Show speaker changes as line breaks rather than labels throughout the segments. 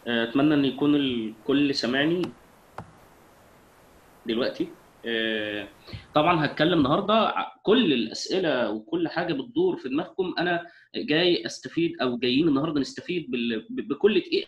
اتمنى ان يكون الكل سامعني دلوقتي آه، طبعا هتكلم النهارده ع- كل الاسئله وكل حاجه بتدور في دماغكم انا جاي استفيد او جايين النهارده نستفيد بال- ب- بكل دقيقه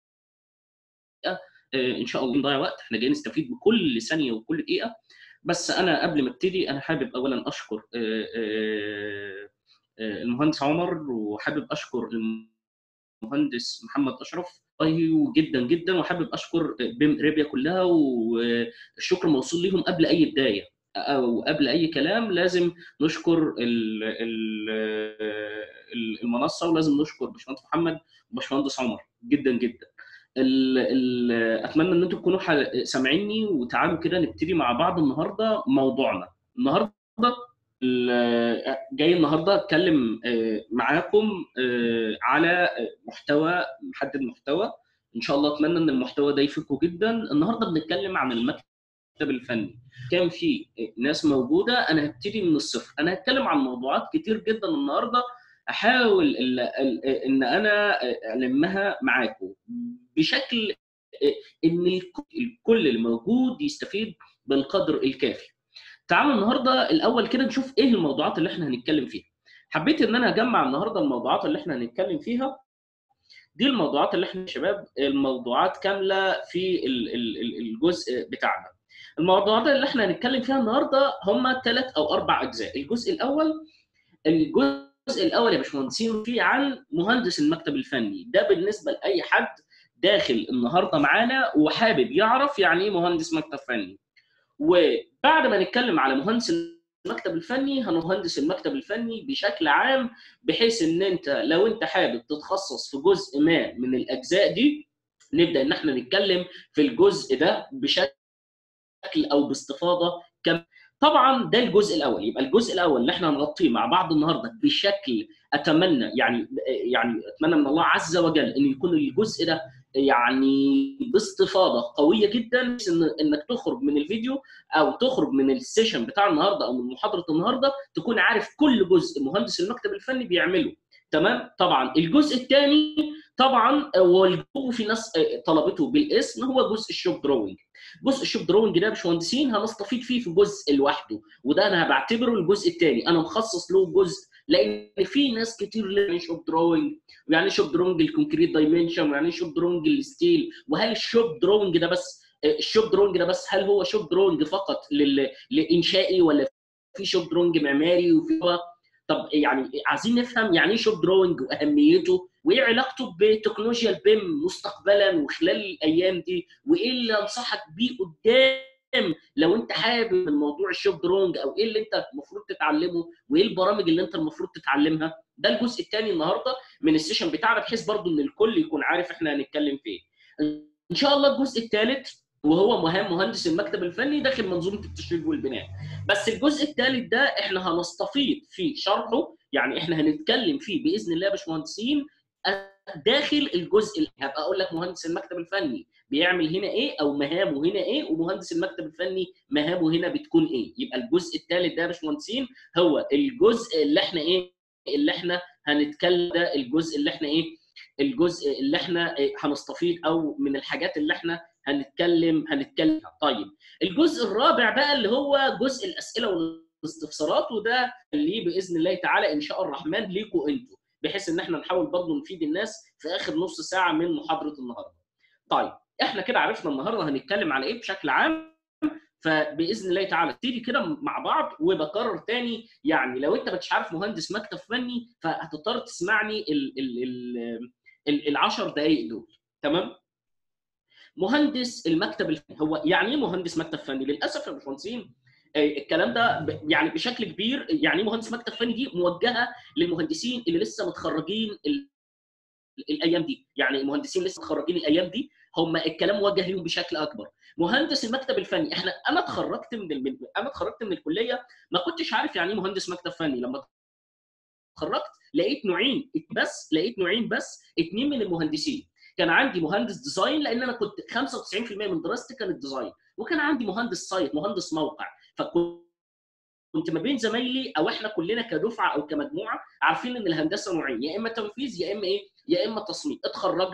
آه، ان شاء الله نضيع وقت احنا جايين نستفيد بكل ثانيه وكل دقيقه بس انا قبل ما ابتدي انا حابب اولا اشكر آه، آه، آه، المهندس عمر وحابب اشكر المهندس محمد اشرف والله جدا جدا وحابب اشكر بيم ريبيا كلها والشكر موصول ليهم قبل اي بدايه او قبل اي كلام لازم نشكر ال- ال- ال- المنصه ولازم نشكر باشمهندس محمد وباشمهندس عمر جدا جدا ال ال اتمنى ان انتم تكونوا ح- سامعيني وتعالوا كده نبتدي مع بعض النهارده موضوعنا النهارده ال- جاي النهارده اتكلم آه، معاكم آه، على آه، محتوى محدد محتوى ان شاء الله اتمنى ان المحتوى ده يفيدكم جدا النهارده بنتكلم عن المكتب الفني كان في ناس موجوده انا هبتدي من الصفر انا هتكلم عن موضوعات كتير جدا النهارده احاول ال- ال- ان انا المها معاكم بشكل ان الك- الكل اللي موجود يستفيد بالقدر الكافي تعالوا النهارده الاول كده نشوف ايه الموضوعات اللي احنا هنتكلم فيها حبيت ان انا اجمع النهارده الموضوعات اللي احنا هنتكلم فيها دي الموضوعات اللي احنا يا شباب الموضوعات كامله في ال- ال- ال- الجزء بتاعنا الموضوعات اللي احنا هنتكلم فيها النهارده هم ثلاث او اربع اجزاء الجزء الاول الجزء الاول يا باشمهندسين فيه عن مهندس المكتب الفني ده بالنسبه لاي حد داخل النهارده معانا وحابب يعرف يعني ايه مهندس مكتب فني وبعد ما نتكلم على مهندس المكتب الفني هنهندس المكتب الفني بشكل عام بحيث ان انت لو انت حابب تتخصص في جزء ما من الاجزاء دي نبدا ان احنا نتكلم في الجزء ده بشكل او باستفاضه كم طبعا ده الجزء الاول يبقى الجزء الاول اللي احنا هنغطيه مع بعض النهارده بشكل اتمنى يعني يعني اتمنى من الله عز وجل ان يكون الجزء ده يعني باستفاضه قويه جدا بحيث إن انك تخرج من الفيديو او تخرج من السيشن بتاع النهارده او من محاضره النهارده تكون عارف كل جزء مهندس المكتب الفني بيعمله تمام طبعا الجزء الثاني طبعا والجو في ناس طلبته بالاسم هو جزء الشوب دروينج جزء الشوب دروينج ده يا باشمهندسين هنستفيد فيه في جزء لوحده وده انا بعتبره الجزء الثاني انا مخصص له جزء لان في ناس كتير يعني شوب دروينج ويعني ايه شوب دروينج الكونكريت دايمنشن ويعني ايه شوب دروينج الستيل وهل الشوب دروينج ده بس الشوب دروينج ده بس هل هو شوب دروينج فقط لل... لانشائي ولا في شوب دروينج معماري وفي طب يعني عايزين نفهم يعني ايه شوب دروينج واهميته وايه علاقته بتكنولوجيا البيم مستقبلا وخلال الايام دي وايه اللي انصحك بيه قدام لو انت حابب من موضوع الشوب دروينج او ايه اللي انت المفروض تتعلمه وايه البرامج اللي انت المفروض تتعلمها ده الجزء الثاني النهارده من السيشن بتاعنا بحيث برضو ان الكل يكون عارف احنا هنتكلم في ايه ان شاء الله الجزء الثالث وهو مهام مهندس المكتب الفني داخل منظومه التشغيل والبناء بس الجزء الثالث ده احنا هنستفيض في شرحه يعني احنا هنتكلم فيه باذن الله يا باشمهندسين داخل الجزء اللي هبقى اقول لك مهندس المكتب الفني بيعمل هنا ايه او مهامه هنا ايه ومهندس المكتب الفني مهامه هنا بتكون ايه يبقى الجزء الثالث ده يا باشمهندسين هو الجزء اللي احنا ايه اللي احنا هنتكلم ده الجزء اللي احنا ايه الجزء اللي احنا إيه هنستفيض او من الحاجات اللي احنا هنتكلم هنتكلم طيب الجزء الرابع بقى اللي هو جزء الاسئله والاستفسارات وده اللي باذن الله تعالى ان شاء الرحمن ليكم انتوا بحيث ان احنا نحاول برضه نفيد الناس في اخر نص ساعه من محاضره النهارده. طيب احنا كده عرفنا النهارده هنتكلم على ايه بشكل عام فباذن الله تعالى نبتدي كده مع بعض وبكرر تاني يعني لو انت مش عارف مهندس مكتب فني فهتضطر تسمعني ال ال ال ال العشر دقائق دول تمام؟ مهندس المكتب الفني هو يعني ايه مهندس مكتب فني؟ للاسف يا باشمهندسين الكلام ده يعني بشكل كبير يعني مهندس مكتب فني دي موجهه للمهندسين اللي لسه متخرجين الايام دي يعني المهندسين لسه متخرجين الايام دي هم الكلام موجه ليهم بشكل اكبر مهندس المكتب الفني احنا انا اتخرجت من ال... انا اتخرجت من الكليه ما كنتش عارف يعني ايه مهندس مكتب فني لما اتخرجت لقيت نوعين بس لقيت نوعين بس اثنين من المهندسين كان عندي مهندس ديزاين لان انا كنت 95% من دراستي كانت ديزاين وكان عندي مهندس سايت مهندس موقع فكنت كنت ما بين زمايلي او احنا كلنا كدفعه او كمجموعه عارفين ان الهندسه نوعين يا اما تنفيذ يا اما ايه يا اما تصميم اتخرجنا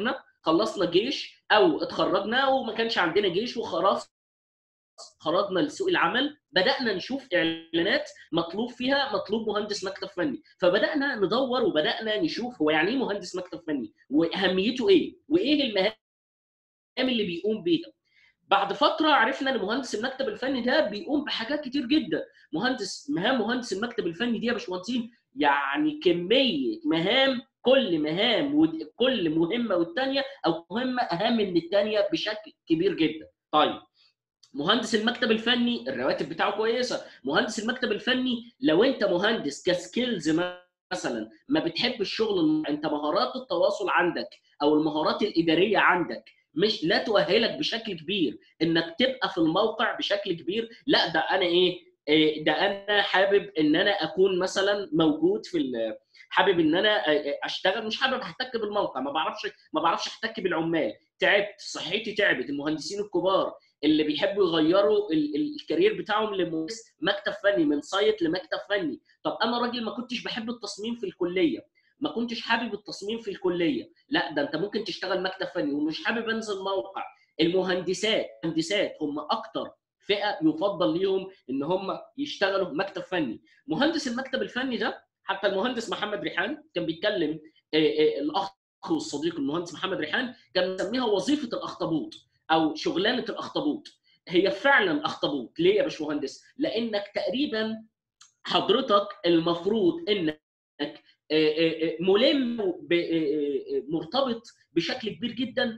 خلصنا جيش او اتخرجنا وما كانش عندنا جيش وخلاص خرجنا لسوق العمل بدانا نشوف اعلانات مطلوب فيها مطلوب مهندس مكتب فني فبدانا ندور وبدانا نشوف هو يعني ايه مهندس مكتب فني واهميته ايه وايه المهام اللي بيقوم بيها بعد فتره عرفنا ان مهندس المكتب الفني ده بيقوم بحاجات كتير جدا مهندس مهام مهندس المكتب الفني دي يا باشمهندسين يعني كميه مهام كل مهام وكل مهمه والثانيه او مهمه اهم من الثانيه بشكل كبير جدا طيب مهندس المكتب الفني الرواتب بتاعه كويسه مهندس المكتب الفني لو انت مهندس كسكيلز مثلا ما بتحب الشغل انت مهارات التواصل عندك او المهارات الاداريه عندك مش لا تؤهلك بشكل كبير انك تبقى في الموقع بشكل كبير لا ده انا ايه ده انا حابب ان انا اكون مثلا موجود في حابب ان انا اشتغل مش حابب احتك بالموقع ما بعرفش ما بعرفش احتك بالعمال تعبت صحتي تعبت المهندسين الكبار اللي بيحبوا يغيروا الكارير بتاعهم لمهندس مكتب فني من سايت لمكتب فني طب انا راجل ما كنتش بحب التصميم في الكليه ما كنتش حابب التصميم في الكليه لا ده انت ممكن تشتغل مكتب فني ومش حابب انزل موقع المهندسات المهندسات هم اكتر فئه يفضل ليهم ان هم يشتغلوا مكتب فني مهندس المكتب الفني ده حتى المهندس محمد ريحان كان بيتكلم الاخ والصديق المهندس محمد ريحان كان مسميها وظيفه الاخطبوط او شغلانه الاخطبوط هي فعلا اخطبوط ليه يا باشمهندس لانك تقريبا حضرتك المفروض انك ملم مرتبط بشكل كبير جدا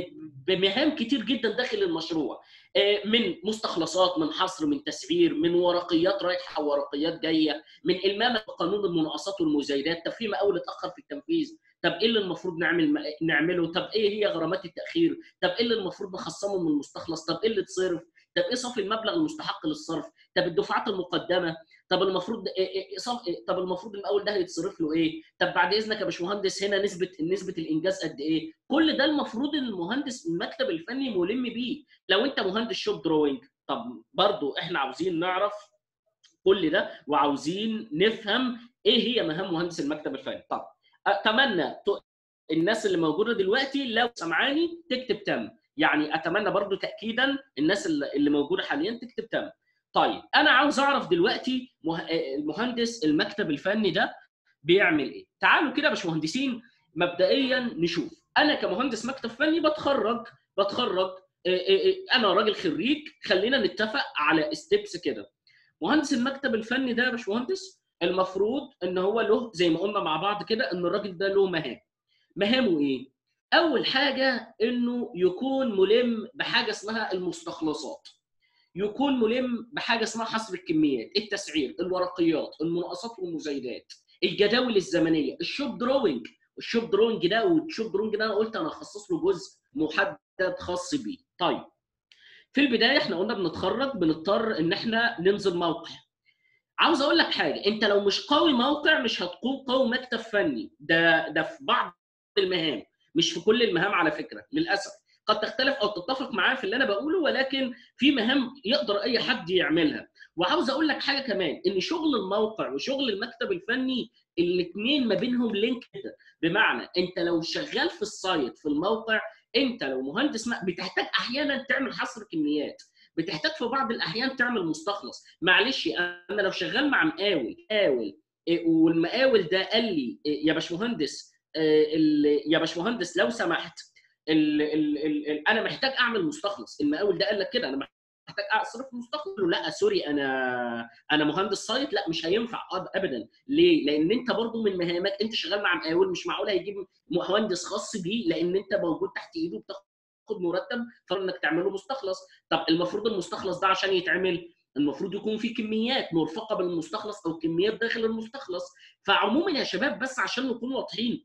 بمهام كتير جدا داخل المشروع من مستخلصات من حصر من تسعير من ورقيات رايحه ورقيات جايه من المامه قانون المناقصات والمزايدات طب في مقاول اتاخر في التنفيذ طب ايه اللي المفروض نعمل نعمله طب ايه هي غرامات التاخير طب ايه اللي المفروض نخصمه من المستخلص طب ايه اللي اتصرف طب ايه صافي المبلغ المستحق للصرف طب الدفعات المقدمه طب المفروض إيه إيه إيه طب المفروض المقاول ده هيتصرف له ايه طب بعد اذنك يا باشمهندس هنا نسبه نسبه الانجاز قد ايه كل ده المفروض ان المهندس المكتب الفني ملم بيه لو انت مهندس شوب دروينج طب برضو احنا عاوزين نعرف كل ده وعاوزين نفهم ايه هي مهام مهندس المكتب الفني طب اتمنى الناس اللي موجوده دلوقتي لو سمعاني تكتب تم يعني اتمنى برضو تاكيدا الناس اللي موجوده حاليا تكتب تم طيب انا عاوز اعرف دلوقتي المهندس المكتب الفني ده بيعمل ايه تعالوا كده يا باشمهندسين مبدئيا نشوف انا كمهندس مكتب فني بتخرج بتخرج انا راجل خريج خلينا نتفق على ستيبس كده مهندس المكتب الفني ده يا باشمهندس المفروض ان هو له زي ما قلنا مع بعض كده ان الراجل ده له مهام مهامه ايه اول حاجه انه يكون ملم بحاجه اسمها المستخلصات يكون ملم بحاجه اسمها حصر الكميات التسعير الورقيات المناقصات والمزايدات الجداول الزمنيه الشوب دروينج الشوب دروينج ده والشوب دروينج ده انا قلت انا هخصص له جزء محدد خاص بيه طيب في البدايه احنا قلنا بنتخرج بنضطر ان احنا ننزل موقع عاوز اقول لك حاجه انت لو مش قوي موقع مش هتكون قوي مكتب فني ده ده في بعض المهام مش في كل المهام على فكره للاسف قد تختلف او تتفق معاه في اللي انا بقوله ولكن في مهام يقدر اي حد يعملها وعاوز اقول لك حاجه كمان ان شغل الموقع وشغل المكتب الفني الاثنين ما بينهم لينك كده بمعنى انت لو شغال في السايت في الموقع انت لو مهندس بتحتاج احيانا تعمل حصر كميات بتحتاج في بعض الاحيان تعمل مستخلص معلش انا لو شغال مع مقاول مقاول والمقاول ده قال لي يا باشمهندس يا باشمهندس لو سمحت ال ال ال ال انا محتاج اعمل مستخلص المقاول ده قال لك كده انا محتاج اصرف مستخلص لا سوري انا انا مهندس سايت لا مش هينفع ابدا ليه لان انت برضو من مهامك انت شغال مع مقاول مش معقول هيجيب مهندس خاص بيه لان انت موجود تحت ايده بتاخد مرتب فانك تعمله مستخلص طب المفروض المستخلص ده عشان يتعمل المفروض يكون في كميات مرفقه بالمستخلص او كميات داخل المستخلص فعموما يا شباب بس عشان نكون واضحين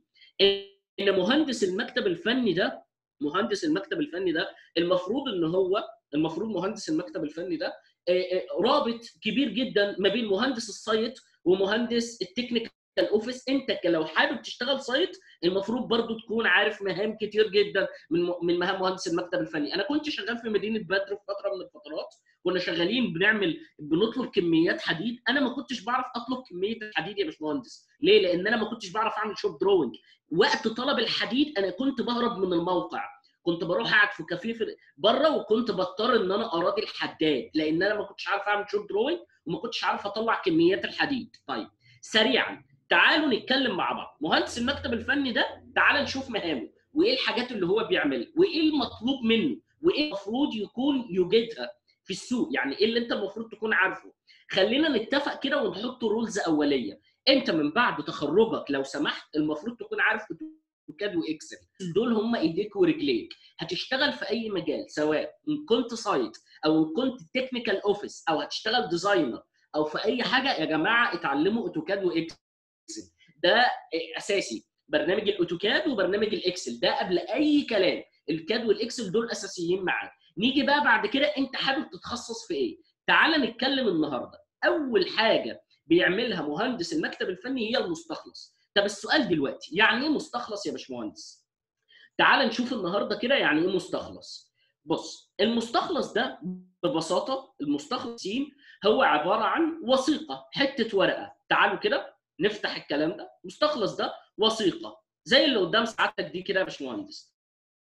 ان مهندس المكتب الفني ده مهندس المكتب الفني ده المفروض ان هو المفروض مهندس المكتب الفني ده رابط كبير جدا ما بين مهندس السايت ومهندس التكنيكال اوفيس انت لو حابب تشتغل سايت المفروض برضو تكون عارف مهام كتير جدا من من مهام مهندس المكتب الفني انا كنت شغال في مدينه بدر في فتره من الفترات كنا شغالين بنعمل بنطلب كميات حديد انا ما كنتش بعرف اطلب كميه الحديد يا باشمهندس ليه لان انا ما كنتش بعرف اعمل شوب دروينج وقت طلب الحديد انا كنت بهرب من الموقع كنت بروح قاعد في كافيه بره وكنت بضطر ان انا اراضي الحداد لان انا ما كنتش عارف اعمل شوب دروينج وما كنتش عارف اطلع كميات الحديد طيب سريعا تعالوا نتكلم مع بعض مهندس المكتب الفني ده تعال نشوف مهامه وايه الحاجات اللي هو بيعملها وايه المطلوب منه وايه المفروض يكون يوجدها في السوق يعني ايه اللي انت المفروض تكون عارفه خلينا نتفق كده ونحط رولز اوليه انت من بعد تخرجك لو سمحت المفروض تكون عارف اوتوكاد واكسل دول هم ايديك ورجليك هتشتغل في اي مجال سواء ان كنت سايت او ان كنت تكنيكال اوفيس او هتشتغل ديزاينر او في اي حاجه يا جماعه اتعلموا اوتوكاد واكسل ده اساسي برنامج الاوتوكاد وبرنامج الاكسل ده قبل اي كلام الكاد والاكسل دول اساسيين معاك نيجي بقى بعد كده انت حابب تتخصص في ايه تعال نتكلم النهارده اول حاجه بيعملها مهندس المكتب الفني هي المستخلص طب السؤال دلوقتي يعني ايه مستخلص يا باشمهندس تعال نشوف النهارده كده يعني ايه مستخلص بص المستخلص ده ببساطه المستخلص هو عباره عن وثيقه حته ورقه تعالوا كده نفتح الكلام ده المستخلص ده وثيقه زي اللي قدام سعادتك دي كده يا باشمهندس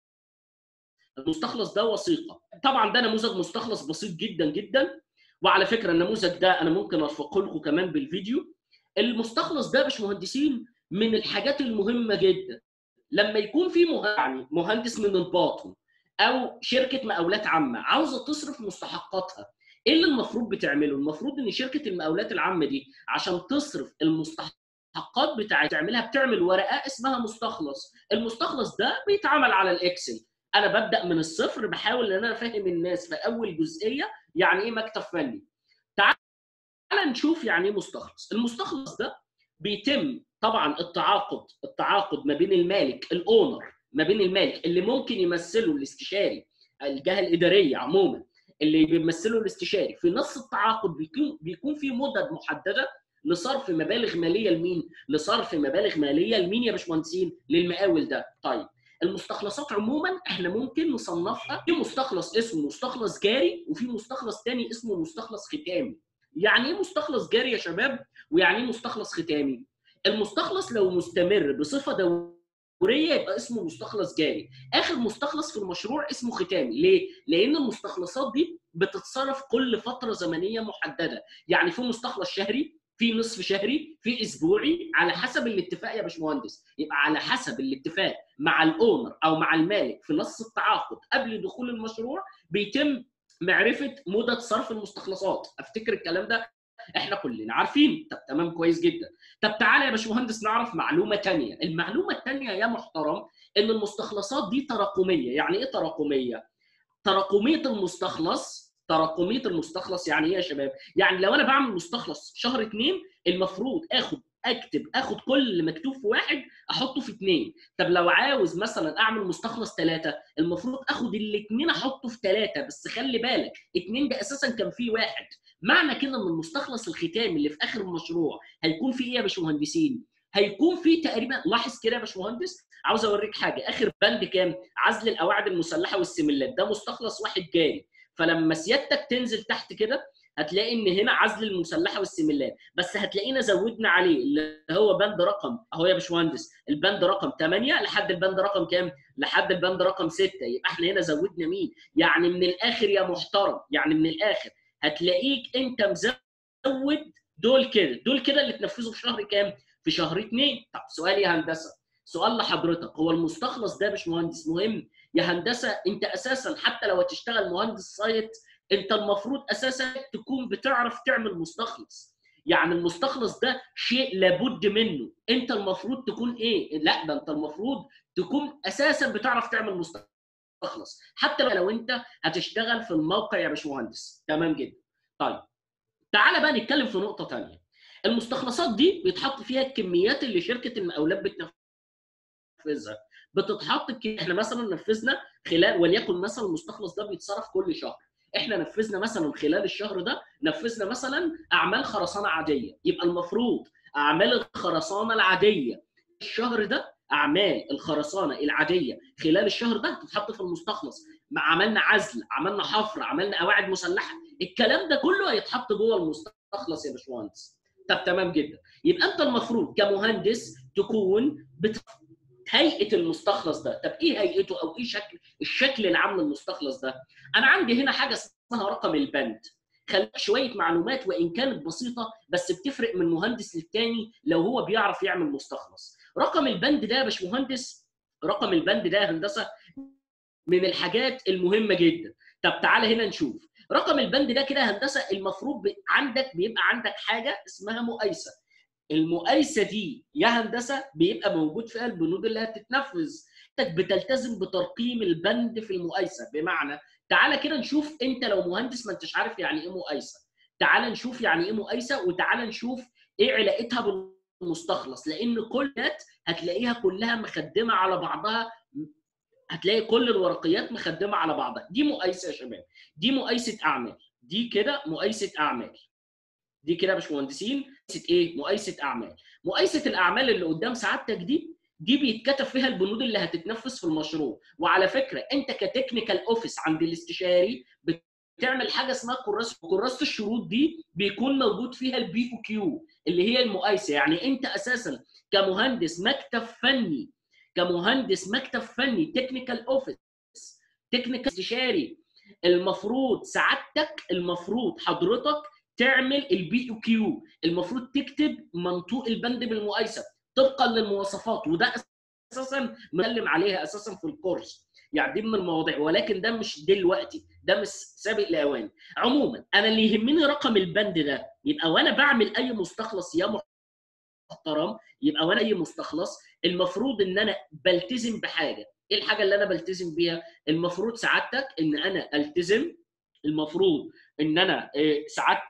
المستخلص ده وثيقه طبعا ده نموذج مستخلص بسيط جدا جدا وعلى فكره النموذج ده انا ممكن ارفقه لكم كمان بالفيديو المستخلص ده يا باشمهندسين من الحاجات المهمه جدا لما يكون في يعني مهندس من الباطن او شركه مقاولات عامه عاوزه تصرف مستحقاتها ايه اللي المفروض بتعمله المفروض ان شركه المقاولات العامه دي عشان تصرف المستحقات بتاعتها تعملها بتعمل ورقه اسمها مستخلص المستخلص ده بيتعمل على الاكسل انا ببدا من الصفر بحاول ان انا افهم الناس في اول جزئيه يعني ايه مكتب فني تعال نشوف يعني ايه مستخلص المستخلص ده بيتم طبعا التعاقد التعاقد ما بين المالك الاونر ما بين المالك اللي ممكن يمثله الاستشاري الجهه الاداريه عموما اللي بيمثله الاستشاري في نص التعاقد بيكون بيكون في مدد محدده لصرف مبالغ ماليه لمين؟ لصرف مبالغ ماليه لمين يا باشمهندسين؟ للمقاول ده، طيب المستخلصات عموما احنا ممكن نصنفها في مستخلص اسمه مستخلص جاري وفي مستخلص ثاني اسمه مستخلص ختامي. يعني ايه مستخلص جاري يا شباب؟ ويعني ايه مستخلص ختامي؟ المستخلص لو مستمر بصفه دوريه يبقى اسمه مستخلص جاري اخر مستخلص في المشروع اسمه ختامي ليه لان المستخلصات دي بتتصرف كل فتره زمنيه محدده يعني في مستخلص شهري في نصف شهري في اسبوعي على حسب الاتفاق يا باشمهندس يبقى على حسب الاتفاق مع الاونر او مع المالك في نص التعاقد قبل دخول المشروع بيتم معرفه مده صرف المستخلصات افتكر الكلام ده احنا كلنا عارفين طب تمام كويس جدا طب تعالى يا باشمهندس نعرف معلومه ثانيه المعلومه الثانيه يا محترم ان المستخلصات دي تراكميه يعني ايه تراكميه تراكميه المستخلص تراكميه المستخلص يعني ايه يا شباب يعني لو انا بعمل مستخلص شهر اثنين المفروض اخد اكتب اخد كل اللي مكتوب في واحد احطه في اثنين طب لو عاوز مثلا اعمل مستخلص ثلاثه المفروض اخد الاثنين احطه في ثلاثه بس خلي بالك اثنين ده اساسا كان فيه واحد معنى كده ان المستخلص الختامي اللي في اخر المشروع هيكون فيه ايه يا باشمهندسين هيكون فيه تقريبا لاحظ كده يا باشمهندس عاوز اوريك حاجه اخر بند كام عزل القواعد المسلحه والسملات ده مستخلص واحد جاري فلما سيادتك تنزل تحت كده هتلاقي ان هنا عزل المسلحه والسملات بس هتلاقينا زودنا عليه اللي هو بند رقم اهو يا باشمهندس البند رقم 8 لحد البند رقم كام لحد البند رقم 6 يبقى احنا هنا زودنا مين يعني من الاخر يا محترم يعني من الاخر هتلاقيك انت مزود دول كده دول كده اللي اتنفذوا في شهر كام في شهر اثنين طب سؤال يا هندسه سؤال لحضرتك هو المستخلص ده مش مهندس مهم يا هندسه انت اساسا حتى لو هتشتغل مهندس سايت انت المفروض اساسا تكون بتعرف تعمل مستخلص يعني المستخلص ده شيء لابد منه انت المفروض تكون ايه لا ده انت المفروض تكون اساسا بتعرف تعمل مستخلص حتى لو انت هتشتغل في الموقع يا باشمهندس تمام جدا طيب تعالى بقى نتكلم في نقطه ثانيه المستخلصات دي بيتحط فيها الكميات اللي شركه المقاولات بتنفذها بتتحط احنا مثلا نفذنا خلال وليكن مثلا المستخلص ده بيتصرف كل شهر احنا نفذنا مثلا خلال الشهر ده نفذنا مثلا اعمال خرسانه عاديه يبقى المفروض اعمال الخرسانه العاديه الشهر ده اعمال الخرسانه العاديه خلال الشهر ده تتحط في المستخلص عملنا عزل عملنا حفر عملنا قواعد مسلحه الكلام ده كله هيتحط جوه المستخلص يا باشمهندس طب تمام جدا يبقى انت المفروض كمهندس تكون بت... هيئه المستخلص ده طب ايه هيئته او ايه شكل الشكل العام للمستخلص ده انا عندي هنا حاجه اسمها رقم البند خليك شويه معلومات وان كانت بسيطه بس بتفرق من مهندس للتاني لو هو بيعرف يعمل مستخلص رقم البند ده يا باشمهندس رقم البند ده يا هندسه من الحاجات المهمه جدا طب تعالى هنا نشوف رقم البند ده كده هندسه المفروض عندك بيبقى عندك حاجه اسمها مقايسه المقايسه دي يا هندسه بيبقى موجود فيها البنود اللي هتتنفذ انت بتلتزم بترقيم البند في المقايسه بمعنى تعالى كده نشوف انت لو مهندس ما انتش عارف يعني ايه مقايسه تعالى نشوف يعني ايه مقايسه وتعالى نشوف ايه علاقتها بالمستخلص لان كل هتلاقيها كلها مخدمه على بعضها هتلاقي كل الورقيات مخدمه على بعضها دي مقايسه يا شباب دي مقايسه اعمال دي كده مقايسه اعمال دي كده يا باشمهندسين مقايسه ايه مقايسه اعمال مقايسه الاعمال اللي قدام سعادتك دي دي بيتكتب فيها البنود اللي هتتنفذ في المشروع وعلى فكره انت كتكنيكال اوفيس عند الاستشاري بتعمل حاجه اسمها كراسه كراسه الشروط دي بيكون موجود فيها البي او كيو اللي هي المقايسه يعني انت اساسا كمهندس مكتب فني كمهندس مكتب فني تكنيكال اوفيس تكنيكال استشاري المفروض سعادتك المفروض حضرتك تعمل البي او كيو المفروض تكتب منطوق البند بالمقايسه طبقا للمواصفات وده اساسا مكلم عليها اساسا في الكورس يعني دي من المواضيع ولكن ده مش دلوقتي ده مش سابق لاوان عموما انا اللي يهمني رقم البند ده يبقى وانا بعمل اي مستخلص يا محترم يبقى وانا اي مستخلص المفروض ان انا بلتزم بحاجه ايه الحاجه اللي انا بلتزم بيها المفروض سعادتك ان انا التزم المفروض ان انا سعادتك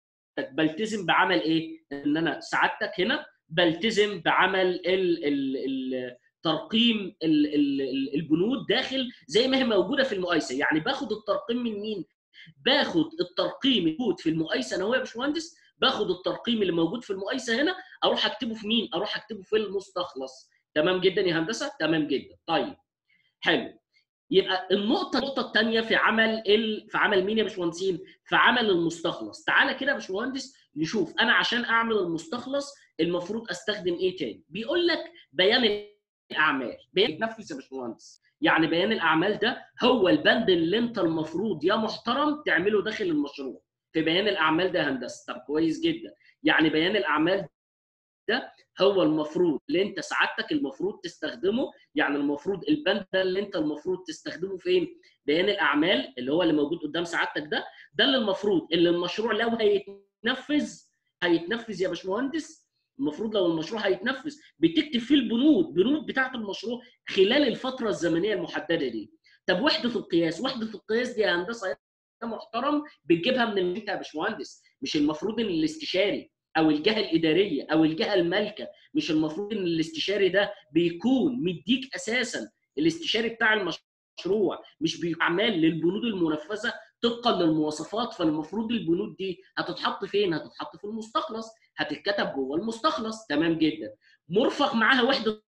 بلتزم بعمل ايه ان انا سعادتك هنا بلتزم بعمل ال ال ال ترقيم ال ال البنود داخل زي ما هي موجوده في المقايسه يعني باخد الترقيم من مين باخد الترقيم الموجود في المقايسه انا هو يا باشمهندس باخد الترقيم اللي موجود في المقايسه هنا اروح اكتبه في مين اروح اكتبه في المستخلص تمام جدا يا هندسه تمام جدا طيب حلو يبقى النقطه النقطه الثانيه في عمل ال... في عمل مين يا باشمهندسين في عمل المستخلص تعالى كده يا باشمهندس نشوف انا عشان اعمل المستخلص المفروض استخدم ايه تاني بيقول لك بيان الاعمال بيان يتنفذ يا باشمهندس يعني بيان الاعمال ده هو البند اللي انت المفروض يا محترم تعمله داخل المشروع في بيان الاعمال ده هندسه طب كويس جدا يعني بيان الاعمال ده هو المفروض اللي انت سعادتك المفروض تستخدمه يعني المفروض البند ده اللي انت المفروض تستخدمه فين بيان الاعمال اللي هو اللي موجود قدام سعادتك ده ده اللي المفروض اللي المشروع لو هيتنفذ هيتنفذ يا باشمهندس المفروض لو المشروع هيتنفذ بتكتب فيه البنود بنود بتاعه المشروع خلال الفتره الزمنيه المحدده دي طب وحده القياس وحده القياس دي يا هندسه محترم بتجيبها من انت يا باشمهندس مش المفروض ان الاستشاري او الجهه الاداريه او الجهه المالكه مش المفروض ان الاستشاري ده بيكون مديك اساسا الاستشاري بتاع المشروع مش بيعمل للبنود المنفذه طبقا للمواصفات فالمفروض البنود دي هتتحط فين؟ هتتحط في المستخلص هتتكتب جوه المستخلص تمام جدا مرفق معاها وحده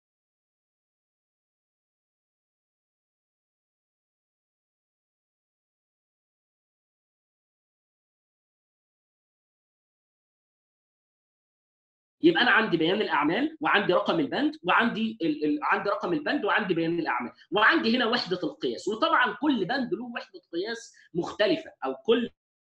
يبقى انا عندي بيان الاعمال وعندي رقم البند وعندي ال... ال... عندي رقم البند وعندي بيان الاعمال وعندي هنا وحده القياس وطبعا كل بند له وحده قياس مختلفه او كل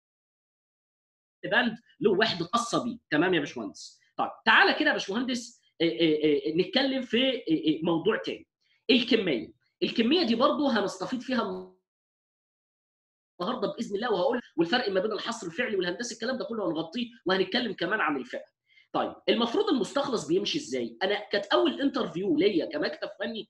بند له وحده خاصه بيه تمام يا باشمهندس طيب تعالى كده يا باشمهندس نتكلم في موضوع تاني الكميه الكميه دي برضو هنستفيد فيها النهارده باذن الله وهقول والفرق ما بين الحصر الفعلي والهندسي الكلام ده كله هنغطيه وهنتكلم كمان عن الفئه طيب المفروض المستخلص بيمشي ازاي؟ انا كانت اول انترفيو ليا كمكتب فني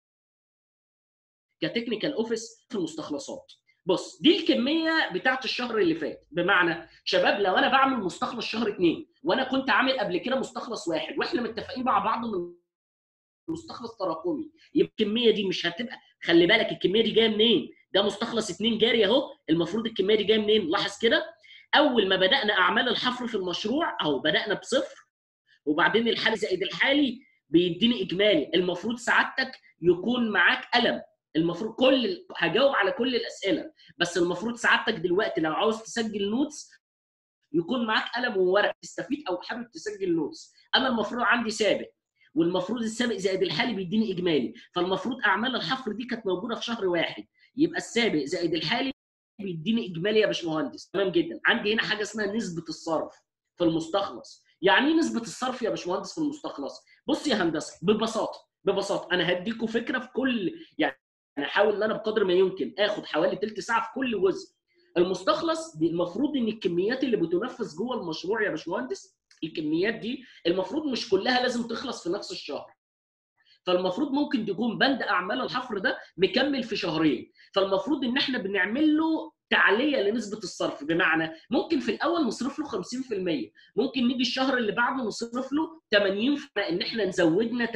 كتكنيكال اوفيس في المستخلصات. بص دي الكميه بتاعت الشهر اللي فات بمعنى شباب لو انا بعمل مستخلص شهر اثنين وانا كنت عامل قبل كده مستخلص واحد واحنا متفقين مع بعض من مستخلص تراكمي يبقى الكميه دي مش هتبقى خلي بالك الكميه دي جايه منين؟ ده مستخلص اثنين جاري اهو المفروض الكميه دي جايه منين؟ لاحظ كده اول ما بدانا اعمال الحفر في المشروع اهو بدانا بصفر وبعدين الحالي زائد الحالي بيديني اجمالي المفروض سعادتك يكون معاك قلم المفروض كل هجاوب على كل الاسئله بس المفروض سعادتك دلوقتي لو عاوز تسجل نوتس يكون معاك قلم وورق تستفيد او حابب تسجل نوتس انا المفروض عندي سابق والمفروض السابق زائد الحالي بيديني اجمالي فالمفروض اعمال الحفر دي كانت موجوده في شهر واحد يبقى السابق زائد الحالي بيديني اجمالي يا باشمهندس تمام جدا عندي هنا حاجه اسمها نسبه الصرف في المستخلص يعني ايه نسبه الصرف يا باشمهندس في المستخلص بص يا هندسه ببساطه ببساطه انا هديكم فكره في كل يعني احاول ان انا بقدر ما يمكن اخد حوالي ثلث ساعه في كل جزء المستخلص دي المفروض ان الكميات اللي بتنفذ جوه المشروع يا باشمهندس الكميات دي المفروض مش كلها لازم تخلص في نفس الشهر فالمفروض ممكن تكون بند اعمال الحفر ده مكمل في شهرين فالمفروض ان احنا بنعمل له تعليه لنسبه الصرف بمعنى ممكن في الاول نصرف له 50% ممكن نيجي الشهر اللي بعده نصرف له 80% ان احنا نزودنا 30%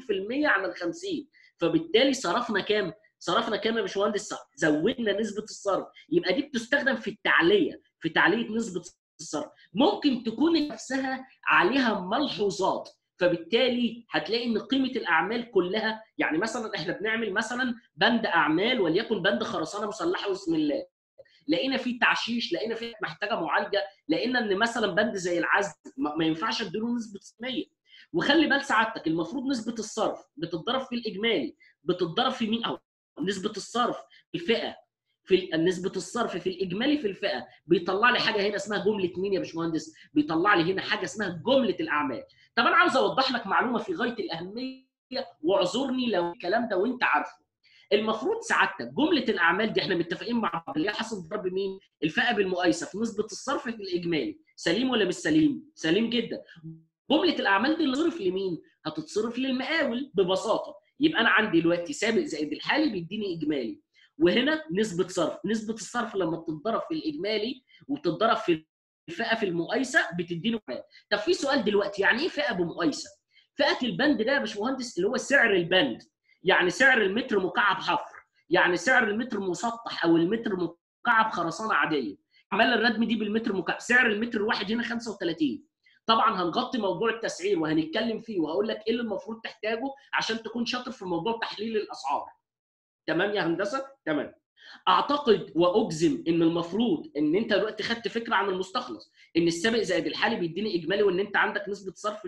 عن ال 50 فبالتالي صرفنا كام؟ صرفنا كام يا باشمهندس؟ زودنا نسبه الصرف يبقى دي بتستخدم في التعليه في تعليه نسبه الصرف ممكن تكون نفسها عليها ملحوظات فبالتالي هتلاقي ان قيمه الاعمال كلها يعني مثلا احنا بنعمل مثلا بند اعمال وليكن بند خرسانه مسلحه بسم الله لقينا فيه تعشيش لقينا فيه محتاجه معالجه لقينا ان مثلا بند زي العزل ما ينفعش اديله نسبه 100 وخلي بال سعادتك المفروض نسبه الصرف بتتضرب في الاجمالي بتتضرب في مين او نسبه الصرف في الفئه في نسبه الصرف في الاجمالي في الفئه بيطلع لي حاجه هنا اسمها جمله مين يا باشمهندس بيطلع لي هنا حاجه اسمها جمله الاعمال طب انا عاوز اوضح لك معلومه في غايه الاهميه واعذرني لو الكلام ده وانت عارفه المفروض سعادتك جمله الاعمال دي احنا متفقين مع بعض اللي هي حصل ضرب مين؟ الفئه بالمقايسه في نسبه الصرف في الاجمالي سليم ولا مش سليم؟ سليم جدا جمله الاعمال دي اللي تصرف لمين؟ هتتصرف للمقاول ببساطه يبقى انا عندي دلوقتي سابق زائد الحالي بيديني اجمالي وهنا نسبه صرف نسبه الصرف لما بتتضرب في الاجمالي وبتتضرب في الفئه في المقايسه بتديني مقايسه طب في سؤال دلوقتي يعني ايه فئه بمقايسه فئه البند ده يا باشمهندس اللي هو سعر البند يعني سعر المتر مكعب حفر يعني سعر المتر مسطح او المتر مكعب خرسانه عاديه اعمال الردم دي بالمتر مكعب سعر المتر الواحد هنا 35 طبعا هنغطي موضوع التسعير وهنتكلم فيه وهقول لك ايه اللي المفروض تحتاجه عشان تكون شاطر في موضوع تحليل الاسعار تمام يا هندسه تمام اعتقد واجزم ان المفروض ان انت دلوقتي خدت فكره عن المستخلص ان السابق زائد الحالي بيديني اجمالي وان انت عندك نسبه صرف 100%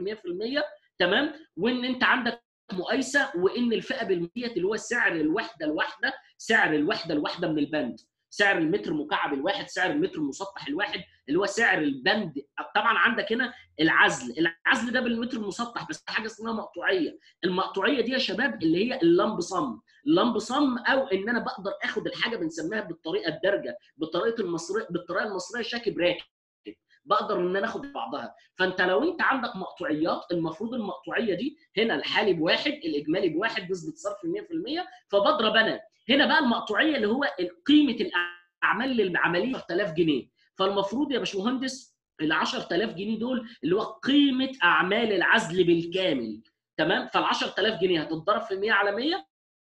تمام وان انت عندك مقايسه وان الفئه بالمية اللي هو سعر الوحده الواحده سعر الوحده الواحده من البند سعر المتر مكعب الواحد سعر المتر المسطح الواحد اللي هو سعر البند طبعا عندك هنا العزل العزل ده بالمتر المسطح بس حاجه اسمها مقطوعيه المقطوعيه دي يا شباب اللي هي اللمب صم اللمب صم او ان انا بقدر اخد الحاجه بنسميها بالطريقه الدارجه بالطريقه المصريه بالطريقه المصريه شاكب راكب بقدر ان انا اخد بعضها فانت لو انت عندك مقطوعيات المفروض المقطوعيه دي هنا الحالي بواحد الاجمالي بواحد نسبه صرف 100% فبضرب انا هنا بقى المقطوعيه اللي هو قيمه الاعمال للعمليه 10000 جنيه فالمفروض يا باشمهندس ال 10000 جنيه دول اللي هو قيمه اعمال العزل بالكامل تمام فال 10000 جنيه هتتضرب في 100 على 100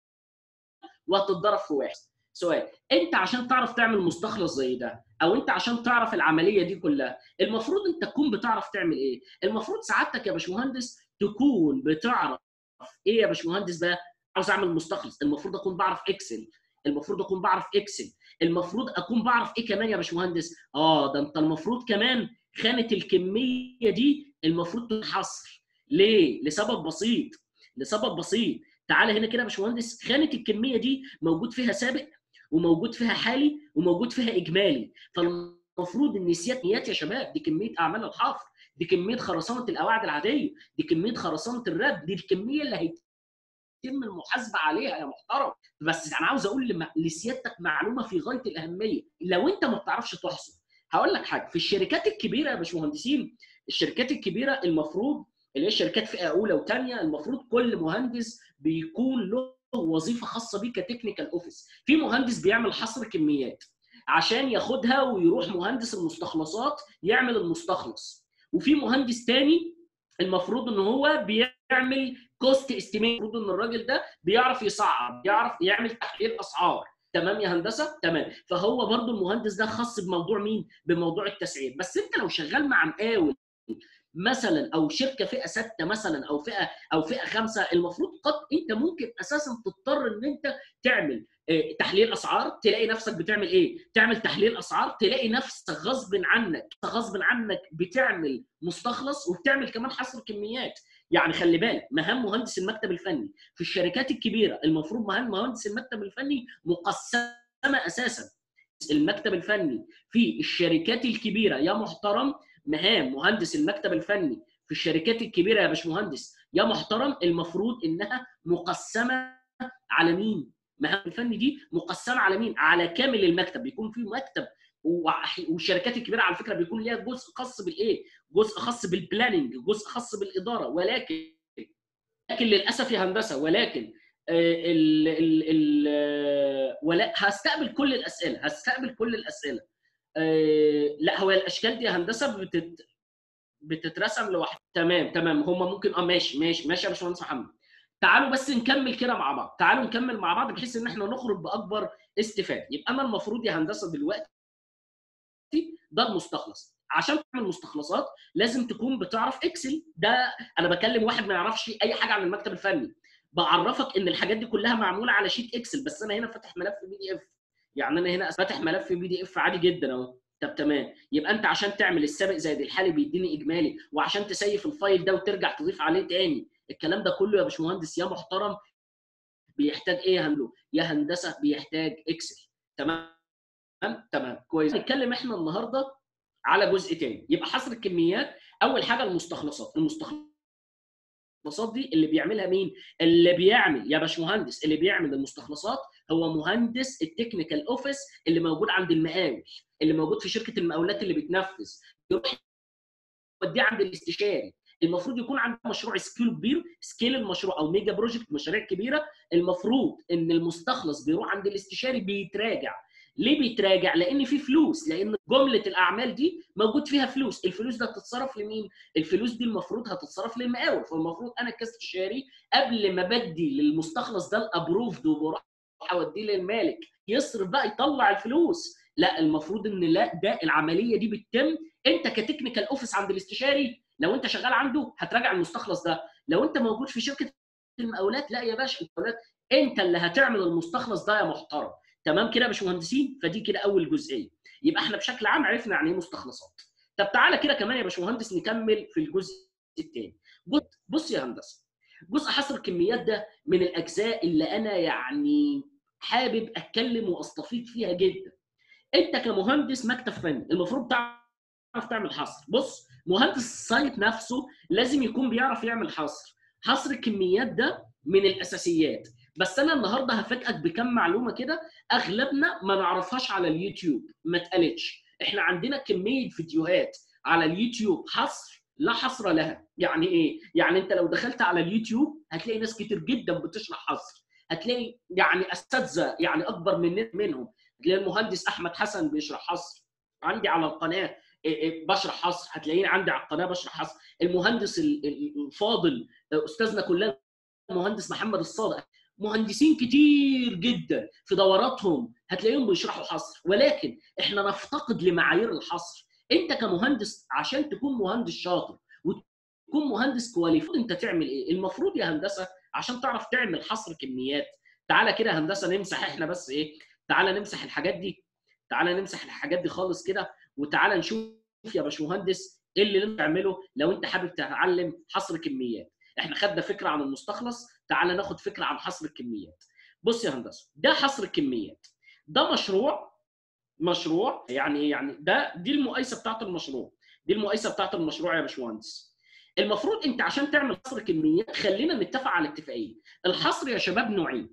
وهتتضرب في واحد سؤال انت عشان تعرف تعمل مستخلص زي ده او انت عشان تعرف العمليه دي كلها المفروض انت تكون بتعرف تعمل ايه المفروض سعادتك يا باشمهندس تكون بتعرف ايه يا باشمهندس بقى عاوز اعمل مستخلص المفروض اكون بعرف اكسل المفروض اكون بعرف اكسل المفروض اكون بعرف ايه كمان يا باشمهندس اه ده انت المفروض كمان خانه الكميه دي المفروض تنحصر ليه لسبب بسيط لسبب بسيط تعالى هنا كده يا باشمهندس خانه الكميه دي موجود فيها سابق وموجود فيها حالي وموجود فيها اجمالي فالمفروض ان سيات نيات يا شباب دي كميه اعمال الحفر دي كميه خرسانه القواعد العاديه دي كميه خرسانه الرد دي الكميه اللي هيتم المحاسبه عليها يا محترم بس انا عاوز اقول لسيادتك معلومه في غايه الاهميه لو انت ما بتعرفش تحصر هقول لك حاجه في الشركات الكبيره يا باشمهندسين الشركات الكبيره المفروض اللي هي شركات فئه اولى وثانيه المفروض كل مهندس بيكون له وظيفه خاصه بيه كتكنيكال اوفيس في مهندس بيعمل حصر كميات عشان ياخدها ويروح مهندس المستخلصات يعمل المستخلص وفي مهندس تاني المفروض ان هو بيعمل كوست استيميت المفروض ان الراجل ده بيعرف يصعب بيعرف يعمل تحليل اسعار تمام يا هندسه تمام فهو برضو المهندس ده خاص بموضوع مين بموضوع التسعير بس انت لو شغال مع مقاول مثلا او شركه فئه سته مثلا او فئه او فئه خمسه المفروض قد انت ممكن اساسا تضطر ان انت تعمل آه، تحليل اسعار تلاقي نفسك بتعمل ايه؟ تعمل تحليل اسعار تلاقي نفسك غصب عنك غصب عنك بتعمل مستخلص وبتعمل كمان حصر كميات يعني خلي بالك مهام مهندس المكتب الفني في الشركات الكبيره المفروض مهام مهندس المكتب الفني مقسمه اساسا المكتب الفني في الشركات الكبيره يا محترم مهام مهندس المكتب الفني في الشركات الكبيره يا باشمهندس يا محترم المفروض انها مقسمه على مين؟ مهام الفني دي مقسمه على مين؟ على كامل المكتب بيكون في مكتب والشركات الكبيره على فكره بيكون ليها جزء خاص بالايه؟ جزء خاص بالبلاننج، جزء خاص بالاداره ولكن لكن للاسف يا هندسه ولكن ال ال ال ولا هستقبل كل الاسئله هستقبل كل الاسئله لا هو الاشكال دي هندسه بتت بتترسم لوحدها تمام تمام هم ممكن اه ماشي ماشي ماشي يا باشمهندس محمد تعالوا بس نكمل كده مع بعض تعالوا نكمل مع بعض بحيث ان احنا نخرج باكبر استفاده يبقى انا المفروض يا هندسه دلوقتي ده المستخلص عشان تعمل مستخلصات لازم تكون بتعرف اكسل ده انا بكلم واحد ما يعرفش اي حاجه عن المكتب الفني بعرفك ان الحاجات دي كلها معموله على شيت اكسل بس انا هنا فاتح ملف بي دي اف يعني انا هنا فاتح ملف بي دي اف عادي جدا اهو طب تمام يبقى انت عشان تعمل السابق زائد الحالي بيديني اجمالي وعشان تسيف الفايل ده وترجع تضيف عليه تاني الكلام ده كله يا باشمهندس يا محترم بيحتاج ايه يا هندو يا هندسه بيحتاج اكسل تمام تمام كويس نتكلم احنا النهارده على جزء تاني يبقى حصر الكميات اول حاجه المستخلصات المستخلصات المستخلصات دي اللي بيعملها مين؟ اللي بيعمل يا باشمهندس اللي بيعمل المستخلصات هو مهندس التكنيكال اوفيس اللي موجود عند المقاول اللي موجود في شركه المقاولات اللي بتنفذ يروح يوديه عند الاستشاري المفروض يكون عنده مشروع سكيل كبير سكيل المشروع او ميجا بروجكت مشاريع كبيره المفروض ان المستخلص بيروح عند الاستشاري بيتراجع ليه بيتراجع؟ لان في فلوس لان جمله الاعمال دي موجود فيها فلوس، الفلوس ده هتتصرف لمين؟ الفلوس دي المفروض هتتصرف للمقاول، فالمفروض انا كاستشاري قبل ما بدي للمستخلص ده الابروفد وبروح اوديه للمالك يصرف بقى يطلع الفلوس، لا المفروض ان لا ده العمليه دي بتتم انت كتكنيكال اوفيس عند الاستشاري لو انت شغال عنده هتراجع المستخلص ده، لو انت موجود في شركه المقاولات لا يا باشا المقاولات انت اللي هتعمل المستخلص ده يا محترم تمام كده يا باشمهندسين فدي كده اول جزئيه يبقى احنا بشكل عام عرفنا يعني ايه مستخلصات طب تعالى كده كمان يا باشمهندس نكمل في الجزء الثاني بص يا هندسه جزء حصر الكميات ده من الاجزاء اللي انا يعني حابب اتكلم واستفيض فيها جدا انت كمهندس مكتب فني المفروض تعرف تعمل حصر بص مهندس السايت نفسه لازم يكون بيعرف يعمل حصر حصر الكميات ده من الاساسيات بس انا النهارده هفاجئك بكم معلومه كده اغلبنا ما نعرفهاش على اليوتيوب ما اتقالتش احنا عندنا كميه فيديوهات على اليوتيوب حصر لا حصر لها يعني ايه يعني انت لو دخلت على اليوتيوب هتلاقي ناس كتير جدا بتشرح حصر هتلاقي يعني اساتذه يعني اكبر من منهم هتلاقي المهندس احمد حسن بيشرح حصر عندي على القناه بشرح حصر هتلاقيني عندي على القناه بشرح حصر المهندس الفاضل استاذنا كلنا المهندس محمد الصادق مهندسين كتير جدا في دوراتهم هتلاقيهم بيشرحوا حصر ولكن احنا نفتقد لمعايير الحصر انت كمهندس عشان تكون مهندس شاطر وتكون مهندس كواليفيد انت تعمل ايه المفروض يا هندسه عشان تعرف تعمل حصر كميات تعالى كده هندسه نمسح احنا بس ايه تعالى نمسح الحاجات دي تعالى نمسح الحاجات دي خالص كده وتعالى نشوف يا باشمهندس ايه اللي انت تعمله لو انت حابب تتعلم حصر كميات احنا خدنا فكره عن المستخلص تعال ناخد فكره عن حصر الكميات بص يا هندسه ده حصر الكميات ده مشروع مشروع يعني ايه يعني ده دي المقايسه بتاعت المشروع دي المقايسه بتاعت المشروع يا باشمهندس المفروض انت عشان تعمل حصر كميات خلينا نتفق على اتفاقيه الحصر يا شباب نوعين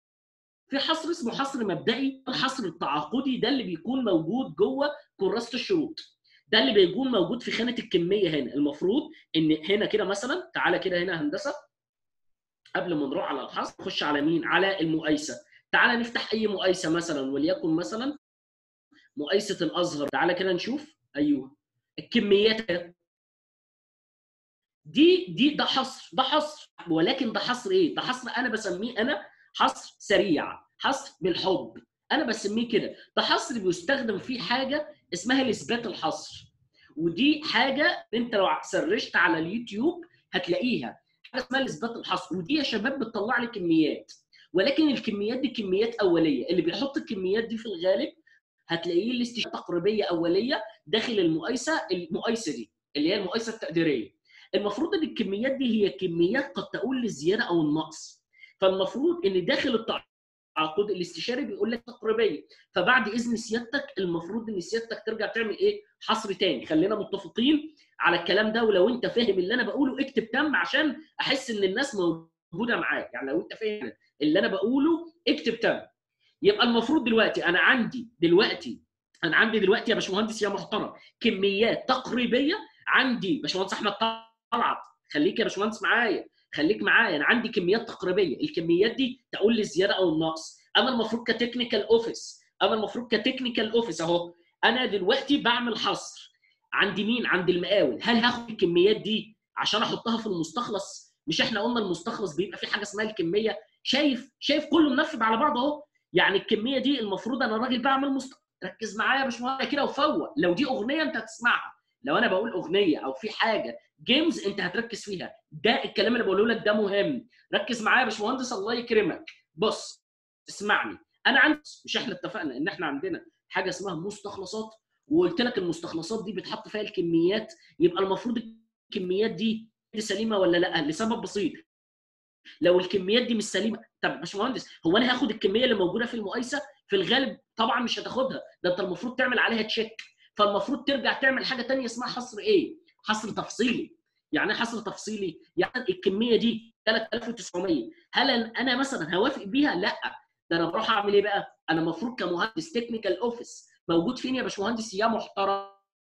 في حصر اسمه حصر مبدئي الحصر التعاقدي ده اللي بيكون موجود جوه كراسه الشروط ده اللي بيكون موجود في خانه الكميه هنا المفروض ان هنا كده مثلا تعالى كده هنا هندسه قبل ما نروح على الحصر نخش على مين على المقايسه تعالى نفتح اي مقايسه مثلا وليكن مثلا مقايسه الازهر تعالى كده نشوف ايوه الكميات دي دي ده حصر ده حصر ولكن ده حصر ايه ده حصر انا بسميه انا حصر سريع حصر بالحب انا بسميه كده ده حصر بيستخدم فيه حاجه اسمها الاثبات الحصر ودي حاجه انت لو سرشت على اليوتيوب هتلاقيها حاجه اسمها الاثبات الحصر ودي يا شباب بتطلع لي كميات ولكن الكميات دي كميات اوليه اللي بيحط الكميات دي في الغالب هتلاقيه الاستشاره تقريبيه اوليه داخل المقايسه المقايسه دي اللي هي المقايسه التقديريه المفروض ان الكميات دي هي كميات قد تؤول للزياده او النقص فالمفروض ان داخل التعاقد الاستشاري بيقول لك تقريبيه فبعد اذن سيادتك المفروض ان سيادتك ترجع تعمل ايه حصر تاني خلينا متفقين على الكلام ده ولو انت فاهم اللي انا بقوله اكتب تم عشان احس ان الناس موجوده معاك يعني لو انت فاهم اللي انا بقوله اكتب تم يبقى المفروض دلوقتي انا عندي دلوقتي انا عندي دلوقتي يا باشمهندس يا محترم كميات تقريبيه عندي باشمهندس احمد طلعت خليك يا باشمهندس معايا خليك معايا انا عندي كميات تقريبيه الكميات دي تقول للزياده او النقص انا المفروض كتكنيكال اوفيس انا المفروض كتكنيكال اوفيس اهو انا دلوقتي بعمل حصر عند مين عند المقاول هل هاخد الكميات دي عشان احطها في المستخلص مش احنا قلنا المستخلص بيبقى في حاجه اسمها الكميه شايف شايف كله منفذ على بعضه اهو يعني الكميه دي المفروض انا راجل بعمل مست... ركز معايا يا باشمهندس كده وفوق لو دي اغنيه انت هتسمعها لو انا بقول اغنيه او في حاجه جيمز انت هتركز فيها ده الكلام اللي بقوله لك ده مهم ركز معايا يا باشمهندس الله يكرمك بص اسمعني انا عندي مش احنا اتفقنا ان احنا عندنا حاجه اسمها مستخلصات وقلت لك المستخلصات دي بتحط فيها الكميات يبقى المفروض الكميات دي سليمه ولا لا لسبب بسيط لو الكميات دي مش سليمه طب يا باشمهندس هو انا هاخد الكميه اللي موجوده في المقايسه في الغالب طبعا مش هتاخدها ده انت المفروض تعمل عليها تشيك فالمفروض ترجع تعمل حاجه ثانيه اسمها حصر ايه حصر تفصيلي يعني ايه حصر تفصيلي يعني الكميه دي 3900 هل انا مثلا هوافق بيها لا ده انا بروح اعمل ايه بقى انا المفروض كمهندس تكنيكال اوفيس موجود فين يا باشمهندس يا محترم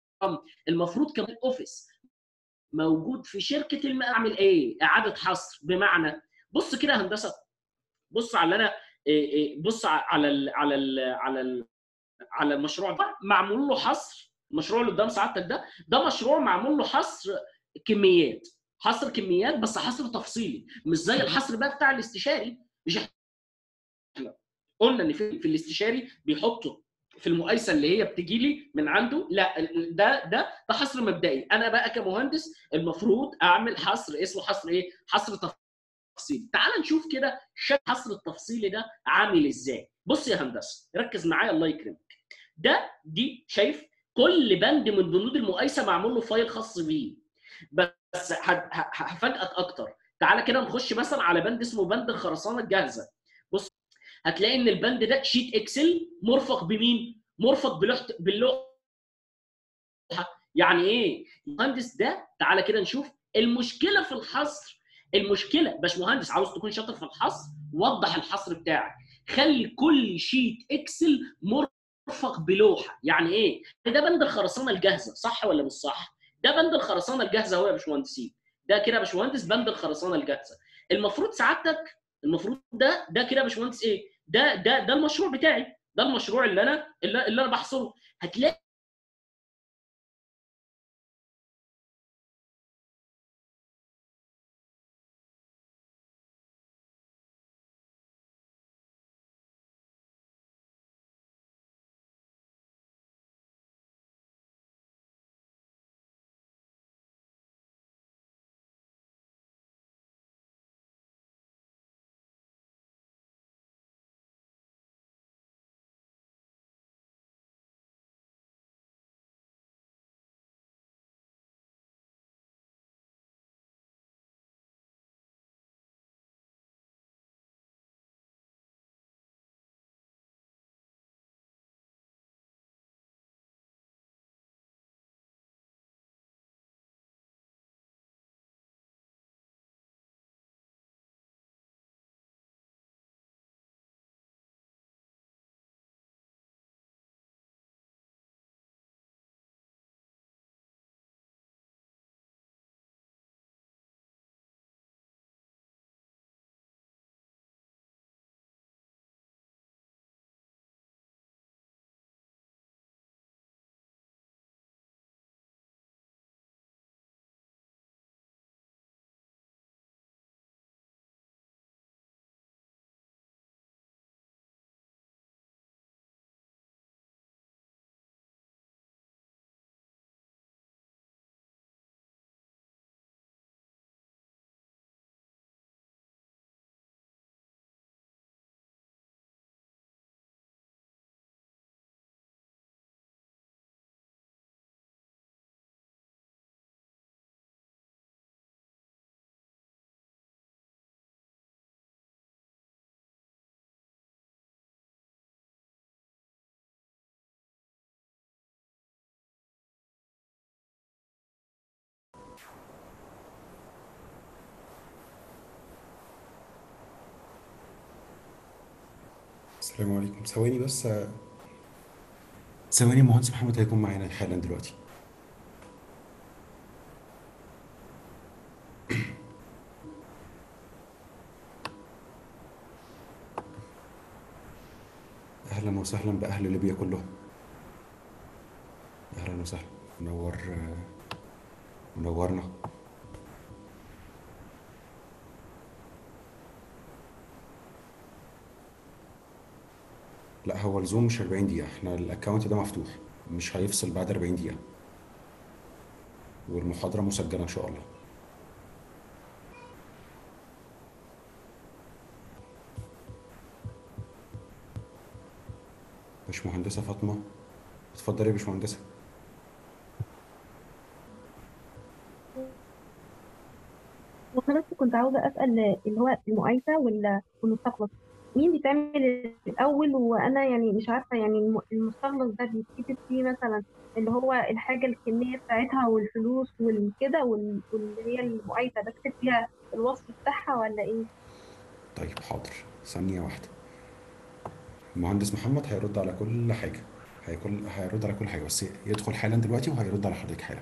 المفروض كمان اوفيس موجود في شركه الم... اعمل ايه اعاده حصر بمعنى بص كده يا هندسه بص على انا بص على ال على ال على ال على المشروع ده معمول له حصر المشروع اللي قدام سعادتك ده ده مشروع معمول له حصر كميات حصر كميات بس حصر تفصيلي مش زي الحصر بقى بتاع الاستشاري مش احنا قلنا ان في, في الاستشاري بيحطوا في المقايسه اللي هي بتجي لي من عنده لا ده ده ده حصر مبدئي انا بقى كمهندس المفروض اعمل حصر اسمه حصر ايه حصر تفصيلي تعال نشوف كده شكل الحصر التفصيلي ده عامل ازاي بص يا هندسه ركز معايا الله يكرمك ده دي شايف كل بند من بنود المقايسه معمول له فايل خاص بيه بس هفاجئك اكتر تعالى كده نخش مثلا على بند اسمه بند الخرسانه الجاهزه بص هتلاقي ان البند ده شيت اكسل مرفق بمين مرفق بلوحه باللوحه يعني ايه المهندس ده تعالى كده نشوف المشكله في الحصر المشكله باشمهندس عاوز تكون شاطر في الحصر وضح الحصر بتاعك خلي كل شيت اكسل مرفق بلوحه يعني ايه ده بند الخرسانه الجاهزه صح ولا مش صح ده بند الخرسانه الجاهزه اهو يا باشمهندسين ده كده يا باشمهندس بند الخرسانه الجاهزه المفروض سعادتك المفروض ده ده كده يا باشمهندس ايه ده ده ده المشروع بتاعي ده المشروع اللي انا اللي, اللي انا بحصره هتلاقي
السلام عليكم ثواني بس ثواني المهندس محمد هيكون معانا حالا دلوقتي اهلا وسهلا باهل ليبيا كلهم اهلا وسهلا منور منورنا لا هو الزوم مش 40 دقيقة احنا الاكونت ده مفتوح مش هيفصل بعد 40 دقيقة والمحاضرة مسجلة ان شاء الله باشمهندسة فاطمة اتفضلي يا باشمهندسة
وانا بس كنت عاوزة أسأل اللي هو المقايسة وال- والمستخلص مين بيتعمل الأول وأنا يعني مش عارفة يعني الم- المستخلص ده بيتكتب فيه مثلا اللي هو الحاجة الكمية بتاعتها والفلوس والكده وال- واللي هي المقايسة بكتب فيها الوصف بتاعها ولا إيه؟
طيب حاضر ثانية واحدة المهندس محمد هيرد على كل حاجة هيكل هيرد على كل حاجة بس يدخل حالا دلوقتي وهيرد على حضرتك حالا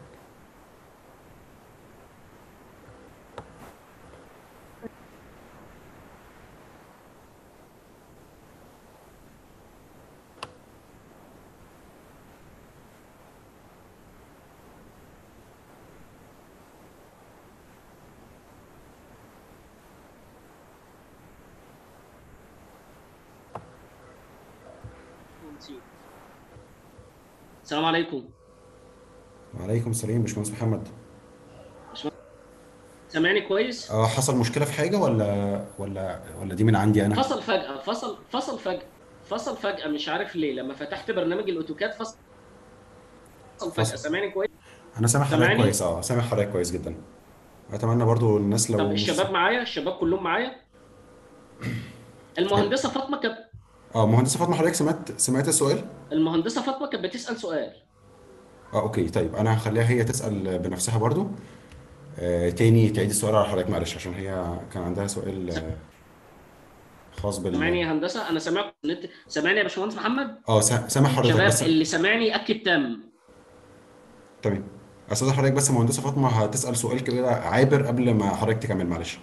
السلام عليكم
وعليكم السلام باشمهندس محمد
سامعني كويس
اه حصل مشكلة في حاجة ولا ولا ولا دي من عندي انا
فصل فجأة فصل فصل فجأة فصل فجأة مش عارف ليه لما فتحت برنامج الاوتوكاد فصل فصل فجأة
فصل.
سامعني كويس
انا سامع حضرتك
سامعني؟
كويس اه سامع حضرتك كويس جدا اتمنى برضو الناس لو
طب
مش-
الشباب معايا الشباب كلهم معايا المهندسة فاطمة كانت
اه مهندسة فاطمة حضرتك سمعت سمعت السؤال
المهندسة فاطمة كانت بتسأل سؤال
اه اوكي طيب انا هخليها هي تسأل بنفسها برضو آه تاني تعيد السؤال على حضرتك معلش عشان هي كان عندها سؤال آه خاص بال
سامعني يا هندسة أنا سامعكم النت سامعني يا باشمهندس محمد
اه سا- سامع حضرتك
شباب
بس
اللي سامعني أكد تم
تمام استاذ حضرتك بس مهندسة فاطمة هتسأل سؤال كده عابر قبل ما حضرتك تكمل معلش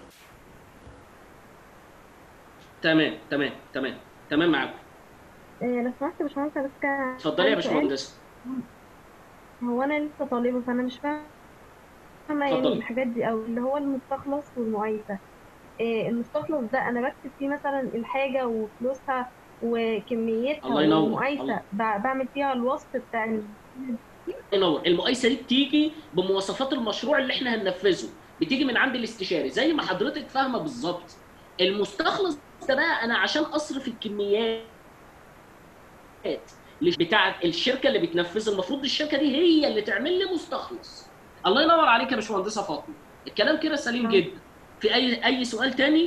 تمام تمام تمام تمام معاكم
إيه لو سمحت يا باشمهندس بس كان
اتفضلي يا
عندي سؤال.
باشمهندسة
هو أنا لسه طالبة فأنا مش فاهمة يعني
اتفضلي.
الحاجات دي أوي اللي هو المستخلص والمقايسة إيه المستخلص ده أنا بكتب فيه مثلا الحاجة وفلوسها وكميتها
الله ينور.
والمقايسة
الله.
ب- بعمل فيها الوصف بتاع ال-
ينور المقايسه دي بتيجي بمواصفات المشروع اللي احنا هننفذه بتيجي من عند الاستشاري زي ما حضرتك فاهمه بالظبط المستخلص ده بقى انا عشان اصرف الكميات اللي بتاعه الشركه اللي بتنفذ المفروض الشركه دي هي اللي تعمل لي مستخلص الله ينور عليك يا باشمهندسه فاطمه الكلام كده سليم
آه.
جدا في اي اي سؤال تاني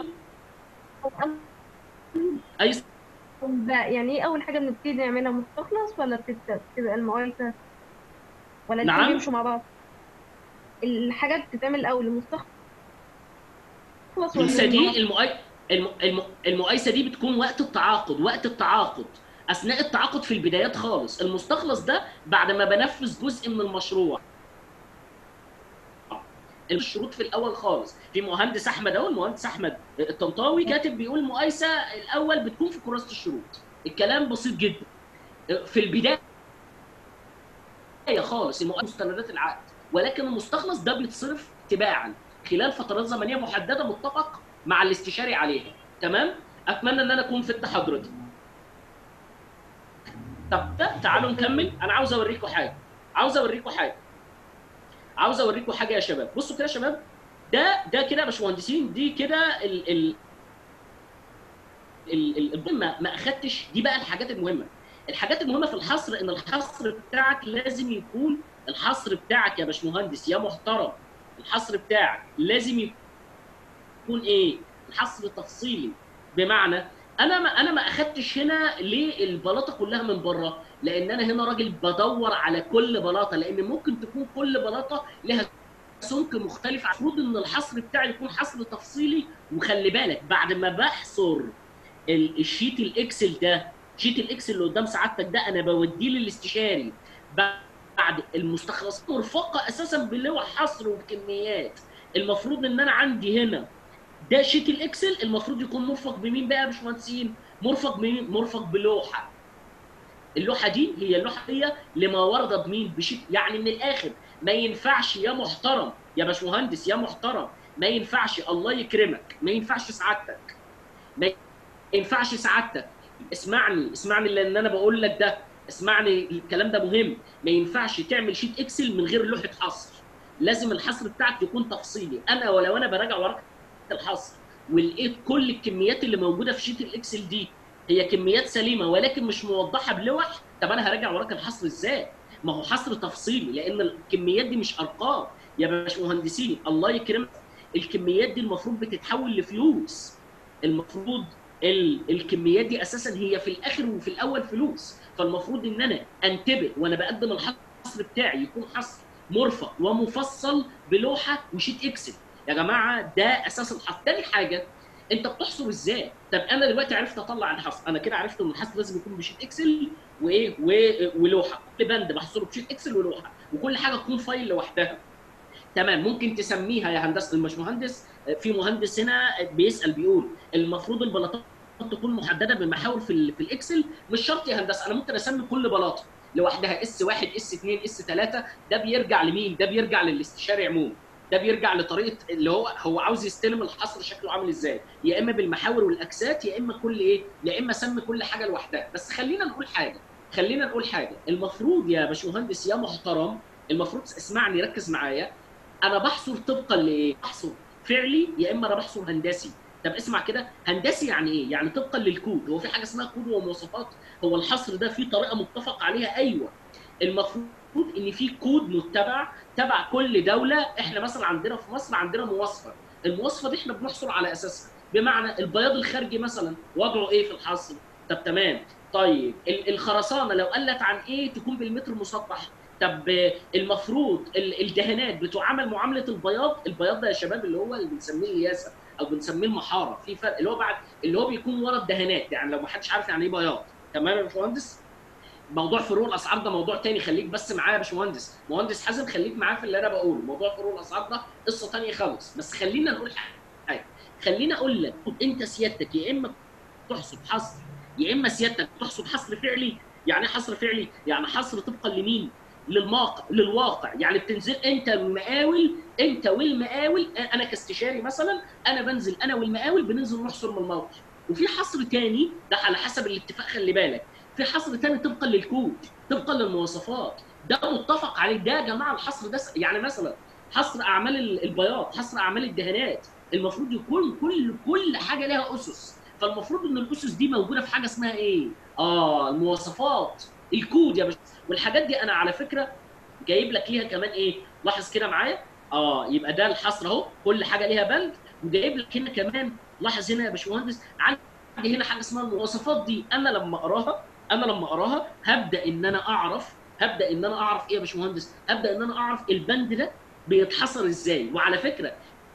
اي س-
ده يعني ايه أول حاجة بنبتدي نعملها مستخلص ولا بتبدأ بتبقى المقايسة ولا الاتنين
نعم.
بيمشوا مع بعض الحاجات بتتعمل الأول المستخلص ولا
المقايسه دي
المقايسة؟
المقاي... الم... الم... المقايسه دي بتكون وقت التعاقد وقت التعاقد اثناء التعاقد في البدايات خالص المستخلص ده بعد ما بنفذ جزء من المشروع الشروط في الاول خالص في مهندس احمد اهو المهندس احمد الطنطاوي كاتب بيقول المقايسه الاول بتكون في كراسه الشروط الكلام بسيط جدا في البدايه خالص المقايسه مستندات العقد ولكن المستخلص ده بيتصرف تباعا خلال فترات زمنيه محدده متفق مع الاستشاري عليها تمام اتمنى ان انا اكون فدت حضرتك طب ده تعالوا نكمل انا عاوز اوريكم حاجه عاوز اوريكم حاجه عاوز اوريكم حاجه يا شباب بصوا كده يا شباب ده ده كده يا باشمهندسين دي كده ال ال ال ال ما, ما اخدتش دي بقى الحاجات المهمه الحاجات المهمه في الحصر ان الحصر بتاعك لازم يكون الحصر بتاعك يا باشمهندس يا محترم الحصر بتاعك لازم يكون ايه الحصر تفصيلي بمعنى انا ما انا ما اخدتش هنا ليه البلاطه كلها من بره لان انا هنا راجل بدور على كل بلاطه لان ممكن تكون كل بلاطه لها سمك مختلف المفروض ان الحصر بتاعي يكون حصر تفصيلي وخلي بالك بعد ما بحصر ال- الشيت الاكسل ده شيت الاكسل اللي قدام سعادتك ده انا بوديه للاستشاري بعد المستخلصات مرفقه اساسا بلوح حصر وبكميات المفروض ان انا عندي هنا ده شيت الاكسل المفروض يكون مرفق بمين بقى يا باشمهندسين؟ مرفق بمين؟ مرفق بلوحه اللوحه دي هي اللوحه هي لما ورد بمين بشيء يعني من الاخر ما ينفعش يا محترم يا باشمهندس يا محترم ما ينفعش الله يكرمك ما ينفعش سعادتك ما ينفعش سعادتك اسمعني اسمعني لان انا بقول لك ده اسمعني الكلام ده مهم ما ينفعش تعمل شيت اكسل من غير لوحه حصر لازم الحصر بتاعك يكون تفصيلي انا ولو انا براجع ورقه الحصر ولقيت كل الكميات اللي موجوده في شيت الاكسل دي هي كميات سليمه ولكن مش موضحه بلوح طب انا هراجع وراك الحصر ازاي؟ ما هو حصر تفصيلي لان الكميات دي مش ارقام يا باشمهندسين الله يكرمك الكميات دي المفروض بتتحول لفلوس المفروض ال... الكميات دي اساسا هي في الاخر وفي الاول فلوس فالمفروض ان انا انتبه وانا بقدم الحصر بتاعي يكون حصر مرفق ومفصل بلوحه وشيت اكسل يا جماعه ده اساس الحصر تاني حاجه انت بتحصر ازاي؟ طب انا دلوقتي عرفت اطلع الحصر، انا كده عرفت ان الحصر لازم يكون بشيت اكسل وايه و- ولوحه، كل بند بحصره بشيت اكسل ولوحه، وكل حاجه تكون فايل لوحدها. تمام ممكن تسميها يا هندسه المشمهندس في مهندس هنا بيسال بيقول المفروض البلاطات تكون محدده بمحاور في ال- في الاكسل مش شرط يا هندسه انا ممكن اسمي كل بلاطه لوحدها اس 1 اس 2 اس 3 ده بيرجع لمين؟ ده بيرجع للاستشاري عموما. ده بيرجع لطريقه اللي هو هو عاوز يستلم الحصر شكله عامل ازاي يا اما بالمحاور والاكسات يا اما كل ايه يا اما سمي كل حاجه لوحدها بس خلينا نقول حاجه خلينا نقول حاجه المفروض يا باشمهندس يا محترم المفروض اسمعني ركز معايا انا بحصر طبقا لايه بحصر فعلي يا اما انا بحصر هندسي طب اسمع كده هندسي يعني ايه يعني طبقا للكود هو في حاجه اسمها كود ومواصفات هو الحصر ده فيه طريقه متفق عليها ايوه المفروض ان في كود متبع تبع كل دوله احنا مثلا عندنا في مصر عندنا مواصفه المواصفه دي احنا بنحصل على اساسها بمعنى البياض الخارجي مثلا وضعه ايه في الحصر طب تمام طيب ال- الخرسانه لو قلت عن ايه تكون بالمتر مسطح طب آه، المفروض ال- الدهانات بتعامل معامله البياض البياض ده يا شباب اللي هو اللي بنسميه الياسه او بنسميه المحاره في فرق اللي هو بعد اللي هو بيكون ورا الدهانات يعني لو ما حدش عارف يعني ايه بياض تمام يا باشمهندس موضوع فروق الاسعار ده موضوع تاني خليك بس معايا يا باشمهندس مهندس حازم خليك معايا في اللي انا بقوله موضوع فروق الاسعار ده قصه تانيه خالص بس خلينا نقول حاجه خلينا اقول لك انت سيادتك يا اما تحسب حصر يا اما سيادتك تحسب حصر فعلي يعني ايه حصر فعلي يعني حصر طبقا لمين للواقع للواقع يعني بتنزل انت والمقاول انت والمقاول انا كاستشاري مثلا انا بنزل انا والمقاول بننزل نحصر من الموقع وفي حصر تاني ده على حسب الاتفاق خلي بالك في حصر تاني طبقا للكود طبقا للمواصفات ده متفق عليه ده يا جماعه الحصر ده س- يعني مثلا حصر اعمال ال- البياض حصر اعمال الدهانات المفروض يكون كل كل حاجه لها اسس فالمفروض ان الاسس دي موجوده في حاجه اسمها ايه اه المواصفات الكود يا باشا والحاجات دي انا على فكره جايب لك ليها كمان ايه لاحظ كده معايا اه يبقى ده الحصر اهو كل حاجه ليها بند وجايب لك هنا كمان لاحظ هنا يا باشمهندس عندي هنا حاجه اسمها المواصفات دي انا لما اقراها انا لما اقراها هبدا ان انا اعرف هبدا ان انا اعرف ايه يا باشمهندس هبدا ان انا اعرف البند ده بيتحصر ازاي وعلى فكره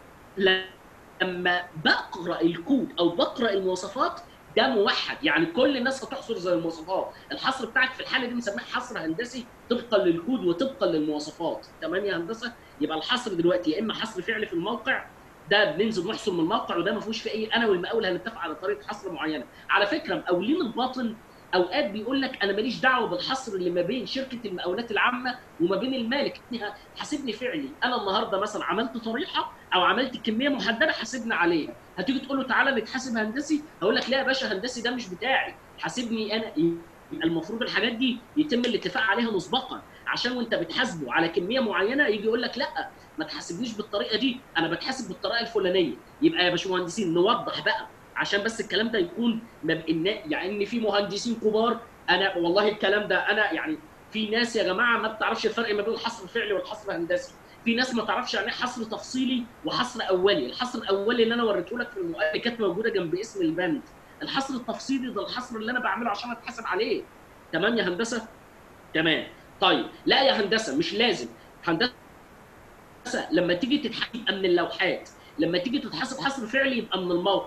لما بقرا الكود او بقرا المواصفات ده موحد يعني كل الناس هتحصر زي المواصفات الحصر بتاعك في الحاله دي بنسميه حصر هندسي طبقا للكود وطبقا للمواصفات تمام يا هندسه يبقى الحصر دلوقتي يا اما حصر فعلي في الموقع ده بننزل نحصر من الموقع وده ما فيهوش في اي انا والمقاول هنتفق على طريقه حصر معينه على فكره مقاولين الباطن اوقات بيقول لك انا ماليش دعوه بالحصر اللي ما بين شركه المقاولات العامه وما بين المالك حاسبني فعلي انا النهارده مثلا عملت طريحه او عملت كميه محدده حاسبني عليها هتيجي تقول له تعالى نتحاسب هندسي هقول لك لا يا باشا هندسي ده مش بتاعي حاسبني انا يبقى المفروض الحاجات دي يتم الاتفاق عليها مسبقا عشان وانت بتحاسبه على كميه معينه يجي يقول لك لا ما تحاسبنيش بالطريقه دي انا بتحاسب بالطريقه الفلانيه يبقى يا باشمهندسين نوضح بقى عشان بس الكلام ده يكون مبقنا يعني ان في مهندسين كبار انا والله الكلام ده انا يعني في ناس يا جماعه ما بتعرفش الفرق ما بين الحصر الفعلي والحصر الهندسي في ناس ما تعرفش يعني ايه حصر تفصيلي وحصر اولي الحصر الاولي اللي انا وريته لك في المقابله كانت موجوده جنب اسم البند الحصر التفصيلي ده الحصر اللي انا بعمله عشان اتحاسب عليه تمام يا هندسه تمام طيب لا يا هندسه مش لازم هندسه لما تيجي تتحاسب من اللوحات لما تيجي تتحاسب حصر فعلي يبقى من الموقع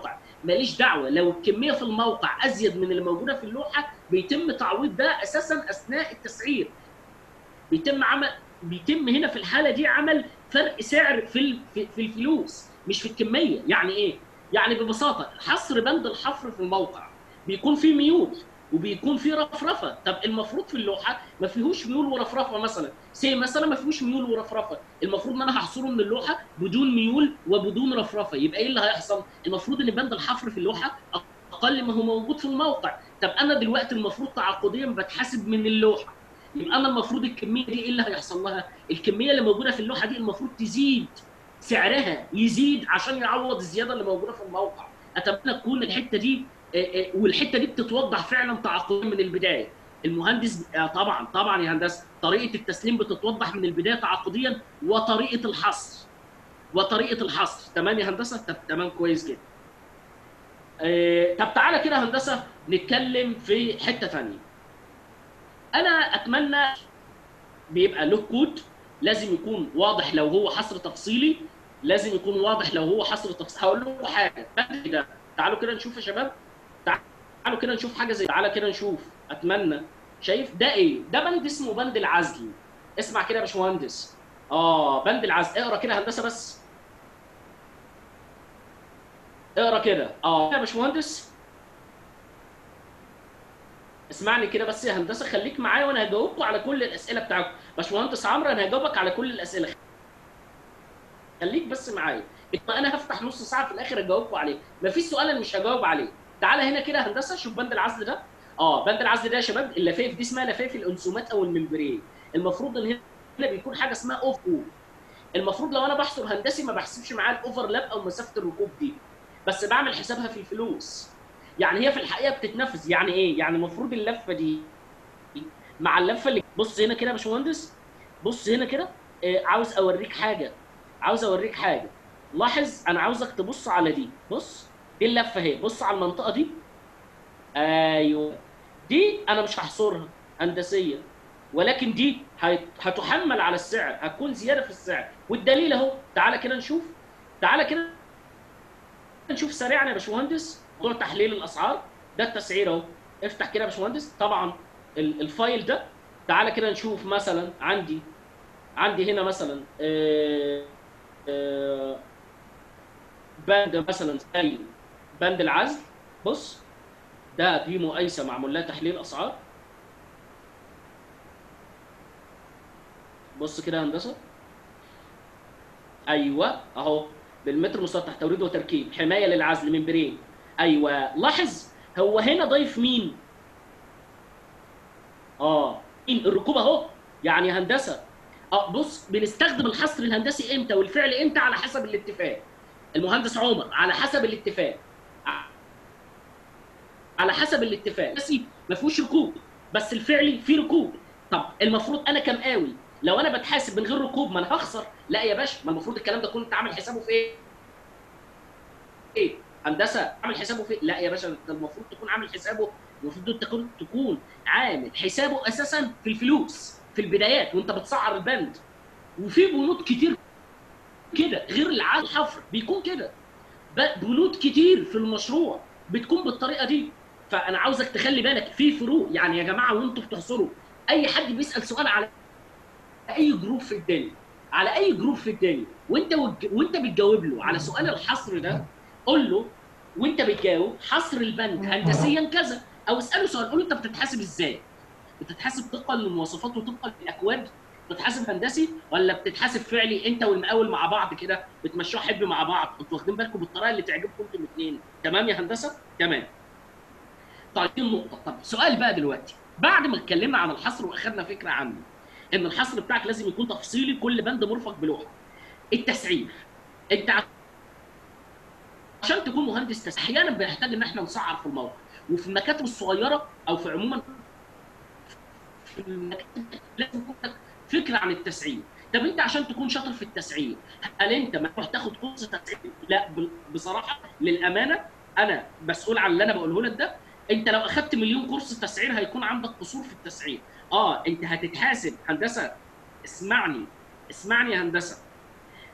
ماليش دعوه لو الكميه في الموقع ازيد من اللي موجوده في اللوحه بيتم تعويض ده اساسا اثناء التسعير بيتم عمل بيتم هنا في الحاله دي عمل فرق سعر في ال- في في الفلوس مش في الكميه يعني ايه يعني ببساطه حصر بند الحفر في الموقع بيكون فيه ميول وبيكون فيه رفرفه طب المفروض في اللوحه ما فيهوش ميول ورفرفه مثلا سي مثلا ما فيهوش ميول ورفرفه المفروض ان انا هحصره من اللوحه بدون ميول وبدون رفرفه يبقى ايه اللي هيحصل المفروض ان بند الحفر في اللوحه اقل ما هو موجود في الموقع طب انا دلوقتي المفروض تعاقديا بتحاسب من اللوحه يبقى انا المفروض الكميه دي ايه اللي هيحصل لها الكميه اللي موجوده في اللوحه دي المفروض تزيد سعرها يزيد عشان يعوض الزياده اللي موجوده في الموقع اتمنى تكون الحته دي آه، آه، والحته دي بتتوضح فعلا تعاقديا من البدايه المهندس آه، طبعا طبعا يا هندسه طريقه التسليم بتتوضح من البدايه تعاقديا وطريقه الحصر وطريقه الحصر تمام يا هندسه طب تمام كويس جدا آه، طب تعالى كده يا هندسه نتكلم في حته ثانيه انا اتمنى بيبقى له كود لازم يكون واضح لو هو حصر تفصيلي لازم يكون واضح لو هو حصر تفصيلي هقول لكم حاجه بند ده تعالوا كده نشوف يا شباب تعالوا كده نشوف حاجه زي تعالى كده نشوف اتمنى شايف ده ايه ده بند اسمه بند العزل اسمع كده يا باشمهندس اه بند العزل اقرا كده هندسه بس اقرا كده اه يا باشمهندس اسمعني كده بس يا هندسه خليك معايا وانا هجاوبكم على كل الاسئله بتاعكم باشمهندس عمرو انا هجاوبك على كل الاسئله خليك بس معايا إنما انا هفتح نص ساعه في الاخر اجاوبكم عليه مفيش سؤال انا مش هجاوب عليه تعالى هنا كده يا هندسه شوف بند العزل ده اه بند العزل ده يا شباب اللفايف دي اسمها لفايف الانسومات او الممبرين المفروض ان هنا بيكون حاجه اسمها اوف او المفروض لو انا بحصر هندسي ما بحسبش معاه الاوفرلاب او مسافه الركوب دي بس بعمل حسابها في الفلوس يعني هي في الحقيقه بتتنفذ يعني ايه يعني المفروض اللفه دي مع اللفه اللي بص هنا كده يا باشمهندس بص هنا كده آه، عاوز اوريك حاجه عاوز اوريك حاجه لاحظ انا عاوزك تبص على دي بص دي اللفه اهي بص على المنطقه دي ايوه دي انا مش هحصرها هندسيا ولكن دي هت- هتحمل على السعر هتكون زياده في السعر والدليل اهو تعالى كده نشوف تعالى كده نشوف سريعا يا باشمهندس موضوع تحليل الاسعار ده التسعير اهو افتح كده يا باشمهندس طبعا ال- الفايل ده تعالى كده نشوف مثلا عندي عندي هنا مثلا آه، آه، بند مثلا زي بند العزل بص ده دي مقايسه معمول لها تحليل اسعار بص كده يا هندسه ايوه اهو بالمتر مسطح توريد وتركيب حمايه للعزل من برين ايوه لاحظ هو هنا ضايف مين اه مين الركوب اهو يعني هندسه اه بص بنستخدم الحصر الهندسي امتى والفعل امتى على حسب الاتفاق المهندس عمر على حسب الاتفاق على حسب الاتفاق بس ما فيهوش ركوب بس الفعلي فيه ركوب طب المفروض انا كمقاول لو انا بتحاسب من غير ركوب ما انا هخسر لا يا باشا ما المفروض الكلام ده كنت عامل حسابه في ايه؟ ايه؟ هندسه عامل حسابه في إيه؟ لا يا باشا انت المفروض تكون عامل حسابه المفروض انت تكون تكون عامل حسابه اساسا في الفلوس في البدايات وانت بتسعر البند وفي بنود كتير كده غير العقد الحفر بيكون كده ب- بنود كتير في المشروع بتكون بالطريقه دي فانا عاوزك تخلي بالك في فروق يعني يا جماعه وانتوا بتحصروا اي حد بيسال سؤال على اي جروب في الدنيا على اي جروب في الدنيا وانت وج- وانت بتجاوب له على سؤال الحصر ده قول له وانت بتجاوب حصر البند هندسيا كذا او اساله سؤال قول له انت بتتحاسب ازاي؟ بتتحاسب طبقا للمواصفات وطبقا للاكواد بتتحاسب هندسي ولا بتتحاسب فعلي انت والمقاول مع بعض كده بتمشوها حب مع بعض انتوا واخدين بالكم بالطريقه اللي تعجبكم انتوا الاثنين تمام يا هندسه؟ تمام طيب دي النقطه طب سؤال بقى دلوقتي بعد ما اتكلمنا عن الحصر واخدنا فكره عنه ان الحصر بتاعك لازم يكون تفصيلي كل بند مرفق بلوحه التسعير انت عشان تكون مهندس تسعير احيانا بنحتاج ان احنا نسعر في الموقع وفي المكاتب الصغيره او في عموما في المكاتب لازم يكون لك فكره عن التسعير طب انت عشان تكون شاطر في التسعير هل انت محتاج تاخد كورس تسعير لا ب- بصراحه للامانه انا مسؤول عن اللي انا بقوله لك ده انت لو اخدت مليون كورس تسعير هيكون عندك قصور في التسعير اه انت هتتحاسب هندسه اسمعني اسمعني يا هندسه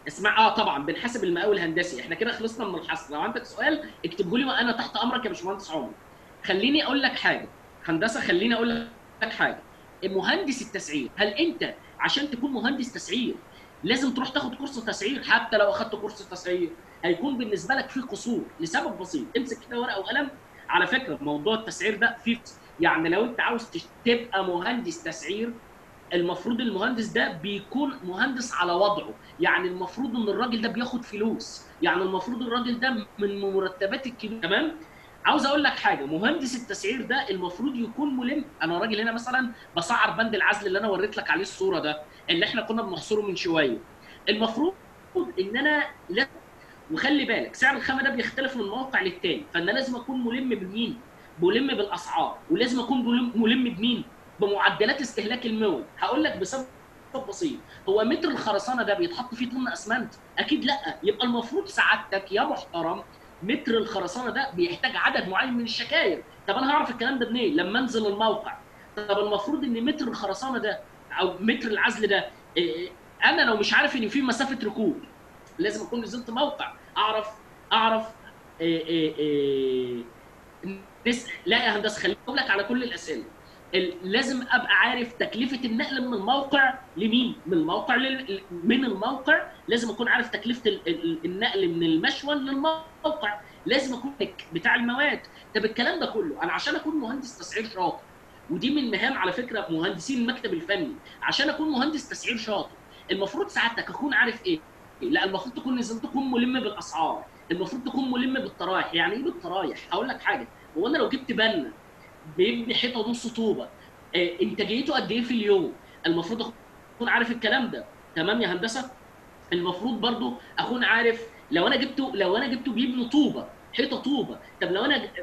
اسمع اه طبعا بنحاسب المقاول الهندسي احنا كده خلصنا من الحصر لو عندك سؤال اكتبه لي وانا تحت امرك يا باشمهندس عمر خليني اقول لك حاجه هندسه خليني اقول لك حاجه مهندس التسعير هل انت عشان تكون مهندس تسعير لازم تروح تاخد كورس تسعير حتى لو اخدت كورس تسعير هيكون بالنسبه لك فيه قصور لسبب بسيط امسك كده ورقه وقلم على فكره موضوع التسعير ده فيه يعني لو انت عاوز تش- تبقى مهندس تسعير المفروض المهندس ده بيكون مهندس على وضعه يعني المفروض ان الراجل ده بياخد فلوس يعني المفروض الراجل ده من مرتبات الكبيره تمام عاوز اقول لك حاجه مهندس التسعير ده المفروض يكون ملم انا راجل هنا مثلا بسعر بند العزل اللي انا وريت لك عليه الصوره ده اللي احنا كنا بنحصره من شويه المفروض ان انا لا وخلي بالك سعر الخامه ده بيختلف من موقع للتاني فانا لازم اكون ملم بمين ملم بالاسعار ولازم اكون ملم- ملم بمين بمعدلات استهلاك المواد هقول لك بسبب بسيط هو متر الخرسانه ده بيتحط فيه طن اسمنت اكيد لا يبقى المفروض سعادتك يا محترم متر الخرسانه ده بيحتاج عدد معين من الشكاير طب انا هعرف الكلام ده منين لما انزل الموقع طب المفروض ان متر الخرسانه ده او متر العزل ده إيه، انا لو مش عارف ان في مسافه ركوب لازم اكون نزلت موقع اعرف اعرف إيه إيه إيه نس... لا يا هندسه خليني اقول لك على كل الاسئله ال- لازم ابقى عارف تكلفه النقل من الموقع لمين؟ من الموقع لل... من الموقع لازم اكون عارف تكلفه ال... ال- النقل من المشون للموقع لازم اكون بتاع المواد طب الكلام ده كله انا عشان اكون مهندس تسعير شاطر ودي من مهام على فكره مهندسين المكتب الفني عشان اكون مهندس تسعير شاطر المفروض سعادتك اكون عارف ايه؟ لا المفروض تكون نزلت تكون ملم بالاسعار المفروض تكون ملم بالطرايح يعني ايه بالطرايح؟ هقول لك حاجه هو انا لو جبت بنا بيبني حيطه نص طوبه آه، انتاجيته قد ايه في اليوم المفروض اكون عارف الكلام ده تمام يا هندسه المفروض برضو اكون عارف لو انا جبته لو انا جبته بيبني طوبه حيطه طوبه طب لو انا ج-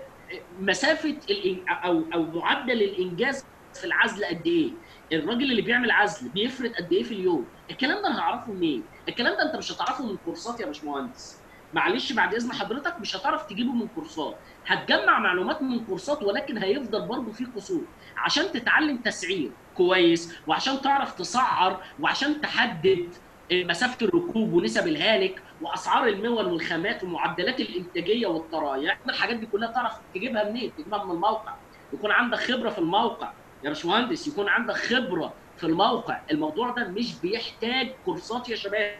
مسافه الإن- او او معدل الانجاز في العزل قد ايه الراجل اللي بيعمل عزل بيفرد قد ايه في اليوم الكلام ده انا هعرفه منين الكلام ده انت مش هتعرفه من كورسات يا باشمهندس معلش بعد اذن حضرتك مش هتعرف تجيبه من كورسات هتجمع معلومات من كورسات ولكن هيفضل برضه في قصور عشان تتعلم تسعير كويس وعشان تعرف تسعر وعشان تحدد مسافه الركوب ونسب الهالك واسعار المول والخامات ومعدلات الانتاجيه والطرايح الحاجات دي كلها تعرف تجيبها منين تجيبها من الموقع يكون عندك خبره في الموقع يا باشمهندس يكون عندك خبره في الموقع الموضوع ده مش بيحتاج كورسات يا شباب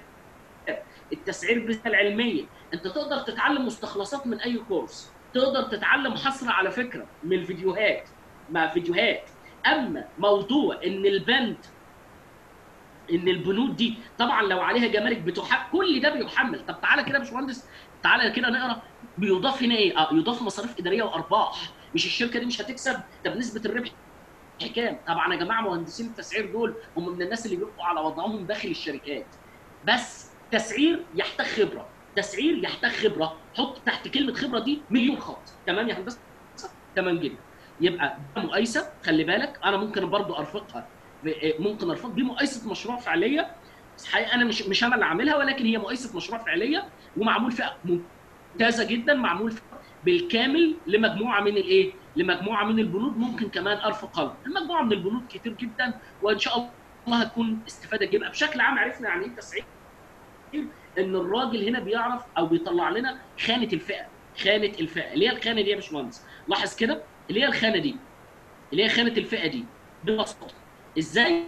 التسعير بالنسبه العلميه انت تقدر تتعلم مستخلصات من اي كورس تقدر تتعلم حصر على فكره من الفيديوهات مع فيديوهات اما موضوع ان البند ان البنود دي طبعا لو عليها جمارك بتحمل كل ده بيحمل طب تعالى كده يا باشمهندس تعالى كده نقرا بيضاف هنا ايه؟ اه يضاف مصاريف اداريه وارباح مش الشركه دي مش هتكسب طب نسبه الربح كام؟ طبعا يا جماعه مهندسين التسعير دول هم من الناس اللي بيبقوا على وضعهم داخل الشركات بس تسعير يحتاج خبره تسعير يحتاج خبره حط تحت كلمه خبره دي مليون خط تمام يا هندسه تمام جدا يبقى ده مقايسه خلي بالك انا ممكن برضو ارفقها ب- ممكن ارفق دي مقايسه مشروع فعليه بس حقيقة انا مش مش انا اللي عاملها ولكن هي مقايسه مشروع فعليه ومعمول فيها ممتازه جدا معمول فيها بالكامل لمجموعه من الايه؟ لمجموعه من البنود ممكن كمان ارفقها المجموعه من البنود كتير جدا وان شاء الله هتكون استفاده جدا بشكل عام عرفنا يعني ايه تسعير ان الراجل هنا بيعرف او بيطلع لنا خانه الفئه خانه الفئه اللي هي الخانه دي يا باشمهندس لاحظ كده اللي هي الخانه دي اللي هي خانه الفئه دي ببساطه ازاي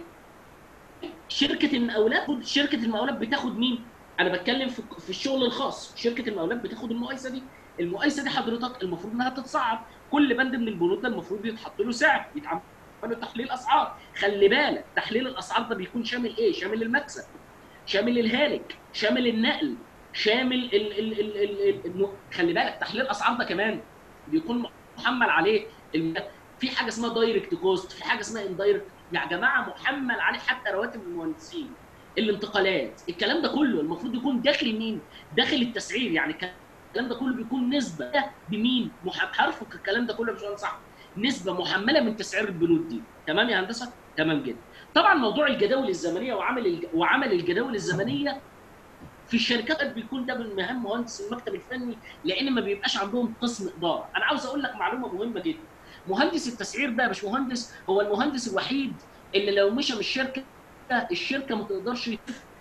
شركه المقاولات شركه المقاولات بتاخد مين انا بتكلم في في الشغل الخاص شركه المقاولات بتاخد المقايسه دي المقايسه دي حضرتك المفروض انها تتصعب كل بند من البنود ده المفروض يتحط له سعر يتعمل له تحليل اسعار خلي بالك تحليل الاسعار ده بيكون شامل ايه شامل المكسب شامل الهالك شامل النقل شامل ال ال ال ال ال الم... خلي بالك تحليل الاسعار ده كمان بيكون محمل عليه الم... في حاجه اسمها دايركت كوست في حاجه اسمها اندايركت يا جماعه محمل عليه حتى رواتب المهندسين الانتقالات الكلام ده كله المفروض يكون داخل مين داخل التسعير يعني الكلام ده كله بيكون نسبه بمين مح- هرفق الكلام ده كله يا باشمهندس صح نسبه محمله من تسعير البنود دي تمام يا هندسه تمام جدا طبعا موضوع الجداول الزمنيه وعمل الج... وعمل الجداول الزمنيه في الشركات بيكون ده من مهام مهندس المكتب الفني لان ما بيبقاش عندهم قسم اداره انا عاوز اقول لك معلومه مهمه جدا مهندس التسعير ده يا باشمهندس هو المهندس الوحيد اللي لو مشى من الشركه الشركه ما تقدرش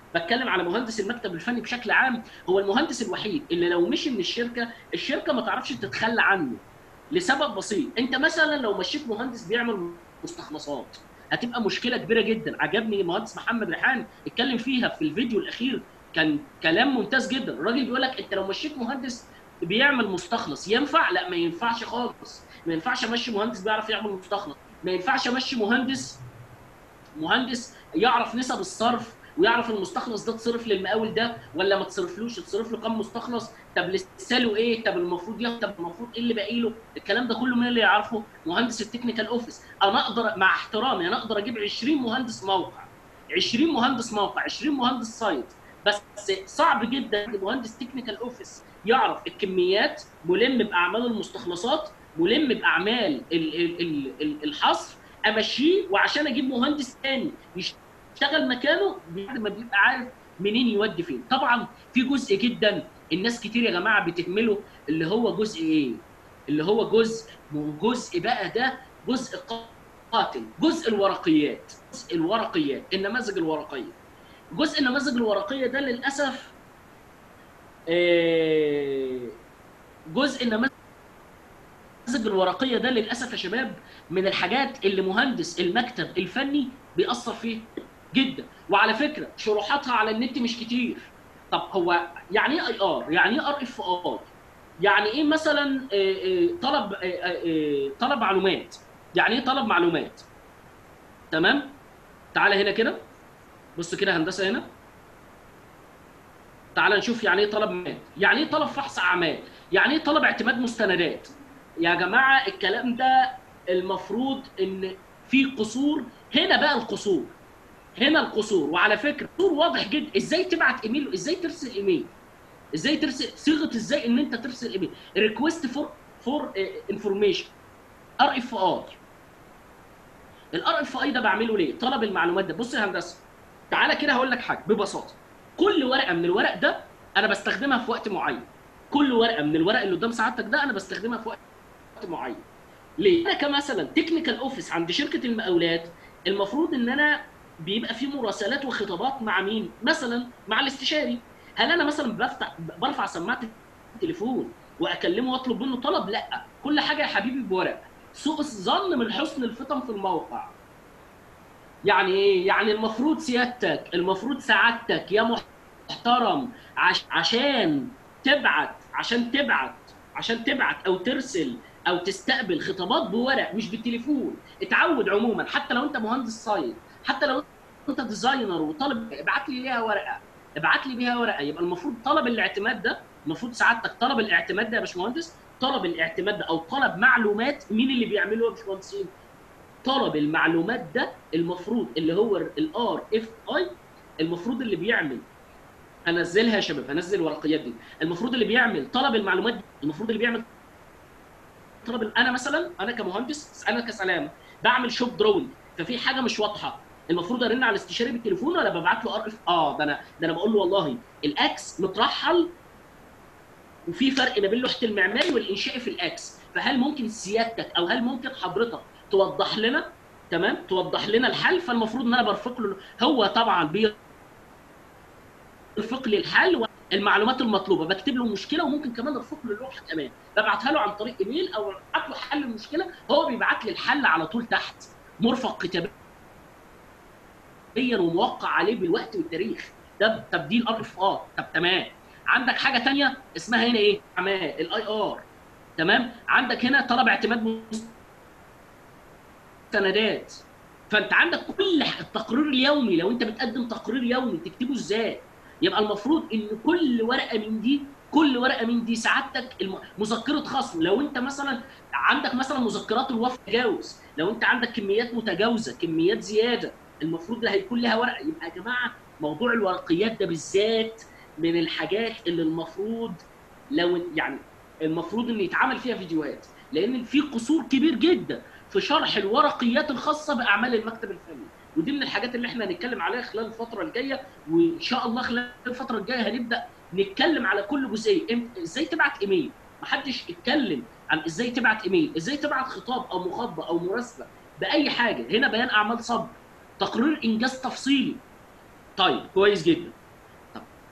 بتكلم على مهندس المكتب الفني بشكل عام هو المهندس الوحيد اللي لو مشي من الشركه الشركه ما تعرفش تتخلى عنه لسبب بسيط انت مثلا لو مشيت مهندس بيعمل مستخلصات هتبقى مشكله كبيره جدا عجبني المهندس محمد ريحان اتكلم فيها في الفيديو الاخير كان كلام ممتاز جدا الراجل بيقول لك انت لو مشيت مهندس بيعمل مستخلص ينفع لا ما ينفعش خالص ما ينفعش امشي مهندس بيعرف يعمل مستخلص ما ينفعش امشي مهندس مهندس يعرف نسب الصرف ويعرف المستخلص ده اتصرف للمقاول ده ولا ما تصرفلوش اتصرف له كام مستخلص طب لسه له ايه طب المفروض ياخد طب المفروض ايه اللي باقي له الكلام ده كله مين اللي يعرفه مهندس التكنيكال اوفيس انا اقدر مع احترامي انا اقدر اجيب 20 مهندس موقع 20 مهندس موقع 20 مهندس سايت بس صعب جدا مهندس تكنيكال اوفيس يعرف الكميات ملم باعمال المستخلصات ملم باعمال ال- ال- ال- ال- الحصر امشيه وعشان اجيب مهندس تاني يشتغل مكانه بعد ما بيبقى عارف منين يودي فين طبعا في جزء جدا الناس كتير يا جماعه بتهمله اللي هو جزء ايه اللي هو جزء جزء بقى ده جزء قاتل جزء الورقيات جزء الورقيات النماذج الورقيه جزء النماذج الورقيه ده للاسف آه، جزء النماذج الورقيه ده للاسف يا شباب من الحاجات اللي مهندس المكتب الفني بيأثر فيها جدا وعلى فكره شروحاتها على النت مش كتير طب هو يعني ايه اي ار يعني ايه ار اف اي يعني ايه مثلا آه، آه، طلب آه، آه، طلب معلومات يعني ايه طلب معلومات تمام تعالى هنا كده بص كده هندسه هنا تعال نشوف يعني ايه طلب معلومات يعني ايه طلب فحص اعمال يعني ايه طلب اعتماد مستندات يا جماعه الكلام ده المفروض ان في قصور هنا بقى القصور هنا القصور وعلى فكره قصور واضح جدا ازاي تبعت ايميل ازاي ترسل ايميل ازاي ترسل صيغه ازاي ان انت ترسل ايميل ريكويست فور فور انفورميشن ار اف اي الار اف اي ده بعمله ليه طلب المعلومات ده بص يا هندسه تعالى كده هقول لك حاجه ببساطه كل ورقه من الورق ده انا بستخدمها في وقت معين كل ورقه من الورق اللي قدام سعادتك ده انا بستخدمها في وقت معين ليه انا كمثلا تكنيكال اوفيس عند شركه المقاولات المفروض ان انا بيبقى في مراسلات وخطابات مع مين مثلا مع الاستشاري هل انا مثلا بفتح برفع سماعه التليفون واكلمه واطلب منه طلب لا كل حاجه يا حبيبي بورق سوء الظن من حسن الفطن في الموقع يعني ايه يعني المفروض سيادتك المفروض سعادتك يا محترم عش عشان تبعت عشان تبعت عشان تبعت او ترسل او تستقبل خطابات بورق مش بالتليفون اتعود عموما حتى لو انت مهندس سايت حتى لو انت ديزاينر وطالب ابعت لي ليها ورقه ابعت لي بيها ورقه يبقى المفروض طلب الاعتماد ده المفروض سعادتك طلب الاعتماد ده يا باشمهندس طلب الاعتماد ده او طلب معلومات مين اللي بيعمله يا باشمهندسين طلب المعلومات ده المفروض اللي هو الار اف اي المفروض اللي بيعمل هنزلها يا شباب هنزل الورقيات دي المفروض اللي بيعمل طلب المعلومات دي المفروض اللي بيعمل طلب انا مثلا انا كمهندس انا كسلام بعمل شوب دروينج ففي حاجه مش واضحه المفروض ارن على الاستشاري بالتليفون ولا ببعت له ار اف اه ده انا ده انا بقول له والله الاكس مترحل وفي فرق ما بين لوحه المعماري والانشائي في الاكس فهل ممكن سيادتك او هل ممكن حضرتك توضح لنا تمام توضح لنا الحل فالمفروض ان انا برفق له هو طبعا بيرفق لي الحل المعلومات المطلوبه بكتب له المشكله وممكن كمان ارفق له اللوحه كمان ببعتها له عن طريق ايميل او ابعت له حل المشكله هو بيبعت لي الحل على طول تحت مرفق كتابيا وموقع عليه بالوقت والتاريخ ده تبديل ار اف ار طب تمام عندك حاجه ثانيه اسمها هنا ايه اعمال الاي ار تمام عندك هنا طلب اعتماد مستندات فانت عندك كل التقرير اليومي لو انت بتقدم تقرير يومي تكتبه ازاي يبقى المفروض ان كل ورقه من دي كل ورقه من دي سعادتك الم... مذكره خصم لو انت مثلا عندك مثلا مذكرات الوفاه تجاوز لو انت عندك كميات متجاوزه كميات زياده المفروض ده هيكون لها ورقه يبقى يا جماعه موضوع الورقيات ده بالذات من الحاجات اللي المفروض لو يعني المفروض ان يتعمل فيها فيديوهات لان في قصور كبير جدا في شرح الورقيات الخاصه باعمال المكتب الفني ودي من الحاجات اللي احنا هنتكلم عليها خلال الفتره الجايه وان شاء الله خلال الفتره الجايه هنبدا نتكلم على كل جزئيه ازاي تبعت ايميل محدش اتكلم عن ازاي تبعت ايميل ازاي تبعت خطاب او مخاطبه او مراسله باي حاجه هنا بيان اعمال صبر تقرير انجاز تفصيلي طيب كويس جدا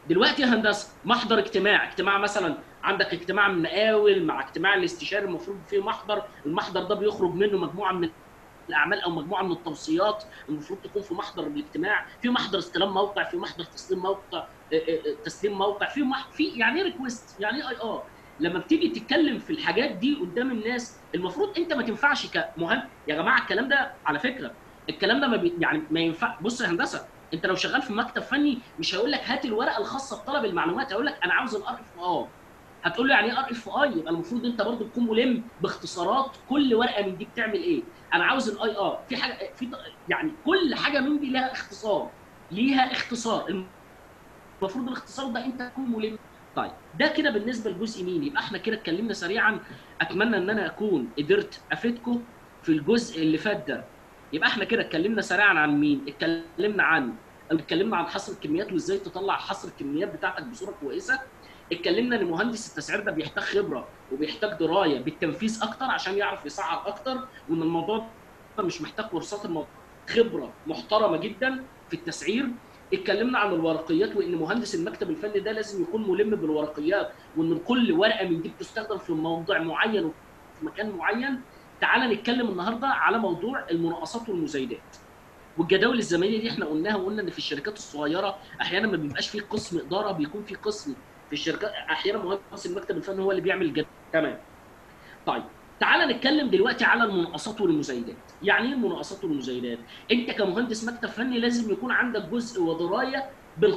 دلوقتي يا هندسه محضر اجتماع اجتماع مثلا عندك اجتماع المقاول مع اجتماع الاستشاري المفروض فيه محضر المحضر ده بيخرج منه مجموعه من الاعمال او مجموعه من التوصيات المفروض تكون في محضر الاجتماع في محضر استلام موقع في محضر تسليم موقع اه، اه، اه، تسليم موقع في مح... في يعني ايه ريكويست يعني ايه اي ار لما بتيجي تتكلم في الحاجات دي قدام الناس المفروض انت ما تنفعش كمهندس يا جماعه الكلام ده على فكره الكلام ده ما بي... يعني ما ينفع بص يا هندسه انت لو شغال في مكتب فني مش هيقول لك هات الورقه الخاصه بطلب المعلومات هيقول لك انا عاوز الار اف اي هتقول له يعني ايه ار اف اي يبقى المفروض انت برضو تكون ملم باختصارات كل ورقه من دي بتعمل ايه انا عاوز الاي ار في حاجه في يعني كل حاجه من دي لها اختصار ليها اختصار المفروض الاختصار ده انت تكون ملم طيب ده كده بالنسبه لجزء مين يبقى احنا كده اتكلمنا سريعا اتمنى ان انا اكون قدرت افيدكم في الجزء اللي فات ده يبقى احنا كده اتكلمنا سريعا عن مين اتكلمنا عن اتكلمنا عن حصر الكميات وازاي تطلع حصر الكميات بتاعتك بصوره كويسه اتكلمنا ان مهندس التسعير ده بيحتاج خبره وبيحتاج درايه بالتنفيذ اكتر عشان يعرف يسعر اكتر وان الموضوع ده مش محتاج كورسات الموضوع خبره محترمه جدا في التسعير اتكلمنا عن الورقيات وان مهندس المكتب الفني ده لازم يكون ملم بالورقيات وان كل ورقه من دي بتستخدم في موضوع معين وفي مكان معين تعال نتكلم النهارده على موضوع المناقصات والمزايدات والجداول الزمنيه دي احنا قلناها وقلنا ان في الشركات الصغيره احيانا ما بيبقاش فيه قسم اداره بيكون في قسم في الشركات احيانا مهندس المكتب الفني هو اللي بيعمل الجدول تمام طيب تعال نتكلم دلوقتي على المناقصات والمزايدات يعني ايه المناقصات والمزايدات انت كمهندس مكتب فني لازم يكون عندك جزء ودرايه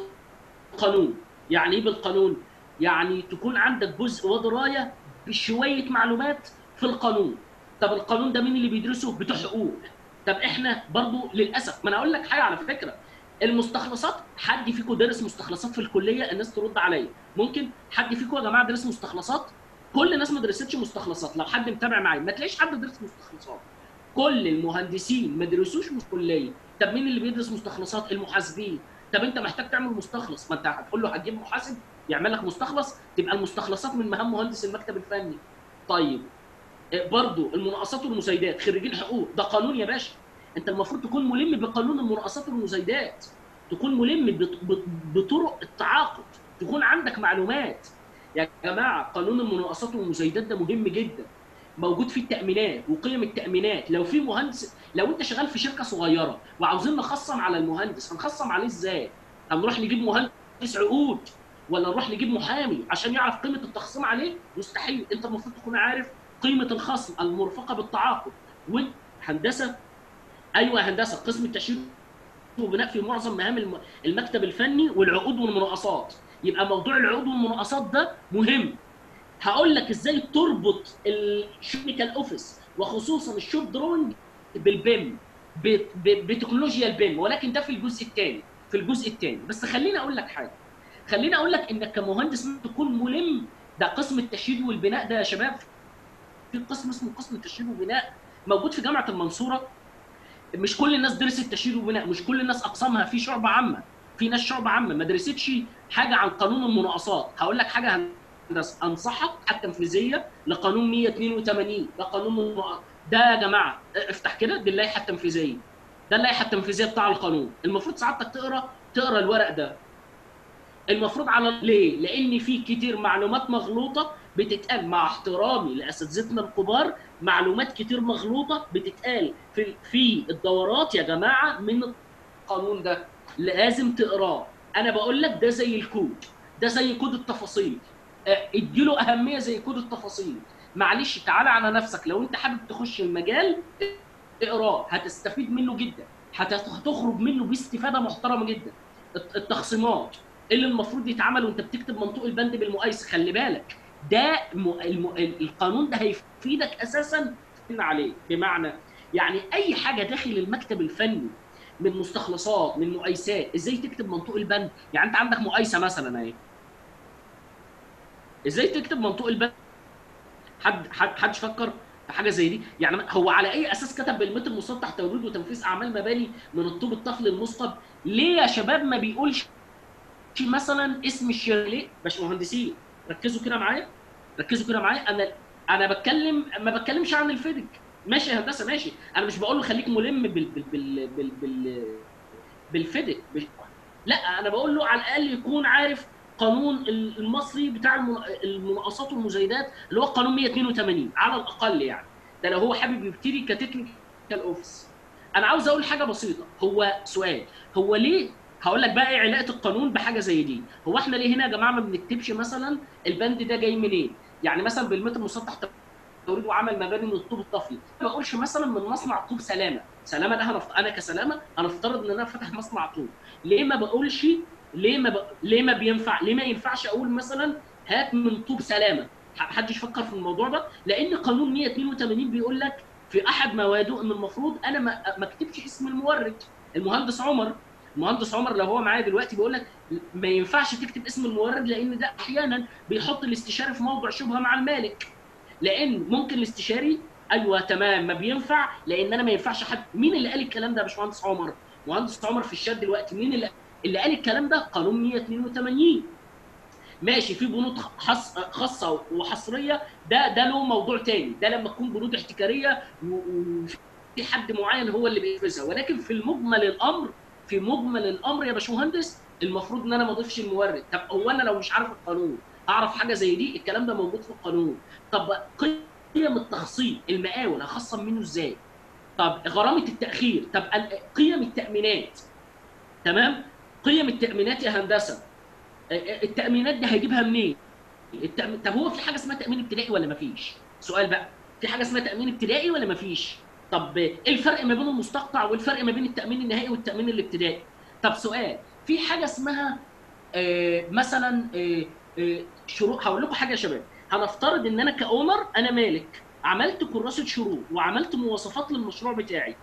بالقانون يعني ايه بالقانون يعني تكون عندك جزء ودرايه بشويه معلومات في القانون طب القانون ده مين اللي بيدرسه بتوع حقوق طب احنا برضو للاسف ما انا اقول لك حاجه على فكره المستخلصات حد فيكم درس مستخلصات في الكليه الناس ترد عليا ممكن حد فيكم يا جماعه درس مستخلصات كل الناس ما درستش مستخلصات لو حد متابع معايا ما تلاقيش حد درس مستخلصات كل المهندسين ما درسوش في الكليه طب مين اللي بيدرس مستخلصات المحاسبين طب انت محتاج تعمل مستخلص ما انت هتقول له هتجيب محاسب يعمل لك مستخلص تبقى المستخلصات من مهام مهندس المكتب الفني طيب برضو المناقصات والمزايدات خريجين حقوق ده قانون يا باشا انت المفروض تكون ملم بقانون المناقصات والمزايدات تكون ملم بطرق التعاقد تكون عندك معلومات يا جماعه قانون المناقصات والمزايدات ده مهم جدا موجود فيه التامينات وقيم التامينات لو في مهندس لو انت شغال في شركه صغيره وعاوزين نخصم على المهندس هنخصم عليه ازاي هنروح نجيب مهندس عقود ولا نروح نجيب محامي عشان يعرف قيمه التخصيم عليه مستحيل انت المفروض تكون عارف قيمه الخصم المرفقه بالتعاقد وهندسه ايوه هندسه قسم التشييد وبناء في معظم مهام المكتب الفني والعقود والمناقصات يبقى موضوع العقود والمناقصات ده مهم هقول لك ازاي تربط الشيميكال اوفيس وخصوصا الشوب دروينج بالبيم بتكنولوجيا البيم ولكن ده في الجزء الثاني في الجزء الثاني بس خليني اقول لك حاجه خليني اقول لك انك كمهندس تكون ملم ده قسم التشييد والبناء ده يا شباب في قسم اسمه قسم التشييد والبناء موجود في جامعه المنصوره مش كل الناس درست تشييد وبناء مش كل الناس اقسامها في شعبه عامه في ناس شعبه عامه ما درستش حاجه عن قانون المناقصات هقول لك حاجه هندسه انصحك التنفيذيه لقانون 182 ده قانون ده يا جماعه افتح كده دي اللائحه التنفيذيه ده اللائحه التنفيذيه بتاع القانون المفروض سعادتك تقرا تقرا الورق ده المفروض على ليه لان في كتير معلومات مغلوطه بتتقال مع احترامي لاساتذتنا الكبار معلومات كتير مغلوطه بتتقال في في الدورات يا جماعه من القانون ده لازم تقراه انا بقول لك ده زي الكود ده زي كود التفاصيل اديله اهميه زي كود التفاصيل معلش تعالى على نفسك لو انت حابب تخش المجال اقراه هتستفيد منه جدا هتخرج منه باستفاده محترمه جدا التخصيمات اللي المفروض يتعمل وانت بتكتب منطوق البند بالمقايسه خلي بالك ده الم... الم... القانون ده هيفيدك اساسا عليه بمعنى يعني اي حاجه داخل المكتب الفني من مستخلصات من مقايسات ازاي تكتب منطوق البند يعني انت عندك مقايسه مثلا اهي ازاي تكتب منطوق البند حد حد حدش فكر في حاجه زي دي يعني هو على اي اساس كتب بالمتر مسطح توريد وتنفيذ اعمال مباني من الطوب الطفل المثقب ليه يا شباب ما بيقولش مثلا اسم الشركه ليه باشمهندسين ركزوا كده معايا ركزوا كده معايا انا انا بتكلم ما بتكلمش عن الفيدك ماشي يا هندسه ماشي انا مش بقول له خليك ملم بال بال بال بال, بال بالفيدك لا انا بقول له على الاقل يكون عارف القانون المصري بتاع المن- المناقصات والمزايدات اللي هو القانون 182 على الاقل يعني ده لو هو حابب يبتدي كتكنيكال اوفيس انا عاوز اقول حاجه بسيطه هو سؤال هو ليه هقول لك بقى ايه علاقه القانون بحاجه زي دي هو احنا ليه هنا يا جماعه ما بنكتبش مثلا البند ده جاي منين يعني مثلا بالمتر مسطح توريد وعمل مباني من الطوب الطفلي ما بقولش مثلا من مصنع طوب سلامه سلامه ده هنفت... انا كسلامه هنفترض ان انا فاتح مصنع طوب ليه ما بقولش ليه ما ب... ليه ما بينفع ليه ما ينفعش اقول مثلا هات من طوب سلامه محدش فكر في الموضوع ده لان قانون 182 بيقول لك في احد مواده ان المفروض انا ما ما اكتبش اسم المورد المهندس عمر المهندس عمر لو هو معايا دلوقتي بيقول لك ما ينفعش تكتب اسم المورد لان ده احيانا بيحط الاستشاري في موضع شبهه مع المالك لان ممكن الاستشاري ايوه تمام ما بينفع لان انا ما ينفعش حد مين اللي قال الكلام ده يا باشمهندس عمر مهندس عمر في الشات دلوقتي مين اللي اللي قال الكلام ده قانون 182 ماشي في بنود خاص خاصه وحصريه ده ده له موضوع تاني ده لما تكون بنود احتكاريه و- وفي حد معين هو اللي بينفذها ولكن في المجمل الامر في مجمل الامر يا باشمهندس المفروض ان انا ما اضيفش المورد طب هو انا لو مش عارف القانون اعرف حاجه زي دي الكلام ده موجود في القانون طب قيم التخصيص المقاول هخصم منه ازاي طب غرامه التاخير طب ال- قيم التامينات تمام قيم التامينات يا هندسه التامينات دي هيجيبها منين التأمين... طب هو في حاجه اسمها تامين ابتدائي ولا مفيش سؤال بقى في حاجه اسمها تامين ابتدائي ولا مفيش طب ايه الفرق ما بين المستقطع والفرق ما بين التامين النهائي والتامين الابتدائي طب سؤال في حاجه اسمها آه مثلا آه آه شروط هقول لكم حاجه يا شباب هنفترض ان انا كاونر انا مالك عملت كراسه شروط وعملت مواصفات للمشروع بتاعي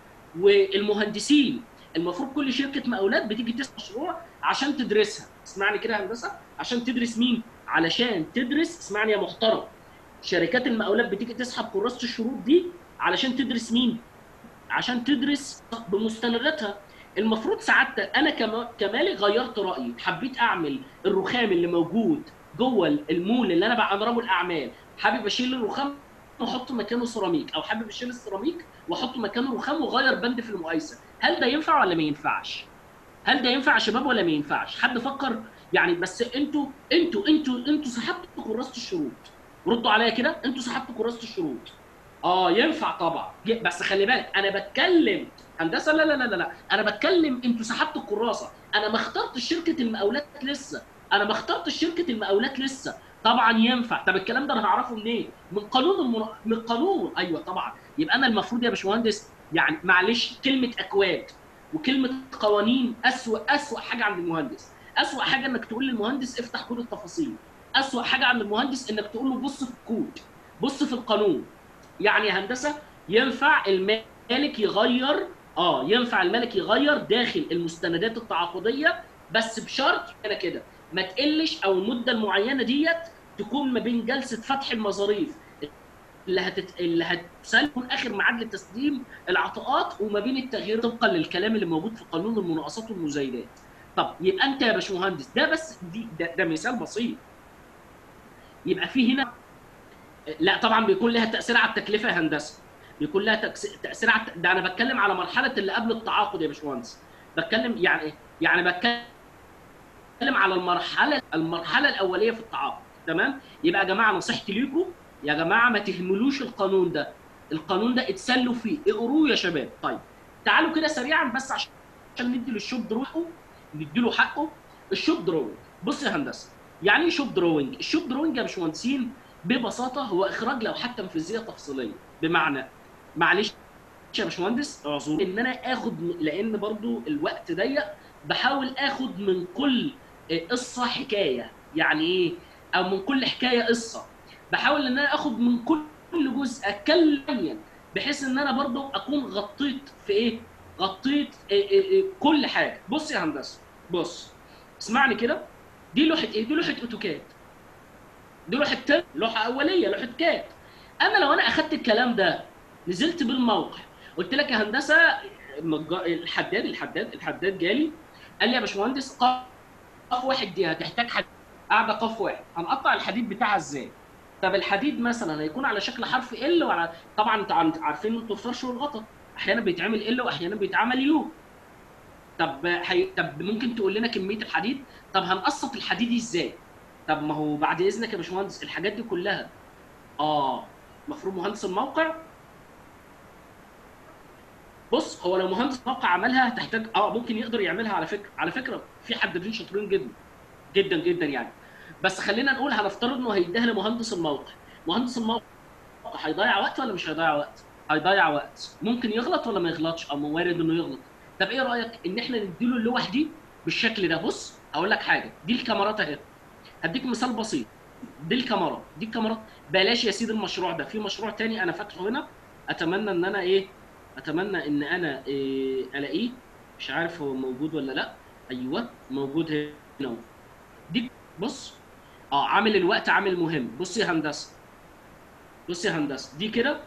والمهندسين المفروض كل شركه مقاولات بتيجي تسمع مشروع عشان تدرسها اسمعني كده يا هندسه عشان تدرس مين علشان تدرس اسمعني يا محترم شركات المقاولات بتيجي تسحب كراسه الشروط دي علشان تدرس مين عشان تدرس بمستنداتها المفروض سعادتك انا كما- كمالك غيرت رايي حبيت اعمل الرخام اللي موجود جوه المول اللي انا بقى انا رجل اعمال حابب اشيل الرخام واحط مكانه سيراميك او حابب اشيل السيراميك واحط مكانه رخام واغير بند في المقايسه هل ده ينفع ولا ما ينفعش هل ده ينفع يا شباب ولا ما ينفعش حد فكر يعني بس انتوا انتوا انتوا انتوا سحبتوا كراسه الشروط ردوا عليا كده انتوا سحبتوا كراسه الشروط اه ينفع طبعا ي- بس خلي بالك انا بتكلم هندسه لا لا لا لا لا انا بتكلم انتوا سحبتوا الكراسه انا ما اخترتش شركه المقاولات لسه انا ما اخترتش شركه المقاولات لسه طبعا ينفع طب الكلام ده انا هعرفه منين من قانون المن... من قانون ايوه طبعا يبقى انا المفروض يا باشمهندس يعني معلش كلمه اكواد وكلمه قوانين اسوأ اسوأ حاجه عند المهندس اسوأ حاجه انك تقول للمهندس افتح كود التفاصيل اسوأ حاجه عند المهندس انك تقول له بص في الكود بص في القانون يعني يا هندسه ينفع المالك يغير اه ينفع المالك يغير داخل المستندات التعاقديه بس بشرط انا كده ما تقلش او المده المعينه ديت تكون ما بين جلسه فتح المظاريف اللي هتت... اللي هتسلم اخر ميعاد لتسليم العطاءات وما بين التغيير طبقا للكلام اللي موجود في قانون المناقصات والمزايدات. طب يبقى انت يا باشمهندس ده بس دي ده, ده مثال بسيط. يبقى في هنا لا طبعا بيكون لها تاثير على التكلفه يا هندسه. بيكون لها تكس- تاثير على الت- ده انا بتكلم على مرحله اللي قبل التعاقد يا باشمهندس. بتكلم يعني يعني بتكلم على المرحله المرحله الاوليه في التعاقد تمام؟ يبقى يا جماعه نصيحتي ليكم يا جماعه ما تهملوش القانون ده القانون ده اتسلوا فيه اقروه يا شباب طيب تعالوا كده سريعا بس عشان عشان ندي للشوب درو حقه ندي له حقه الشوب دروينج بص يا هندسه يعني ايه شوب دروينج الشوب دروينج يا باشمهندسين ببساطه هو اخراج لوحات تنفيذيه تفصيليه بمعنى معلش يا باشمهندس اعذروا ان انا اخد م- لان برضو الوقت ضيق بحاول اخد من كل قصه حكايه يعني ايه او من كل حكايه قصه بحاول ان انا اخد من كل جزء اتكلم بحيث ان انا برضو اكون غطيت في ايه غطيت إيه إيه إيه كل حاجه بص يا هندسه بص اسمعني كده دي لوحه ايه دي لوحه اوتوكاد دي لوحه تل... لوحه اوليه لوحه كاد انا لو انا اخدت الكلام ده نزلت بالموقع قلت لك يا هندسه مج- الحداد الحداد الحداد جالي قال لي يا باشمهندس قف واحد دي هتحتاج حديد قاعده قف واحد هنقطع الحديد بتاعها ازاي طب الحديد مثلا هيكون على شكل حرف ال وعلى طبعا انتوا عن- عارفين انتوا الفرش والغطا احيانا بيتعمل ال واحيانا بيتعمل يو طب هي... طب ممكن تقول لنا كميه الحديد طب هنقسط الحديد ازاي طب ما هو بعد اذنك يا باشمهندس الحاجات دي كلها اه المفروض مهندس الموقع بص هو لو مهندس موقع عملها هتحتاج اه ممكن يقدر يعملها على فكره على فكره في حدادين شاطرين جدا جدا جدا يعني بس خلينا نقول هنفترض انه هيديها لمهندس الموقع مهندس الموقع هيضيع وقت ولا مش هيضيع وقت هيضيع وقت ممكن يغلط ولا ما يغلطش او وارد انه يغلط طب ايه رايك ان احنا نديله اللوح دي بالشكل ده بص هقول لك حاجه دي الكاميرات اهي هديك مثال بسيط دي الكاميرا دي الكاميرا بلاش يا سيدي المشروع ده في مشروع تاني انا فاتحه هنا اتمنى ان انا ايه اتمنى ان انا إيه الاقيه مش عارف هو موجود ولا لا ايوه موجود هنا اهو دي بص اه عامل الوقت عامل مهم بص يا هندسه بص يا هندسه دي كده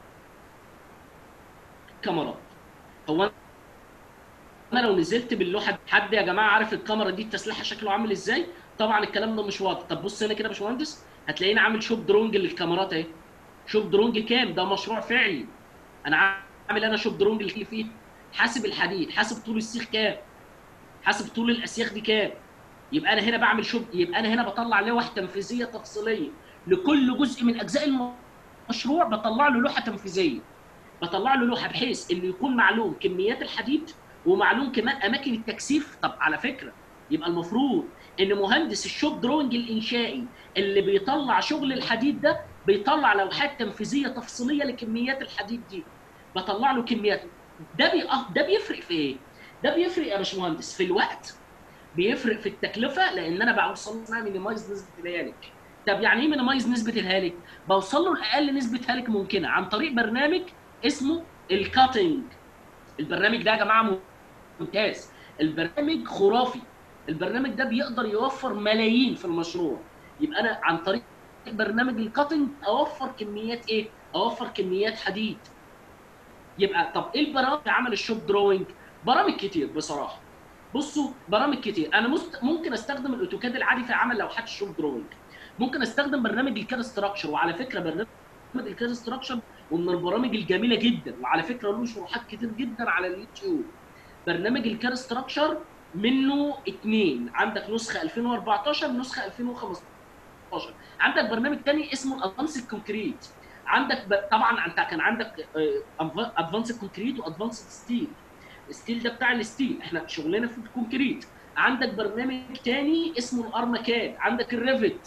كاميرات هو انا لو نزلت باللوحه حد يا جماعه عارف الكاميرا دي تسليحها شكله عامل ازاي طبعا الكلام ده مش واضح طب بص هنا كده يا باشمهندس هتلاقيني عامل شوب درونج للكاميرات اهي شوب درونج كام ده مشروع فعلي انا عامل انا شوب درونج اللي فيه حاسب الحديد حاسب طول السيخ كام حاسب طول الاسياخ دي كام يبقى انا هنا بعمل شوب يبقى انا هنا بطلع لوح تنفيذيه تفصيليه لكل جزء من اجزاء المشروع بطلع له لوحه تنفيذيه بطلع له لوحه بحيث انه يكون معلوم كميات الحديد ومعلوم كمان اماكن التكثيف طب على فكره يبقى المفروض ان مهندس الشوب درونج الانشائي اللي بيطلع شغل الحديد ده بيطلع لوحات تنفيذيه تفصيليه لكميات الحديد دي بطلع له كميات ده بي... ده بيفرق في ايه؟ ده بيفرق يا باشمهندس في الوقت بيفرق في التكلفه لان انا بوصل اسمها مينيمايز نسبه الهالك طب يعني ايه مينيمايز نسبه الهالك؟ بوصل له لاقل نسبه هالك ممكنه عن طريق برنامج اسمه الكاتنج البرنامج ده يا جماعه ممتاز البرنامج خرافي البرنامج ده بيقدر يوفر ملايين في المشروع يبقى انا عن طريق برنامج الكاتنج اوفر كميات ايه اوفر كميات حديد يبقى طب ايه البرامج عمل الشوب دروينج برامج كتير بصراحه بصوا برامج كتير انا مست... ممكن استخدم الاوتوكاد العادي في عمل لوحات الشوب دروينج ممكن استخدم برنامج الكاد ستراكشر وعلى فكره برنامج الكاد ستراكشر ومن البرامج الجميله جدا وعلى فكره له شروحات كتير جدا على اليوتيوب برنامج الكاد ستراكشر منه اثنين عندك نسخه 2014 ونسخه 2015 عندك برنامج تاني اسمه الادفانس كونكريت عندك ب... طبعا انت كان عندك ادفانس كونكريت وادفانس ستيل الستيل ده بتاع الستيل احنا شغلنا في الكونكريت عندك برنامج تاني اسمه الارمكاد عندك الريفت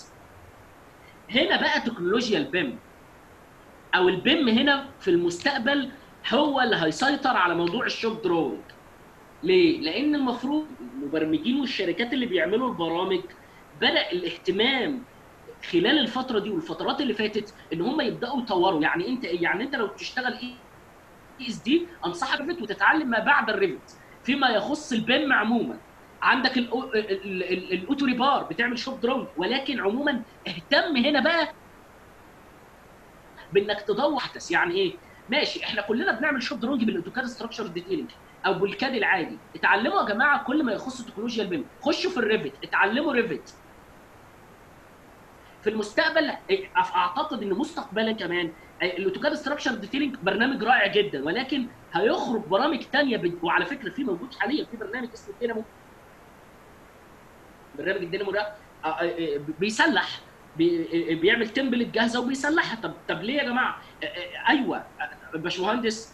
هنا بقى تكنولوجيا البيم او البيم هنا في المستقبل هو اللي هيسيطر على موضوع الشوب دروينج ليه؟ لان المفروض المبرمجين والشركات اللي بيعملوا البرامج بدا الاهتمام خلال الفتره دي والفترات اللي فاتت ان هم يبداوا يطوروا يعني انت يعني انت لو بتشتغل اي اس دي انصحك ريفت وتتعلم ما بعد الريفت فيما يخص البيم عموما عندك الاوتو ريبار بتعمل شوب دراون ولكن عموما اهتم هنا بقى بانك تدور احدث يعني ايه ماشي احنا كلنا بنعمل شوب درونج بالاوتوكاد ستراكشر ديتيلنج او بالكاد العادي اتعلموا يا جماعه كل ما يخص تكنولوجيا البيم خشوا في الريفت اتعلموا ريفت في المستقبل اعتقد ان مستقبلا كمان الاوتوكاد ستراكشر ديتيلنج برنامج رائع جدا ولكن هيخرج برامج ثانيه ب... وعلى فكره في موجود حاليا في برنامج اسمه دينامو برنامج الدينامو ده بيسلح بي... بيعمل تمبلت جاهزه وبيسلحها طب طب ليه يا جماعه ايوه باشمهندس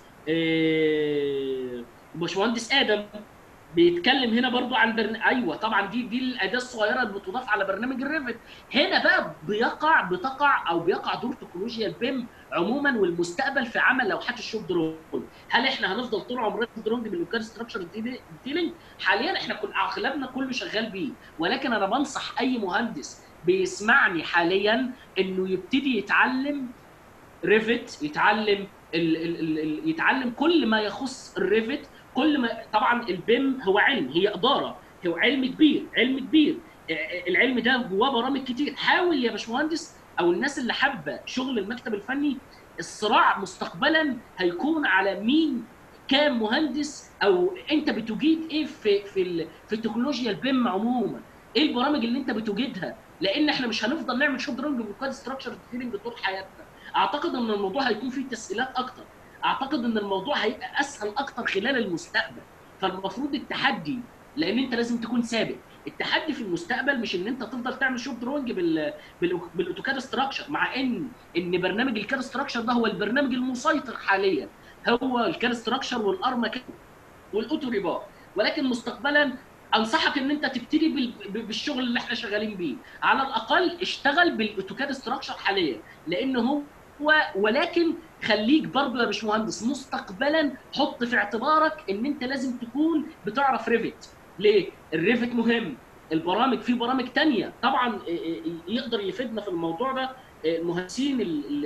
باشمهندس ادم بيتكلم هنا برضو عن برن... ايوه طبعا دي دي الاداه الصغيره اللي بتضاف على برنامج الريفت هنا بقى بيقع بتقع او بيقع دور تكنولوجيا البيم عموما والمستقبل في عمل لوحات الشوب درون هل احنا هنفضل طول عمرنا درونج باللوكال ستراكشر ديتيلنج حاليا احنا كل اغلبنا كله شغال بيه ولكن انا بنصح اي مهندس بيسمعني حاليا انه يبتدي يتعلم ريفت يتعلم ال ال ال يتعلم كل ما يخص الريفت كل ما طبعا البيم هو علم هي اداره هو علم كبير علم كبير العلم ده جواه برامج كتير حاول يا باشمهندس او الناس اللي حابه شغل المكتب الفني الصراع مستقبلا هيكون على مين كام مهندس او انت بتجيد ايه في في في التكنولوجيا البيم عموما ايه البرامج اللي انت بتوجدها لان احنا مش هنفضل نعمل شوب درونج وكاد ستراكشر ديتيلنج طول حياتنا اعتقد ان الموضوع هيكون فيه تسهيلات اكتر اعتقد ان الموضوع هيبقى اسهل اكتر خلال المستقبل فالمفروض التحدي لان انت لازم تكون سابق التحدي في المستقبل مش ان انت تفضل تعمل شوب دروينج بال بال- بالاوتوكاد ستراكشر مع ان ان برنامج الكاد ستراكشر ده هو البرنامج المسيطر حاليا هو الكاد ستراكشر والارما والاوتو ريبار ولكن مستقبلا انصحك ان انت تبتدي بال- بالشغل اللي احنا شغالين بيه على الاقل اشتغل بالاوتوكاد ستراكشر حاليا لان هو ولكن خليك برضه يا باشمهندس مستقبلا حط في اعتبارك ان انت لازم تكون بتعرف ريفت ليه الريفت مهم البرامج في برامج تانية طبعا ي- ي- يقدر يفيدنا في الموضوع ده المهندسين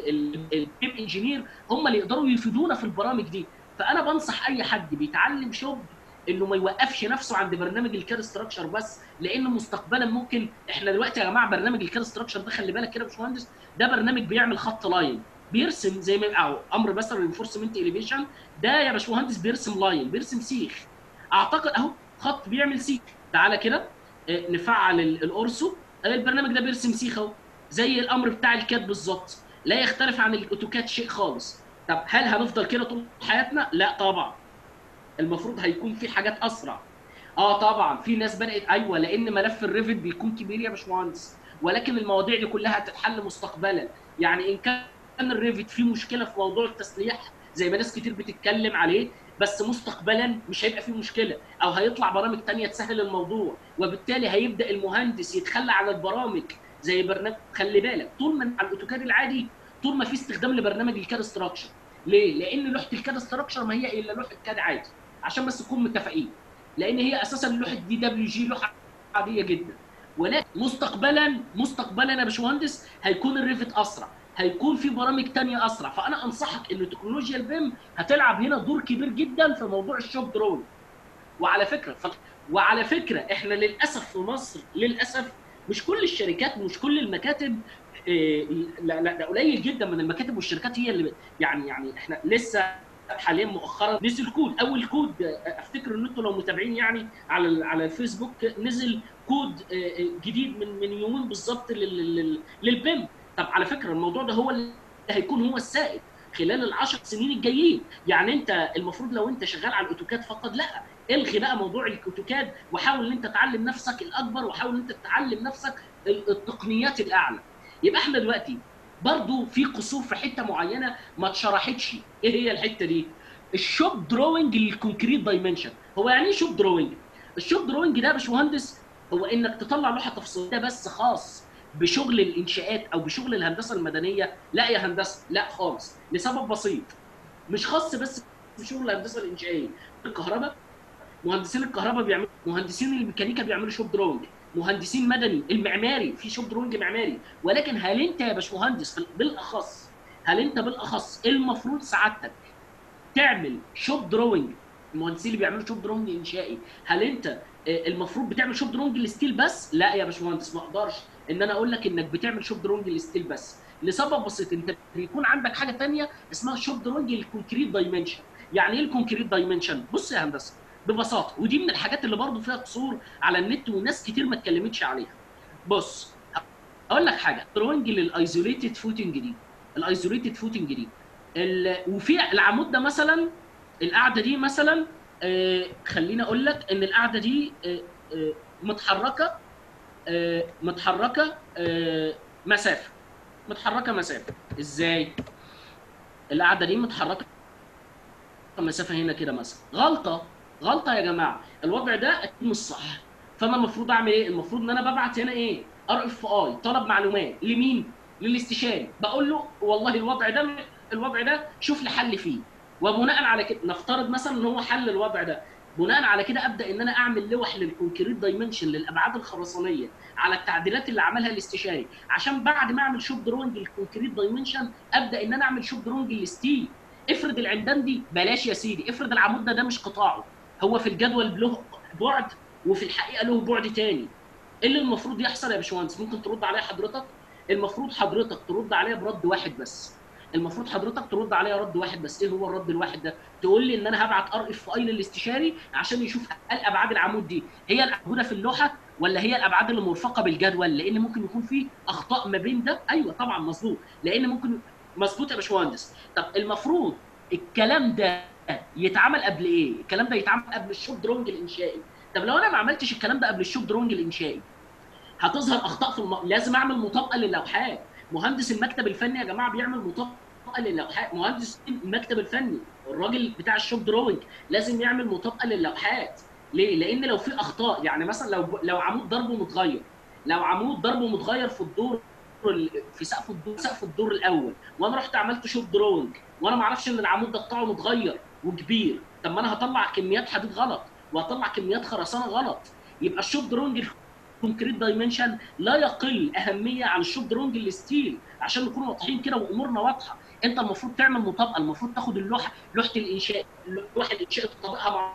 البيم انجينير هم اللي يقدروا يفيدونا في البرامج دي فانا بنصح اي حد بيتعلم شغل انه ما يوقفش نفسه عند برنامج الكاد ستراكشر بس لانه مستقبلا ممكن احنا دلوقتي يا جماعه برنامج الكاد ستراكشر ده خلي بالك كده يا باشمهندس ده برنامج بيعمل خط لاين بيرسم زي ما او امر مثلا انفورسمنت اليفيشن ده يا باشمهندس بيرسم لاين بيرسم سيخ اعتقد اهو خط بيعمل سيخ تعالى كده آه، نفعل ال- الاورسو آه، البرنامج ده بيرسم سيخ اهو زي الامر بتاع الكاد بالظبط لا يختلف عن الاوتوكاد شيء خالص طب هل هنفضل كده طول حياتنا لا طبعا المفروض هيكون في حاجات اسرع اه طبعا في ناس بدات ايوه لان ملف الريفت بيكون كبير يا باشمهندس ولكن المواضيع دي كلها هتتحل مستقبلا يعني ان كان الريفت فيه مشكله في موضوع التسليح زي ما ناس كتير بتتكلم عليه بس مستقبلا مش هيبقى فيه مشكله او هيطلع برامج تانية تسهل الموضوع وبالتالي هيبدا المهندس يتخلى عن البرامج زي برنامج خلي بالك طول ما على الاوتوكاد العادي طول ما في استخدام لبرنامج الكاد ستراكشر ليه؟ لان لوحه الكاد ستراكشر ما هي الا لوحه كاد عادي عشان بس نكون متفقين لان هي اساسا لوحه دي دبليو جي لوحه عاديه جدا ولكن مستقبلا مستقبلا يا باشمهندس هيكون الريفت اسرع هيكون في برامج تانية اسرع فانا انصحك ان تكنولوجيا البيم هتلعب هنا دور كبير جدا في موضوع الشوب درون وعلى فكره ف... وعلى فكره احنا للاسف في مصر للاسف مش كل الشركات ومش كل المكاتب إيه، لا لا ده قليل جدا من المكاتب والشركات هي اللي يعني يعني احنا لسه حاليا مؤخرا نزل كود اول كود آه، افتكر ان انتوا لو متابعين يعني على ال- على الفيسبوك نزل كود آه، آه، جديد من من يومين بالظبط لل- لل- للبيم طب على فكره الموضوع ده هو اللي هيكون هو السائد خلال العشر سنين الجايين يعني انت المفروض لو انت شغال على الاوتوكاد فقط لا الغي بقى موضوع الاوتوكاد وحاول ان انت تعلم نفسك الاكبر وحاول ان انت تتعلم نفسك ال- التقنيات الاعلى يبقى احنا دلوقتي برضو في قصور في حته معينه ما اتشرحتش ايه هي الحته دي الشوب دروينج للكونكريت دايمنشن هو يعني ايه شوب دروينج الشوب دروينج ده يا باشمهندس هو انك تطلع لوحه تفصيليه بس خاص بشغل الانشاءات او بشغل الهندسه المدنيه لا يا هندسه لا خالص لسبب بسيط مش خاص بس بشغل الهندسه الانشائيه الكهرباء مهندسين الكهرباء بيعملوا مهندسين الميكانيكا بيعملوا شوب دروينج مهندسين مدني المعماري في شوب دروينج معماري ولكن هل انت يا باشمهندس في- بالاخص هل انت بالاخص المفروض سعادتك تعمل شوب دروينج المهندسين اللي بيعملوا شوب دروينج انشائي هل انت آه، المفروض بتعمل شوب دروينج للستيل بس لا يا باشمهندس ما اقدرش ان انا اقول لك انك بتعمل شوب دروينج للستيل بس لسبب بسيط انت بيكون عندك حاجه تانية اسمها شوب دروينج للكونكريت دايمنشن يعني ايه الكونكريت دايمنشن بص يا هندسه ببساطه ودي من الحاجات اللي برضو فيها قصور على النت وناس كتير ما اتكلمتش عليها بص اقول لك حاجه دروينج للايزوليتد فوتنج دي الايزوليتد فوتنج دي ال- وفي العمود ده مثلا القاعده دي مثلا آه، خليني اقول لك ان القاعده دي آه، آه، متحركه آه، متحركه آه، مسافه متحركه مسافه ازاي القاعده دي متحركه مسافه هنا كده مثلا غلطه غلطه يا جماعه الوضع ده اكيد مش صح فانا المفروض اعمل ايه المفروض ان انا ببعت هنا ايه ار اف اي طلب معلومات لمين للاستشاري بقول له والله الوضع ده الوضع ده شوف لي حل فيه وبناء على كده نفترض مثلا ان هو حل الوضع ده بناء على كده ابدا ان انا اعمل لوح للكونكريت دايمنشن للابعاد الخرسانيه على التعديلات اللي عملها الاستشاري عشان بعد ما اعمل شوب دروينج للكونكريت دايمنشن ابدا ان انا اعمل شوب دروينج للستيل افرض العمدان دي بلاش يا سيدي افرض العمود ده ده مش قطاعه هو في الجدول له بعد وفي الحقيقه له بعد تاني ايه اللي المفروض يحصل يا باشمهندس ممكن ترد عليا حضرتك المفروض حضرتك ترد عليا برد واحد بس المفروض حضرتك ترد عليا رد واحد بس ايه هو الرد الواحد ده تقول لي ان انا هبعت ار اف اي للاستشاري عشان يشوف هل ابعاد العمود دي هي الموجوده في اللوحه ولا هي الابعاد اللي مرفقه بالجدول لان ممكن يكون في اخطاء ما بين ده ايوه طبعا مظبوط لان ممكن مظبوط يا باشمهندس طب المفروض الكلام ده يتعمل قبل ايه الكلام ده يتعمل قبل الشوب درونج الانشائي طب لو انا ما عملتش الكلام ده قبل الشوب دروينج الانشائي هتظهر اخطاء في الم... لازم اعمل مطابقه للوحات مهندس المكتب الفني يا جماعه بيعمل مطابقه للوحات مهندس المكتب الفني الراجل بتاع الشوب دروينج لازم يعمل مطابقه للوحات ليه لان لو في اخطاء يعني مثلا لو لو عمود ضربه متغير لو عمود ضربه متغير في الدور ال- في سقف الدور سقف الدور الاول وانا رحت عملت شوب دروينج وانا ما اعرفش ان العمود ده قطعه متغير وكبير طب ما انا هطلع كميات حديد غلط وهطلع كميات خرسانه غلط يبقى الشوب دروينج الكونكريت دايمنشن لا يقل اهميه عن الشوب دروينج الستيل عشان نكون واضحين كده وامورنا واضحه انت المفروض تعمل مطابقه المفروض تاخد اللوحه لوحه الانشاء لوحه الانشاء تطابقها مع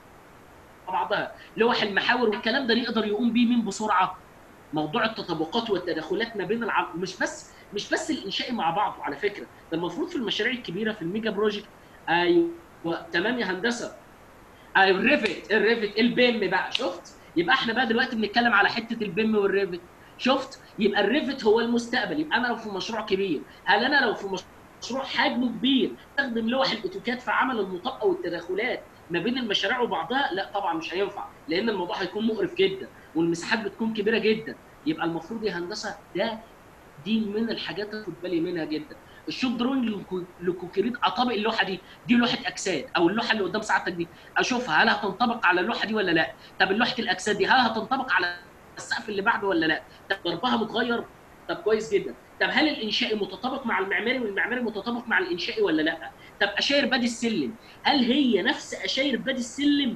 بعضها لوح المحاور والكلام ده يقدر يقوم بيه مين بسرعه موضوع التطابقات والتداخلات ما بين العم... مش بس مش بس الانشائي مع بعضه على فكره ده المفروض في المشاريع الكبيره في الميجا بروجكت ايوه تمام يا هندسه ايوه الريفت الريفت البيم بقى شفت يبقى احنا بقى دلوقتي بنتكلم على حته البيم والريفت شفت يبقى الريفت هو المستقبل يبقى انا لو في مشروع كبير هل انا لو في مشروع حجمه كبير استخدم لوح الاوتوكاد في عمل المطابقه والتداخلات ما بين المشاريع وبعضها لا طبعا مش هينفع لان الموضوع هيكون مقرف جدا والمساحات بتكون كبيره جدا يبقى المفروض يا هندسه ده دي من الحاجات اللي خد بالي منها جدا الشوب دروينج لكوكريت اطابق اللوحه دي دي لوحه اجساد او اللوحه اللي قدام سعادتك دي اشوفها هل هتنطبق على اللوحه دي ولا لا طب لوحه الاجساد دي هل هتنطبق على السقف اللي بعده ولا لا طب ضربها متغير طب كويس جدا طب هل الانشائي متطابق مع المعماري والمعماري متطابق مع الانشائي ولا لا طب اشاير بادي السلم هل هي نفس اشاير بادي السلم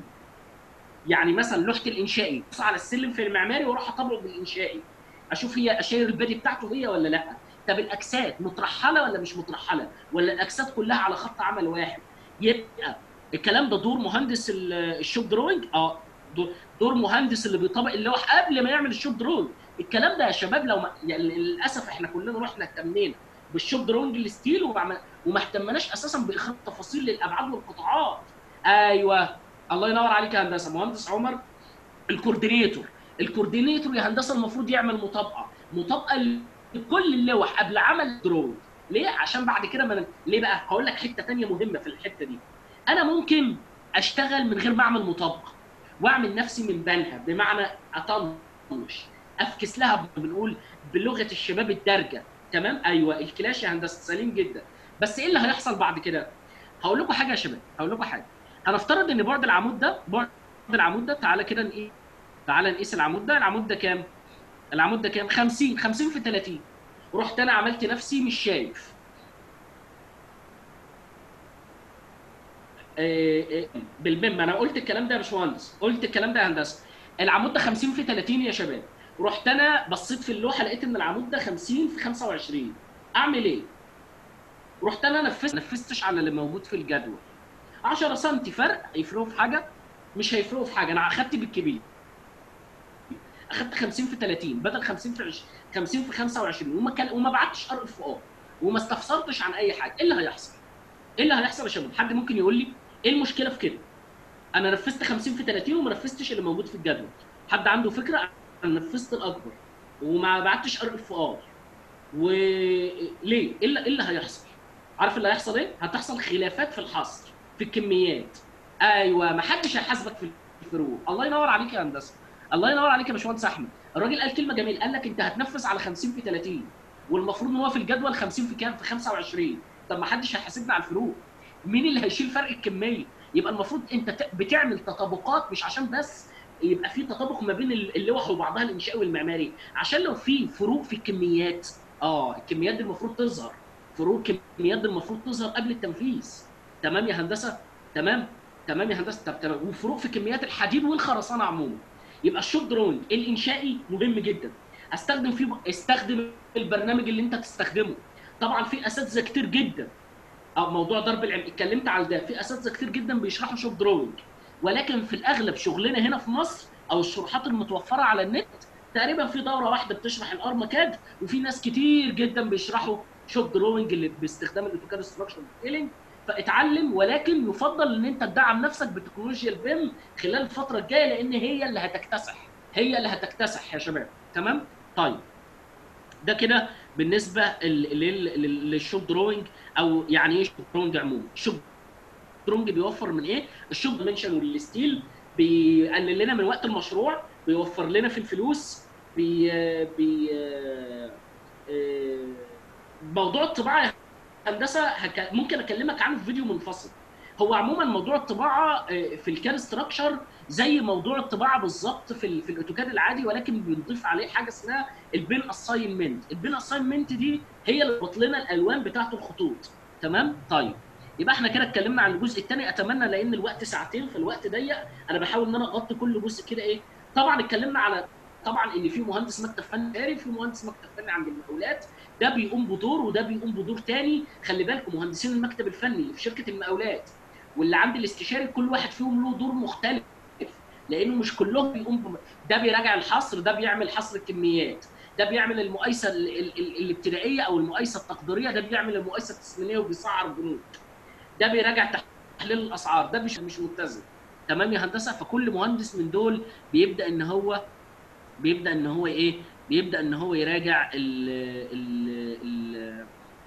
يعني مثلا لوحه الانشائي بص على السلم في المعماري واروح اطبقه بالانشائي اشوف هي اشاير البادي بتاعته هي ولا لا طب الاجساد مترحله ولا مش مترحله ولا الاجساد كلها على خط عمل واحد يبقى الكلام ده دور مهندس الشوب دروينج اه دور مهندس اللي بيطبق اللوح قبل ما يعمل الشوب دروينج الكلام ده يا شباب لو ما يعني للاسف احنا كلنا رحنا اهتمينا بالشوب دروينج الستيل وما وما اهتمناش اساسا باخراج تفاصيل للابعاد والقطاعات ايوه الله ينور عليك يا هندسه مهندس عمر الكوردينيتور الكوردينيتور يا هندسه المفروض يعمل مطابقه مطابقه لكل اللوح قبل عمل دروينج ليه عشان بعد كده ما ليه بقى هقول لك حته ثانيه مهمه في الحته دي انا ممكن اشتغل من غير ما اعمل مطابقه واعمل نفسي من بنها بمعنى اطنش افكس لها بنقول بلغه الشباب الدارجه تمام ايوه الكلاش يا هندسه سليم جدا بس ايه اللي هيحصل بعد كده هقول لكم حاجه يا شباب هقول لكم حاجه هنفترض ان بعد العمود ده بعد العمود ده تعالى كده نقيس تعالى نقيس العمود ده العمود ده كام العمود ده كام 50 50 في 30 رحت انا عملت نفسي مش شايف بالبم انا قلت الكلام ده يا باشمهندس قلت الكلام ده يا هندسه العمود ده 50 في 30 يا شباب رحت انا بصيت في اللوحه لقيت ان العمود ده 50 في 25 اعمل ايه رحت انا نفذت نفذتش على اللي موجود في الجدول 10 سم فرق هيفرقوا في حاجه مش هيفرقوا في حاجه انا اخدت بالكبير اخدت 50 في 30 بدل 50 في 20 50 في 25 وما كان وما بعتش ار اف ار وما استفسرتش عن اي حاجه ايه اللي هيحصل؟ ايه اللي هيحصل يا شباب؟ حد ممكن يقول لي ايه المشكله في كده؟ انا نفذت 50 في 30 وما نفذتش اللي موجود في الجدول حد عنده فكره انا نفذت الاكبر وما بعتش ار اف ار وليه؟ ايه اللي, إيه اللي هيحصل؟ عارف اللي هيحصل ايه؟ هتحصل خلافات في الحصر في الكميات ايوه ما حدش هيحاسبك في الفروق الله ينور عليك يا هندسه الله ينور عليك يا باشمهندس احمد الراجل قال كلمه جميله قال لك انت هتنفذ على 50 في 30 والمفروض ان هو في الجدول 50 في كام في 25 طب ما حدش هيحاسبنا على الفروق مين اللي هيشيل فرق الكميه يبقى المفروض انت بتعمل تطابقات مش عشان بس يبقى في تطابق ما بين اللوح وبعضها الانشائي والمعماري عشان لو في فروق في الكميات اه الكميات دي المفروض تظهر فروق الكميات دي المفروض تظهر قبل التنفيذ تمام يا هندسه تمام تمام يا هندسه طب تمام وفروق في كميات الحديد والخرسانه عموما يبقى الشوب دروينج الانشائي مهم جدا استخدم فيه استخدم البرنامج اللي انت تستخدمه طبعا في اساتذه كتير جدا او موضوع ضرب العلم اتكلمت على ده في اساتذه كتير جدا بيشرحوا شوب دروينج ولكن في الاغلب شغلنا هنا في مصر او الشروحات المتوفره على النت تقريبا في دوره واحده بتشرح الارمكاد وفي ناس كتير جدا بيشرحوا شوب دروينج اللي باستخدام الاوتوكاد ستراكشر ديتيلنج فاتعلم ولكن يفضل ان انت تدعم نفسك بتكنولوجيا البيم خلال الفتره الجايه لان هي اللي هتكتسح هي اللي هتكتسح يا شباب تمام طيب ده كده بالنسبه للشوب دروينج او يعني ايه شوب دروينج عموما الشوب دروينج بيوفر من ايه الشوب دايمنشن والستيل بيقلل لنا من وقت المشروع بيوفر لنا في الفلوس بي بي آه، آه، موضوع الطباعه يا هندسه هك... ممكن اكلمك عنه في فيديو منفصل هو عموما موضوع الطباعه آه، في الكاد ستراكشر زي موضوع الطباعه بالظبط في ال... في الاوتوكاد العادي ولكن بنضيف عليه حاجه اسمها البين اساينمنت البين اساينمنت دي هي اللي بتحط لنا الالوان بتاعه الخطوط تمام طيب يبقى احنا كده اتكلمنا عن الجزء الثاني اتمنى لان الوقت ساعتين فالوقت ضيق انا بحاول ان انا اغطي كل جزء كده ايه طبعا اتكلمنا على طبعا ان في مهندس مكتب فني اداري في مهندس مكتب فني عند المقاولات ده بيقوم بدور وده بيقوم بدور تاني خلي بالكم مهندسين المكتب الفني في شركه المقاولات واللي عند الاستشاري كل واحد فيهم له دور مختلف لانه مش كلهم بيقوم بم... ده بيراجع الحصر ده بيعمل حصر الكميات ده بيعمل المقايسه ال- ال- ال- الابتدائيه او المقايسه التقديريه ده بيعمل المقايسه التسمينيه وبيسعر بنود ده بيراجع تحليل الاسعار ده مش مش متزن تمام يا هندسه فكل مهندس من دول بيبدا ان هو بيبدا ان هو ايه بيبدا ان هو يراجع ال ال ال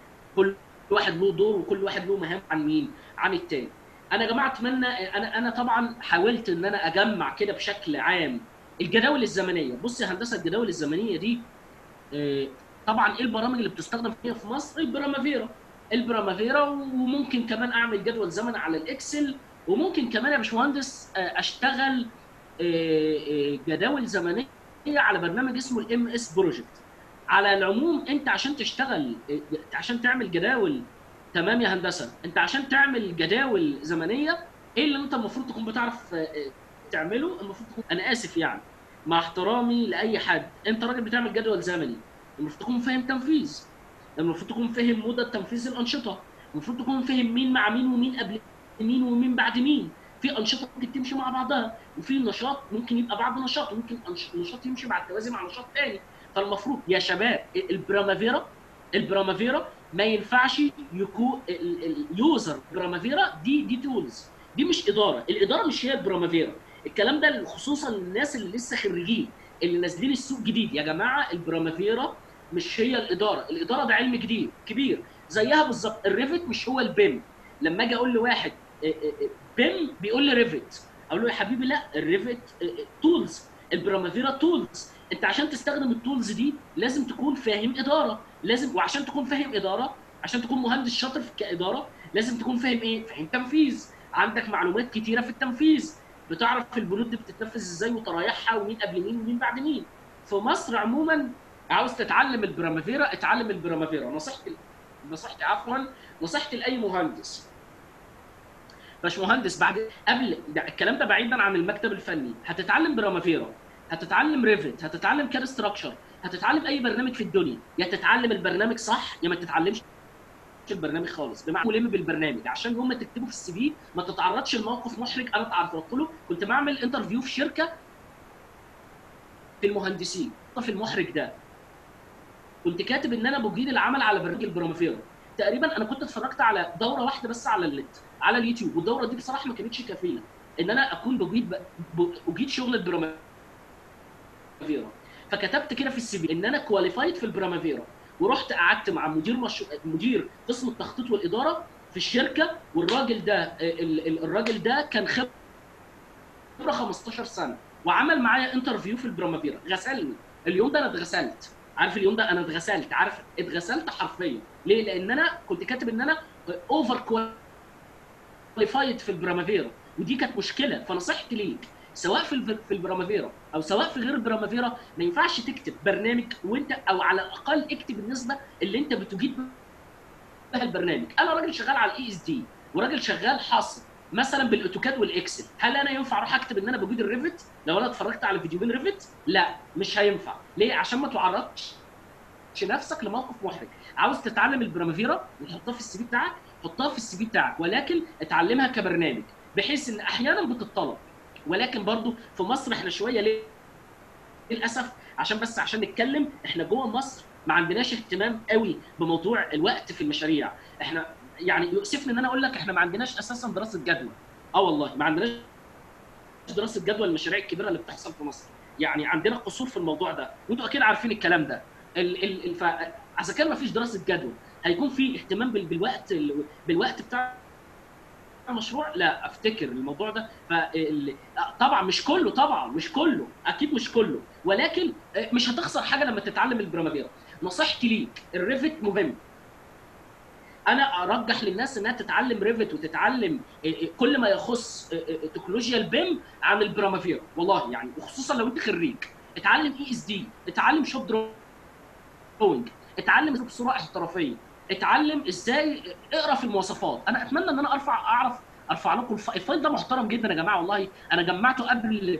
كل واحد له دور وكل واحد له مهام عن مين عن التاني انا يا جماعه اتمنى انا انا طبعا حاولت ان انا اجمع كده بشكل عام الجداول الزمنيه بص يا هندسه الجداول الزمنيه دي آه، طبعا ايه البرامج اللي بتستخدم فيها في مصر البرامافيرا البرامافيرا وممكن كمان اعمل جدول زمن على الاكسل وممكن كمان يا باشمهندس آه، اشتغل آه، آه، جداول زمنيه على برنامج اسمه الام اس بروجكت على العموم انت عشان تشتغل آه، عشان تعمل جداول تمام يا هندسه انت عشان تعمل جداول زمنيه ايه اللي انت المفروض تكون بتعرف آه، آه، تعمله المفروض تكون انا اسف يعني مع احترامي لاي حد انت راجل بتعمل جدول زمني المفروض تكون فاهم تنفيذ المفروض تكون فاهم مدة تنفيذ الأنشطة المفروض تكون فاهم مين مع مين ومين قبل مين ومين بعد مين في أنشطة ممكن تمشي مع بعضها وفي نشاط ممكن يبقى بعد نشاط وممكن أنش- نشاط يمشي مع التوازي مع نشاط تاني فالمفروض يا شباب البرامافيرا البرامافيرا ما ينفعش يكون ال- ال- اليوزر برامافيرا دي دي تولز دي مش اداره الاداره مش هي البرامافيرا الكلام ده خصوصا للناس اللي لسه خريجين اللي نازلين السوق جديد يا جماعه البرامافيرا مش هي الاداره الاداره ده علم جديد كبير زيها بالظبط الريفت مش هو البيم لما اجي اقول لواحد إيه إيه إيه بيم بيقول لي ريفت اقول له يا حبيبي لا الريفت تولز البرامافيرا تولز انت عشان تستخدم التولز دي لازم تكون فاهم اداره لازم وعشان تكون فاهم اداره عشان تكون مهندس شاطر في كاداره لازم تكون فاهم ايه فاهم تنفيذ عندك معلومات كتيره في التنفيذ بتعرف البنود دي بتتنفذ ازاي وطرايحها ومين قبل مين ومين بعد مين في مصر عموما عاوز تتعلم البرامافيرا اتعلم البرامافيرا نصيحتي نصيحتي عفوا نصيحتي لاي مهندس باش مهندس بعد قبل ده الكلام ده بعيدا عن المكتب الفني هتتعلم برامافيرا هتتعلم ريفت هتتعلم كاد ستراكشر هتتعلم اي برنامج في الدنيا يا تتعلم البرنامج صح يا ما تتعلمش البرنامج خالص بمعنى ملم بالبرنامج عشان يوم ما تكتبه في السي في ما تتعرضش لموقف محرج انا تعرضت له كنت بعمل انترفيو في شركه في المهندسين في المحرج ده كنت كاتب ان انا بجيد العمل على برنامج البرامافيرا تقريبا انا كنت اتفرجت على دوره واحده بس على النت على اليوتيوب والدوره دي بصراحه ما كانتش كفيله ان انا اكون بجيد ب... اجيد شغل البرامافيرا فكتبت كده في السي في ان انا كواليفايد في البرامافيرا ورحت قعدت مع مدير مش... مدير قسم التخطيط والاداره في الشركه والراجل ده ال... ال... الراجل ده كان خبره 15 سنه وعمل معايا انترفيو في البرامافيرا غسلني اليوم ده انا اتغسلت عارف اليوم ده انا اتغسلت عارف اتغسلت حرفيا ليه لان انا كنت كاتب ان انا اوفر كواليفايد في البرامافيرا ودي كانت مشكله فنصيحتي ليك سواء في في البرامافيرا او سواء في غير البرامافيرا ما ينفعش تكتب برنامج وانت او على الاقل اكتب النسبه اللي انت بتجيد بها البرنامج انا راجل شغال على الاي اس دي وراجل شغال حاصل مثلا بالاوتوكاد والاكسل هل انا ينفع اروح اكتب ان انا بجيد الريفت لو انا اتفرجت على فيديوهين ريفت لا مش هينفع ليه عشان ما تعرضش نفسك لموقف محرج عاوز تتعلم البرامافيرا وتحطها في السي في بتاعك حطها في السي في بتاعك ولكن اتعلمها كبرنامج بحيث ان احيانا بتطلب ولكن برضو في مصر احنا شويه ليه للاسف عشان بس عشان نتكلم احنا جوه مصر ما عندناش اهتمام قوي بموضوع الوقت في المشاريع احنا يعني يؤسفني ان انا اقول لك احنا ما عندناش اساسا دراسه جدوى اه والله ما عندناش دراسه جدوى المشاريع الكبيره اللي بتحصل في مصر يعني عندنا قصور في الموضوع ده وانتوا اكيد عارفين الكلام ده ال ال ال اذا كان ما فيش دراسه جدوى هيكون في اهتمام بالوقت بالوقت بتاع مشروع لا افتكر الموضوع ده فال... طبعا مش كله طبعا مش كله اكيد مش كله ولكن مش هتخسر حاجه لما تتعلم البرامافيرا نصيحتي ليك الريفت مهم انا ارجح للناس انها تتعلم ريفت وتتعلم كل ما يخص تكنولوجيا البيم عن البرامافيرا والله يعني وخصوصا لو انت خريج اتعلم اي اس دي اتعلم شوب دروينج اتعلم بصوره احترافيه اتعلم ازاي اقرا في المواصفات انا اتمنى ان انا ارفع اعرف ارفع لكم الف- الفايل ده محترم جدا يا جماعه والله انا جمعته قبل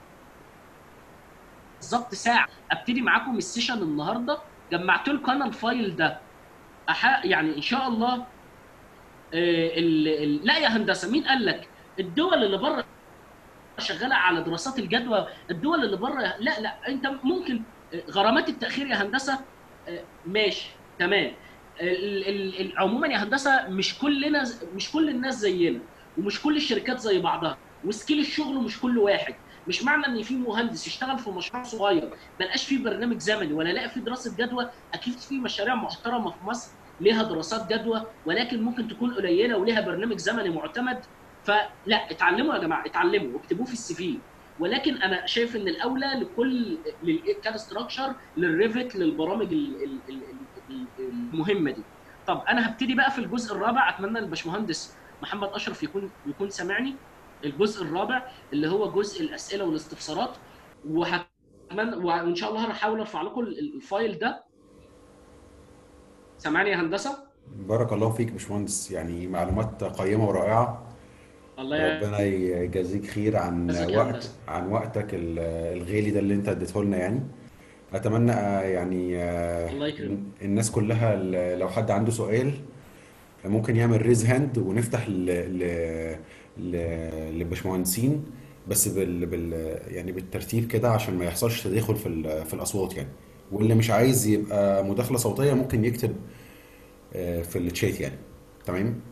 بالظبط ساعه ابتدي معاكم السيشن النهارده جمعت لكم انا الفايل ده أح... يعني ان شاء الله آه، ال... ال... لا يا هندسه مين قال لك الدول اللي بره شغاله على دراسات الجدوى الدول اللي بره لا لا انت ممكن آه، غرامات التاخير يا هندسه آه، ماشي تمام ال... ال... ال... عموما يا هندسه مش كلنا مش كل الناس زينا ومش كل الشركات زي بعضها وسكيل الشغل مش كل واحد مش معنى ان في مهندس يشتغل في مشروع صغير ما لقاش فيه برنامج زمني ولا لقى فيه دراسه جدوى اكيد في مشاريع محترمه في مصر ليها دراسات جدوى ولكن ممكن تكون قليله وليها برنامج زمني معتمد فلا اتعلموا يا جماعه اتعلموا واكتبوه في السي في ولكن انا شايف ان الاولى لكل للكاد ستراكشر للريفت للبرامج ال- ال- ال- ال- المهمه دي طب انا هبتدي بقى في الجزء الرابع اتمنى الباشمهندس محمد اشرف يكون يكون سامعني الجزء الرابع اللي هو جزء الاسئله والاستفسارات وهتمنى وان شاء الله هحاول ارفع لكم ال- الفايل ده سامعني يا هندسه
بارك الله فيك يا باشمهندس يعني معلومات قيمة ورائعة
الله يا
ربنا يجازيك خير عن
يجازيك يا
وقت
هندسة.
عن وقتك ال- الغالي ده اللي انت اديته لنا يعني اتمنى آه، يعني آه،
الله يكرمك.
الناس كلها ال- لو حد عنده سؤال ممكن يعمل ريز هاند ونفتح ل ل ل للباشمهندسين بس بال بال يعني بالترتيب كده عشان ما يحصلش تداخل في ال- في الاصوات يعني واللي مش عايز يبقى مداخلة صوتية ممكن يكتب آه، في الشات يعني تمام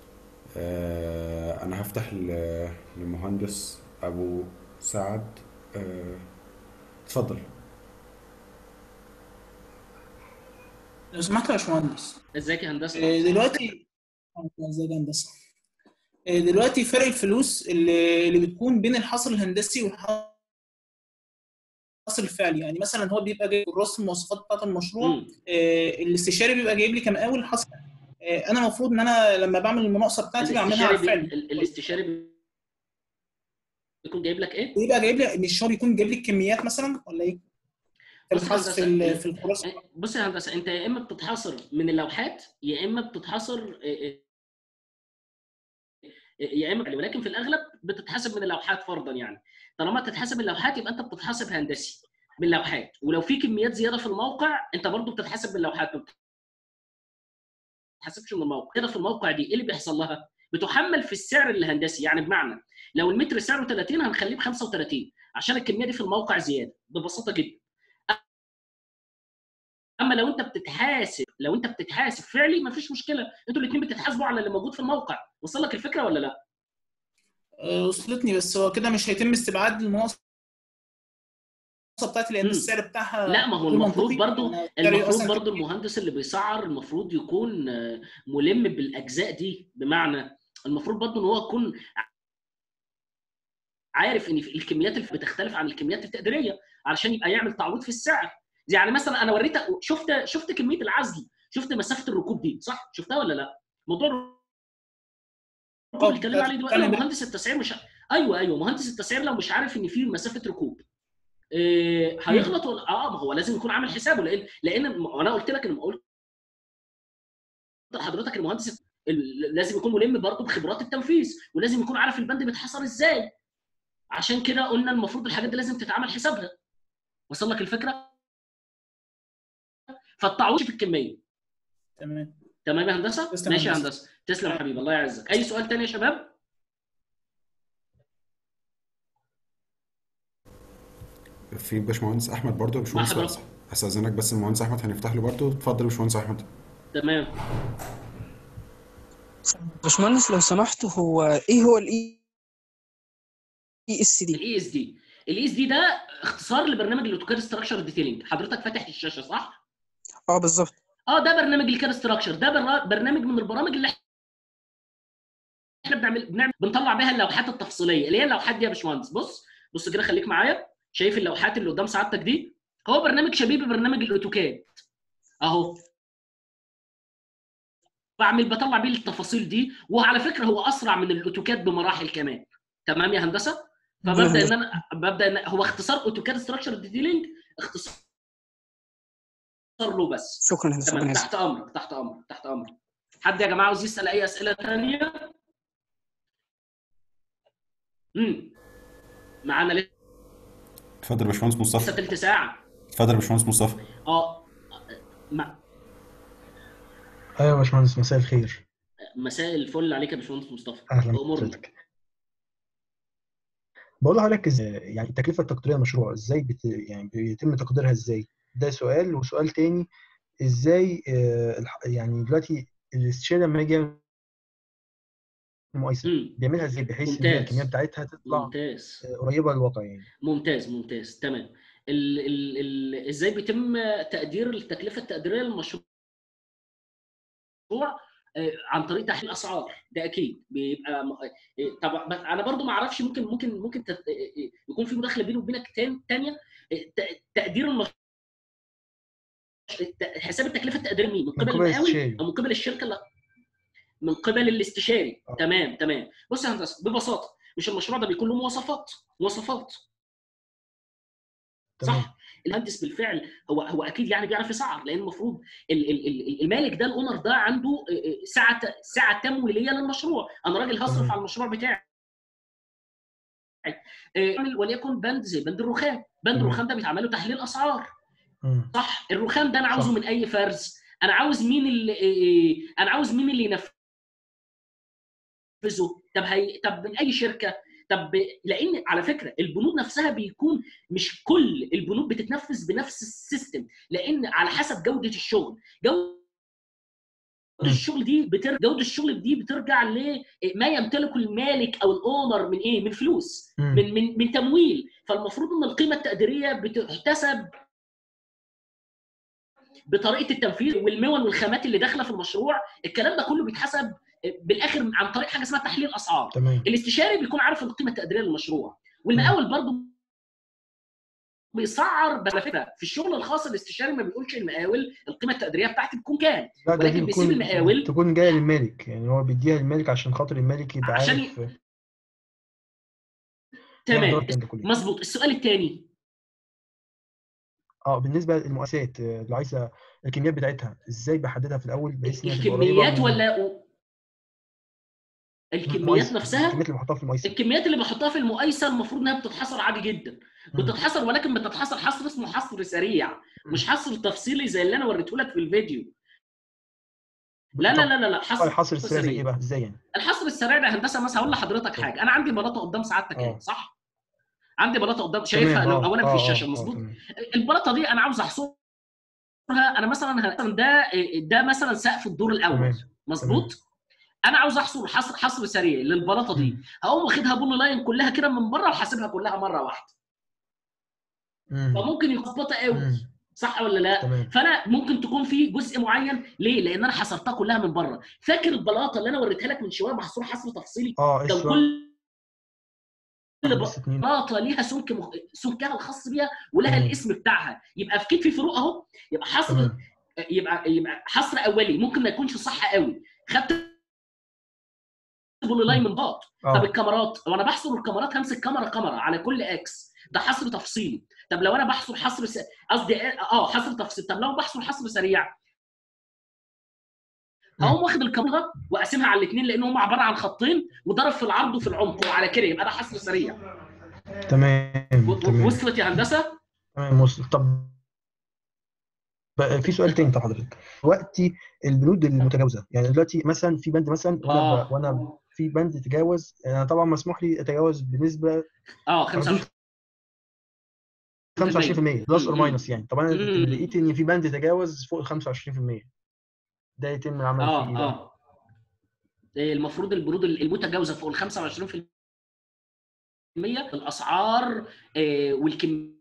آه، انا هفتح ل- للمهندس ابو سعد آه، اتفضل
لو سمحت يا باشمهندس
ازيك يا هندسه
آه، دلوقتي ازيك يا هندسه آه، دلوقتي فرق الفلوس اللي اللي بتكون بين الحصر الهندسي والحصر الفعلي يعني مثلا هو بيبقى جايب كراسه المواصفات بتاعت المشروع
مم.
آه، الاستشاري بيبقى جايب لي كمقاول الحصر آه، انا المفروض ان انا لما بعمل المناقصه بتاعتي بعملها على
الاستشاري بي...
الفعلي
ال- الاستشاري بي- بيكون جايب لك ايه؟
بيبقى جايب لي مش هو بيكون جايب لي الكميات مثلا ولا ايه؟ في
بص يا
الحصر في
هندسة،
ال- في الكراسه
بص يا هندسه انت يا اما بتتحصر من اللوحات يا اما بتتحصر يا اما ولكن في الاغلب بتتحسب من اللوحات فرضا يعني طالما تتحسب من اللوحات يبقى انت بتتحسب هندسي باللوحات ولو في كميات زياده في الموقع انت برضو بتتحسب باللوحات ما بتتحسبش من الموقع كده في الموقع دي ايه اللي بيحصل لها؟ بتحمل في السعر الهندسي يعني بمعنى لو المتر سعره 30 هنخليه ب 35 عشان الكميه دي في الموقع زياده ببساطه جدا اما لو انت بتتحاسب لو انت بتتحاسب فعلي مفيش مشكله انتوا الاثنين بتتحاسبوا على اللي موجود في الموقع وصل لك الفكره ولا لا
آه، وصلتني بس هو كده مش هيتم استبعاد المناقصه بتاعتي لان
مم.
السعر بتاعها
لا ما هو
غير
المفروض
منطقي.
برضو
أنا سعري
المفروض
أصلاً
برضو المهندس اللي بيسعر المفروض يكون آه، ملم بالاجزاء دي بمعنى المفروض برضو ان هو يكون عارف ان في الكميات اللي بتختلف عن الكميات التقديريه علشان يبقى يعمل تعويض في السعر يعني مثلا انا وريتك شفت شفت كميه العزل شفت مسافه الركوب دي صح شفتها ولا لا موضوع الركوب
آه،
اللي اتكلمنا عليه دلوقتي
بتتكلم
أيوة، مهندس التسعير مش ايوه ايوه مهندس التسعير لو مش عارف ان في مسافه ركوب إيه هيغلط ولا اه ما هو لازم يكون عامل حسابه لان لان انا قلت لك ان قلت لحضرتك المهندس ال- لازم يكون ملم برضه بخبرات التنفيذ ولازم يكون عارف البند بيتحصر ازاي عشان كده قلنا المفروض الحاجات دي لازم تتعمل حسابها وصل لك الفكره فالتعويض في الكميه
تمام
تمام يا هندسه
تسلم
ماشي يا
هندسة.
هندسه تسلم يا حبيبي الله يعزك اي سؤال تاني يا شباب
في باشمهندس احمد برضو يا باشمهندس
مرحبا.
فارس استاذنك بس المهندس احمد هنفتح له برضو اتفضل يا باشمهندس احمد
تمام
باشمهندس لو سمحت هو ايه هو الاي اي اس دي
الاي اس دي الاي اس دي ده اختصار لبرنامج الاوتوكاد ستراكشر ديتيلنج حضرتك فاتح الشاشه صح
اه بالظبط
اه ده برنامج الكاد ستراكشر ده برا- برنامج من البرامج اللي احنا بنعمل بنعمل بنطلع بيها اللوحات التفصيليه اللي هي اللوحات دي يا باشمهندس بص بص كده خليك معايا شايف اللوحات اللي قدام سعادتك دي هو برنامج شبيه ببرنامج الاوتوكاد اهو بعمل بطلع بيه التفاصيل دي وعلى فكره هو اسرع من الاوتوكاد بمراحل كمان تمام يا هندسه فببدا ان انا ببدا ان هو اختصار اوتوكاد ستراكشر ديتيلينج اختصار له بس
شكرا يا هندسه
تمام
ربنا
تحت امرك تحت امرك تحت امرك حد يا جماعه عاوز يسال اي اسئله ثانيه امم معانا لسه
اتفضل يا باشمهندس مصطفى
تلت ساعه
اتفضل يا باشمهندس مصطفى
اه ما-
ايوه يا باشمهندس مساء الخير
مساء الفل عليك يا باشمهندس مصطفى
اهلا
امورنا
بحضرتك بقول لحضرتك إز- يعني التكلفه التقديريه للمشروع ازاي بت... يعني بيتم تقديرها ازاي ده سؤال وسؤال تاني ازاي آه، الح- يعني دلوقتي الاستشاري لما يجي يعمل مقايسه
امم
بيعملها ازاي بحيث ان هي
ممتاز.
الكميه بتاعتها تطلع
ممتاز
آه، قريبه للواقع يعني
ممتاز ممتاز تمام ال ال ال ازاي بيتم تقدير التكلفه التقديريه للمشروع آه، عن طريق تحليل اسعار ده اكيد بيبقى م- آه، طبعا بس انا برضو ما اعرفش ممكن ممكن ممكن تت- آه، آه، يكون في مداخله بيني وبينك تان- تانية آه، ت- تقدير المشروع حساب التكلفه التقديريه مين؟ من
من
قبل
قبل
المقاول
الاستشاري
او من قبل الشركه اللي من قبل الاستشاري
آه.
تمام تمام بص يا هندسه ببساطه مش المشروع ده بيكون له مواصفات مواصفات
تمام
صح المهندس بالفعل هو هو اكيد يعني بيعرف يسعر لان المفروض ال- ال- ال- المالك ده الاونر ده عنده آه، آه، سعه سعه تمويليه للمشروع انا راجل هصرف
تمام.
على المشروع بتاعي آه، اعمل وليكن بند زي بند الرخام بند
تمام.
الرخام ده بيتعمل له تحليل اسعار
مم.
صح الرخام ده انا عاوزه
صح.
من اي فرز انا عاوز مين اللي آه، آه، انا عاوز مين اللي ينفذه طب هي طب من اي شركه طب لان على فكره البنود نفسها بيكون مش كل البنود بتتنفذ بنفس السيستم لان على حسب جوده الشغل جوده
مم.
الشغل دي بترجع جوده الشغل دي بترجع لما يمتلكه المالك او الاونر من ايه من فلوس
مم.
من من من تمويل فالمفروض ان القيمه التقديريه بتحتسب بطريقه التنفيذ والمون والخامات اللي داخله في المشروع الكلام ده كله بيتحسب بالاخر عن طريق حاجه اسمها تحليل اسعار
تمام
الاستشاري بيكون عارف القيمه التقديريه للمشروع والمقاول برضه بيسعر بس على فكره في الشغل الخاص الاستشاري ما بيقولش المقاول القيمه التقديريه بتاعتي بتكون كام
لا ده دي
ولكن بيسيب
بتكون
المقاول
تكون جايه للمالك يعني هو بيديها للمالك عشان خاطر المالك يبقى
عشان ي-
عارف يعمل
تمام
إدارة الكلام ده كله.
مظبوط السؤال الثاني
اه بالنسبه للمقاسات آه، اللي عايزه الكميات بتاعتها ازاي بحددها في الاول بحيث انها تبقى قريبه
الكميات
من
ولا الكميات
المقايسة.
نفسها
الكميات اللي بحطها في المقايسه
الكميات اللي بحطها في المقايسه المفروض انها بتتحصر عادي جدا
مم.
بتتحصر ولكن بتتحصر حصر اسمه حصر سريع مش حصر تفصيلي زي اللي انا وريته لك في الفيديو لا لا
طب
لا لا لا
طب
حصر
الحصر السريع زي
سريع.
ايه بقى ازاي يعني
الحصر السريع ده هندسه مثلا هقول لحضرتك حاجه انا عندي بلاطه قدام سعادتك
آه.
اهي صح عندي بلاطه قدام شايفها
تمام،
لو
آه،
اولا
آه،
في
آه،
الشاشه
آه،
مظبوط
تمام.
البلاطه دي انا عاوز احصرها انا مثلا ه- ده ده مثلا سقف الدور الاول
تمام،
مظبوط انا عاوز احصر حصر حصر سريع للبلاطه دي
مم.
هقوم واخدها بول لاين كلها كده من بره وحاسبها كلها مره واحده
مم.
فممكن يخبطها قوي
مم.
صح ولا لا
تمام
فانا ممكن تكون في جزء معين ليه لان انا حصرتها كلها من بره فاكر البلاطه اللي انا وريتها لك من شويه محصوره حصر تفصيلي
اه
كان
اس
كل كل
اس اتنين
بلاطه ليها سمك مخ... سمكها الخاص بيها ولها
تمام.
الاسم بتاعها يبقى اكيد في فروق اهو يبقى حصر
تمام
يبقى يبقى حصر اولي ممكن ما يكونش صح قوي خدت بول لاين من بعض طب
اه
الكاميرات وانا بحصر الكاميرات همسك كاميرا كاميرا على كل اكس ده حصر تفصيلي طب لو انا بحصر حصر س... قصدي اه حصر تفصيل طب لو بحصر حصر سريع هقوم واخد الكاميرا واقسمها على الاثنين لان هم عباره عن خطين وضرب في العرض وفي العمق وعلى كده يبقى ده حصر سريع
تمام
و-
تمام
وصلت يا هندسه
تمام وصل طب بقى في سؤال تاني طب حضرتك دلوقتي البنود المتجاوزه يعني دلوقتي مثلا في بند مثلا وانا
آه.
ب... وانا في بند تجاوز انا طبعا مسموح لي اتجاوز بنسبه
اه 25
25% بلس اور
مم.
ماينس يعني طب انا
مم.
لقيت ان في بند تجاوز فوق ال 25% ده يتم العمل
اه
فيه ايه بقى؟
اه إيه المفروض البنود المتجاوزه فوق ال 25% الاسعار آه، والكميه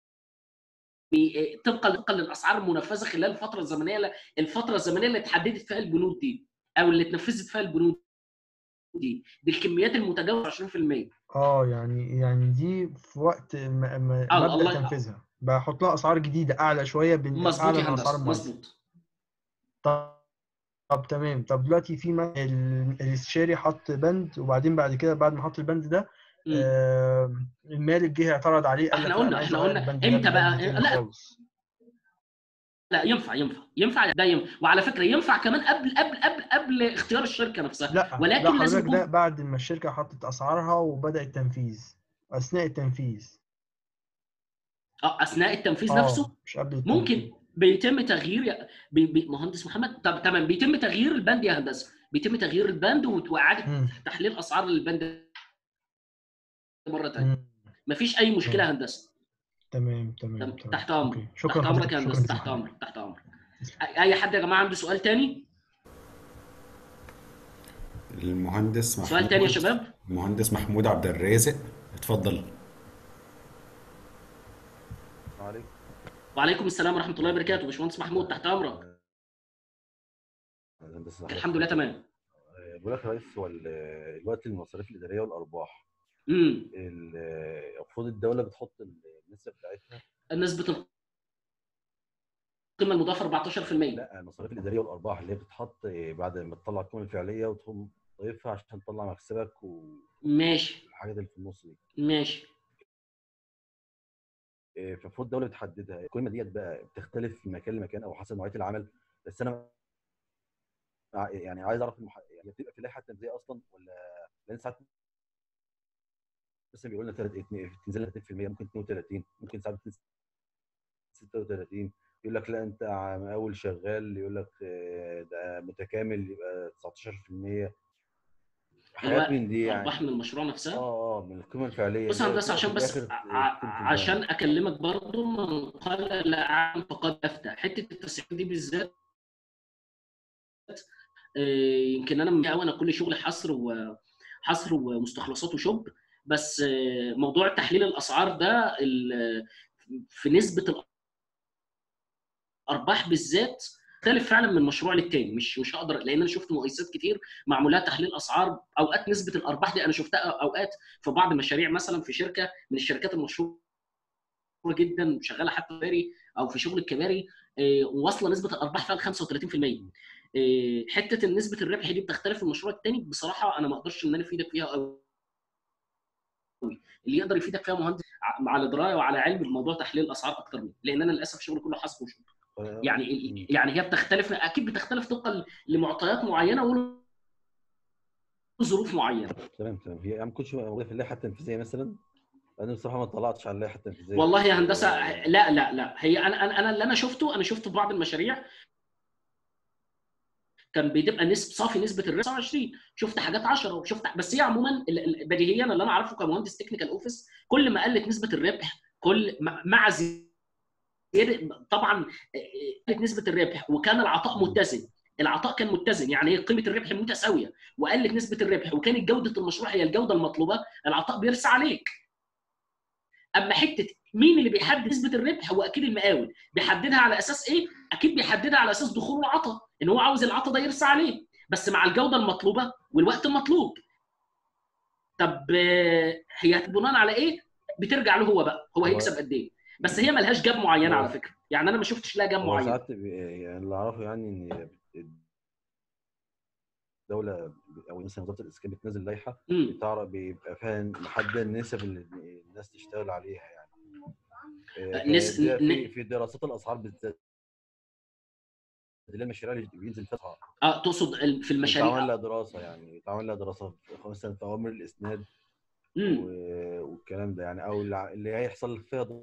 آه، طبقا طبقا للاسعار المنفذه خلال الفتره الزمنيه الفتره الزمنيه اللي اتحددت فيها البنود دي او اللي اتنفذت فيها البنود دي دي الكميات المتجاوزه 20%
اه يعني يعني دي في وقت ما ما
آه،
مبدأ
الله-
تنفيذها بحط لها اسعار جديده اعلى شويه بن-
مظبوط
اعلى
يا
من اسعار
هندسه
المؤسسه
مظبوط
طب طب تمام طب دلوقتي في م- ال- الاستشاري حط بند وبعدين بعد كده بعد ما حط البند ده
مم.
آه المالك جه اعترض عليه قال
احنا
لك لا
قلنا-
انا عايز
احنا
اغير
قلنا
البند ده
امتى بقى؟
ببند تاني
لا.
خالص
لا ينفع ينفع ينفع ده ينفع وعلى فكره ينفع كمان قبل قبل قبل قبل اختيار الشركه نفسها
لا
ولكن
لا
لازم
حضرتك ده
يكون
بعد ما الشركه حطت اسعارها وبدأ التنفيذ اثناء التنفيذ
اه اثناء التنفيذ
اه
نفسه
مش قبل التنفيذ
ممكن بيتم تغيير بي بي مهندس محمد طب تمام بيتم تغيير البند يا هندسه بيتم تغيير البند وت- واعاده
مم.
تحليل اسعار البند مره ثانيه
مم.
مفيش اي مشكله يا هندسه
تمام تمام
تمام.
تمام
تحت امرك
اوكي
تحت
شكرا
امرك
حضرتك
يا
شكرا
هندسه
جزيلا
تحت
حضرتك
امرك تحت امرك اي حد يا جماعه عنده سؤال تاني
المهندس محمود
سؤال تاني يا شباب
المهندس محمود عبد الرازق اتفضل
عليكم
وعليكم السلام ورحمه الله وبركاته باشمهندس محمود تحت امرك
الهندسة
الحمد لله تمام
بقول لك يا ريس هو ال- دلوقتي المصاريف الاداريه والارباح
امم
ال- المفروض الدوله بتحط النسبه بتاعتها
نسبه القيمه المضافه 14%
لا المصاريف الاداريه والارباح اللي هي بتتحط بعد ما تطلع القيمه الفعليه وتقوم ضايفها عشان تطلع مكسبك
ماشي
والحاجات اللي في النص دي
ماشي
إيه، فالمفروض الدوله بتحددها القيمه ديت بقى بتختلف من مكان لمكان او حسب نوعيه العمل بس انا ع- يعني عايز اعرف المح... يعني بتبقى في اللائحه التنفيذيه اصلا ولا لان ساعات مثلا بيقول لنا تلات- اتنين- تنزل لنا 30% ممكن 32 ممكن ساعات بتنزل 36 يقول لك لا انت اول شغال يقول لك آه، ده متكامل يبقى 19% حاجات من دي يعني
ارباح من المشروع نفسها
اه اه من القيمه الفعليه
بص يا
اللي هي
هندسه عشان
بتبقى
بس
في الآخر
ع-
قيمة
ع- عشان
البيان.
اكلمك برضو من قال لا اعلم فقد افتى حته التسعير دي بالذات آه، يمكن انا من قوي انا كل شغلي حصر وحصر ومستخلصات وشغل بس آه، موضوع تحليل الاسعار ده ال- في نسبه الارباح بالذات تختلف فعلا من مشروع للتاني مش مش هقدر لان انا شفت مقايسات كتير معمولها تحليل اسعار اوقات نسبه الارباح دي انا شفتها اوقات في بعض المشاريع مثلا في شركه من الشركات المشهوره جدا شغاله حتى كباري او في شغل الكباري آه، واصله نسبه الارباح فيها ل 35% آه، حته نسبه الربح دي بتختلف في المشروع الثاني بصراحه انا ما اقدرش ان انا افيدك فيها قوي اللي يقدر يفيدك فيها مهندس ع- على درايه وعلى علم بموضوع تحليل الاسعار اكتر مني لان انا للاسف شغلي كله حسب وشغل
ف-
يعني ال- يعني هي بتختلف اكيد بتختلف طبقا لمعطيات معينه وظروف معينه
تمام تمام هي ما كنتش موجوده في اللائحه التنفيذيه مثلا انا بصراحه ما طلعتش على اللائحه التنفيذيه
والله يا هندسه لا لا لا هي انا انا انا اللي انا شفته انا شفت في بعض المشاريع كان بتبقى نسب صافي نسبه الربح 29 شفت حاجات 10 وشفت بس هي عموما ال- ال- بديهيا اللي انا اعرفه كمهندس تكنيكال اوفيس كل ما قلت نسبه الربح كل مع- مع زياده طبعا آه، قلت نسبه الربح وكان العطاء متزن العطاء كان متزن يعني هي قيمه الربح متساويه وقلت نسبه الربح وكانت جوده المشروع هي الجوده المطلوبه العطاء بيرسى عليك اما حته مين اللي بيحدد نسبه الربح هو اكيد المقاول بيحددها على اساس ايه اكيد بيحددها على اساس دخول العطاء ان هو عاوز العطاء ده يرسى عليه بس مع الجوده المطلوبه والوقت المطلوب طب آه، هي بناء على ايه بترجع له هو بقى هو
هو-
هيكسب قد ايه بس هي ملهاش جاب معينه
هو-
على فكره يعني انا ما شفتش لها جاب
هو
معين
ساعات بي- يعني اللي اعرفه يعني ان الدوله او مثلا وزاره الاسكان بتنزل لائحه
امم
بتعرف بيبقى فيها محدد النسب اللي الناس تشتغل عليها يعني آه،
نس-
فده في
ن-
في دراسات الاسعار بالذات اللي هي المشاريع اللي بينزل فيها أسعار.
اه تقصد ال- في
بيتعمل
المشاريع
لها دراسه يعني بيتعمل لها دراسه في- مثلا في اوامر الاسناد
امم
و- والكلام ده يعني او الع- اللي هيحصل فيها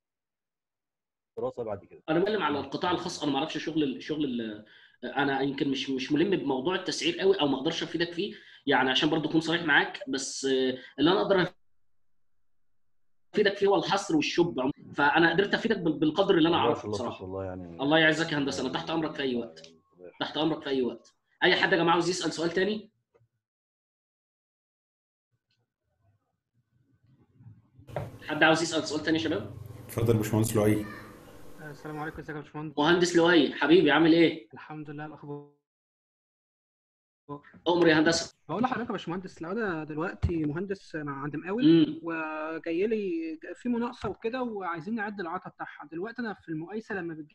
دراسه بعد كده
انا بتكلم على القطاع الخاص انا ما اعرفش شغل ال- شغل ال- انا يمكن مش مش ملم بموضوع التسعير قوي او ما اقدرش افيدك فيه يعني عشان برضو اكون صريح معاك بس آه، اللي انا اقدر افيدك فيه هو الحصر والشب عموماً. فانا قدرت افيدك بال- بالقدر اللي انا
الله
اعرفه
يخلصك
بصراحه
والله يعني
الله يعزك يا هندسه انا تحت امرك في اي وقت تحت امرك في اي وقت اي حد يا جماعه عاوز يسال سؤال تاني حد عاوز يسال سؤال تاني يا شباب
اتفضل يا باشمهندس لؤي
السلام عليكم ازيك يا باشمهندس
مهندس لؤي حبيبي عامل ايه
الحمد لله الاخبار
امر يا هندسه
بقول لحضرتك يا باشمهندس لو انا دلوقتي مهندس مع عند مقاول
امم
وجاي لي في مناقصه وكده وعايزين نعد العطا بتاعها دلوقتي انا في المقايسه لما بتجي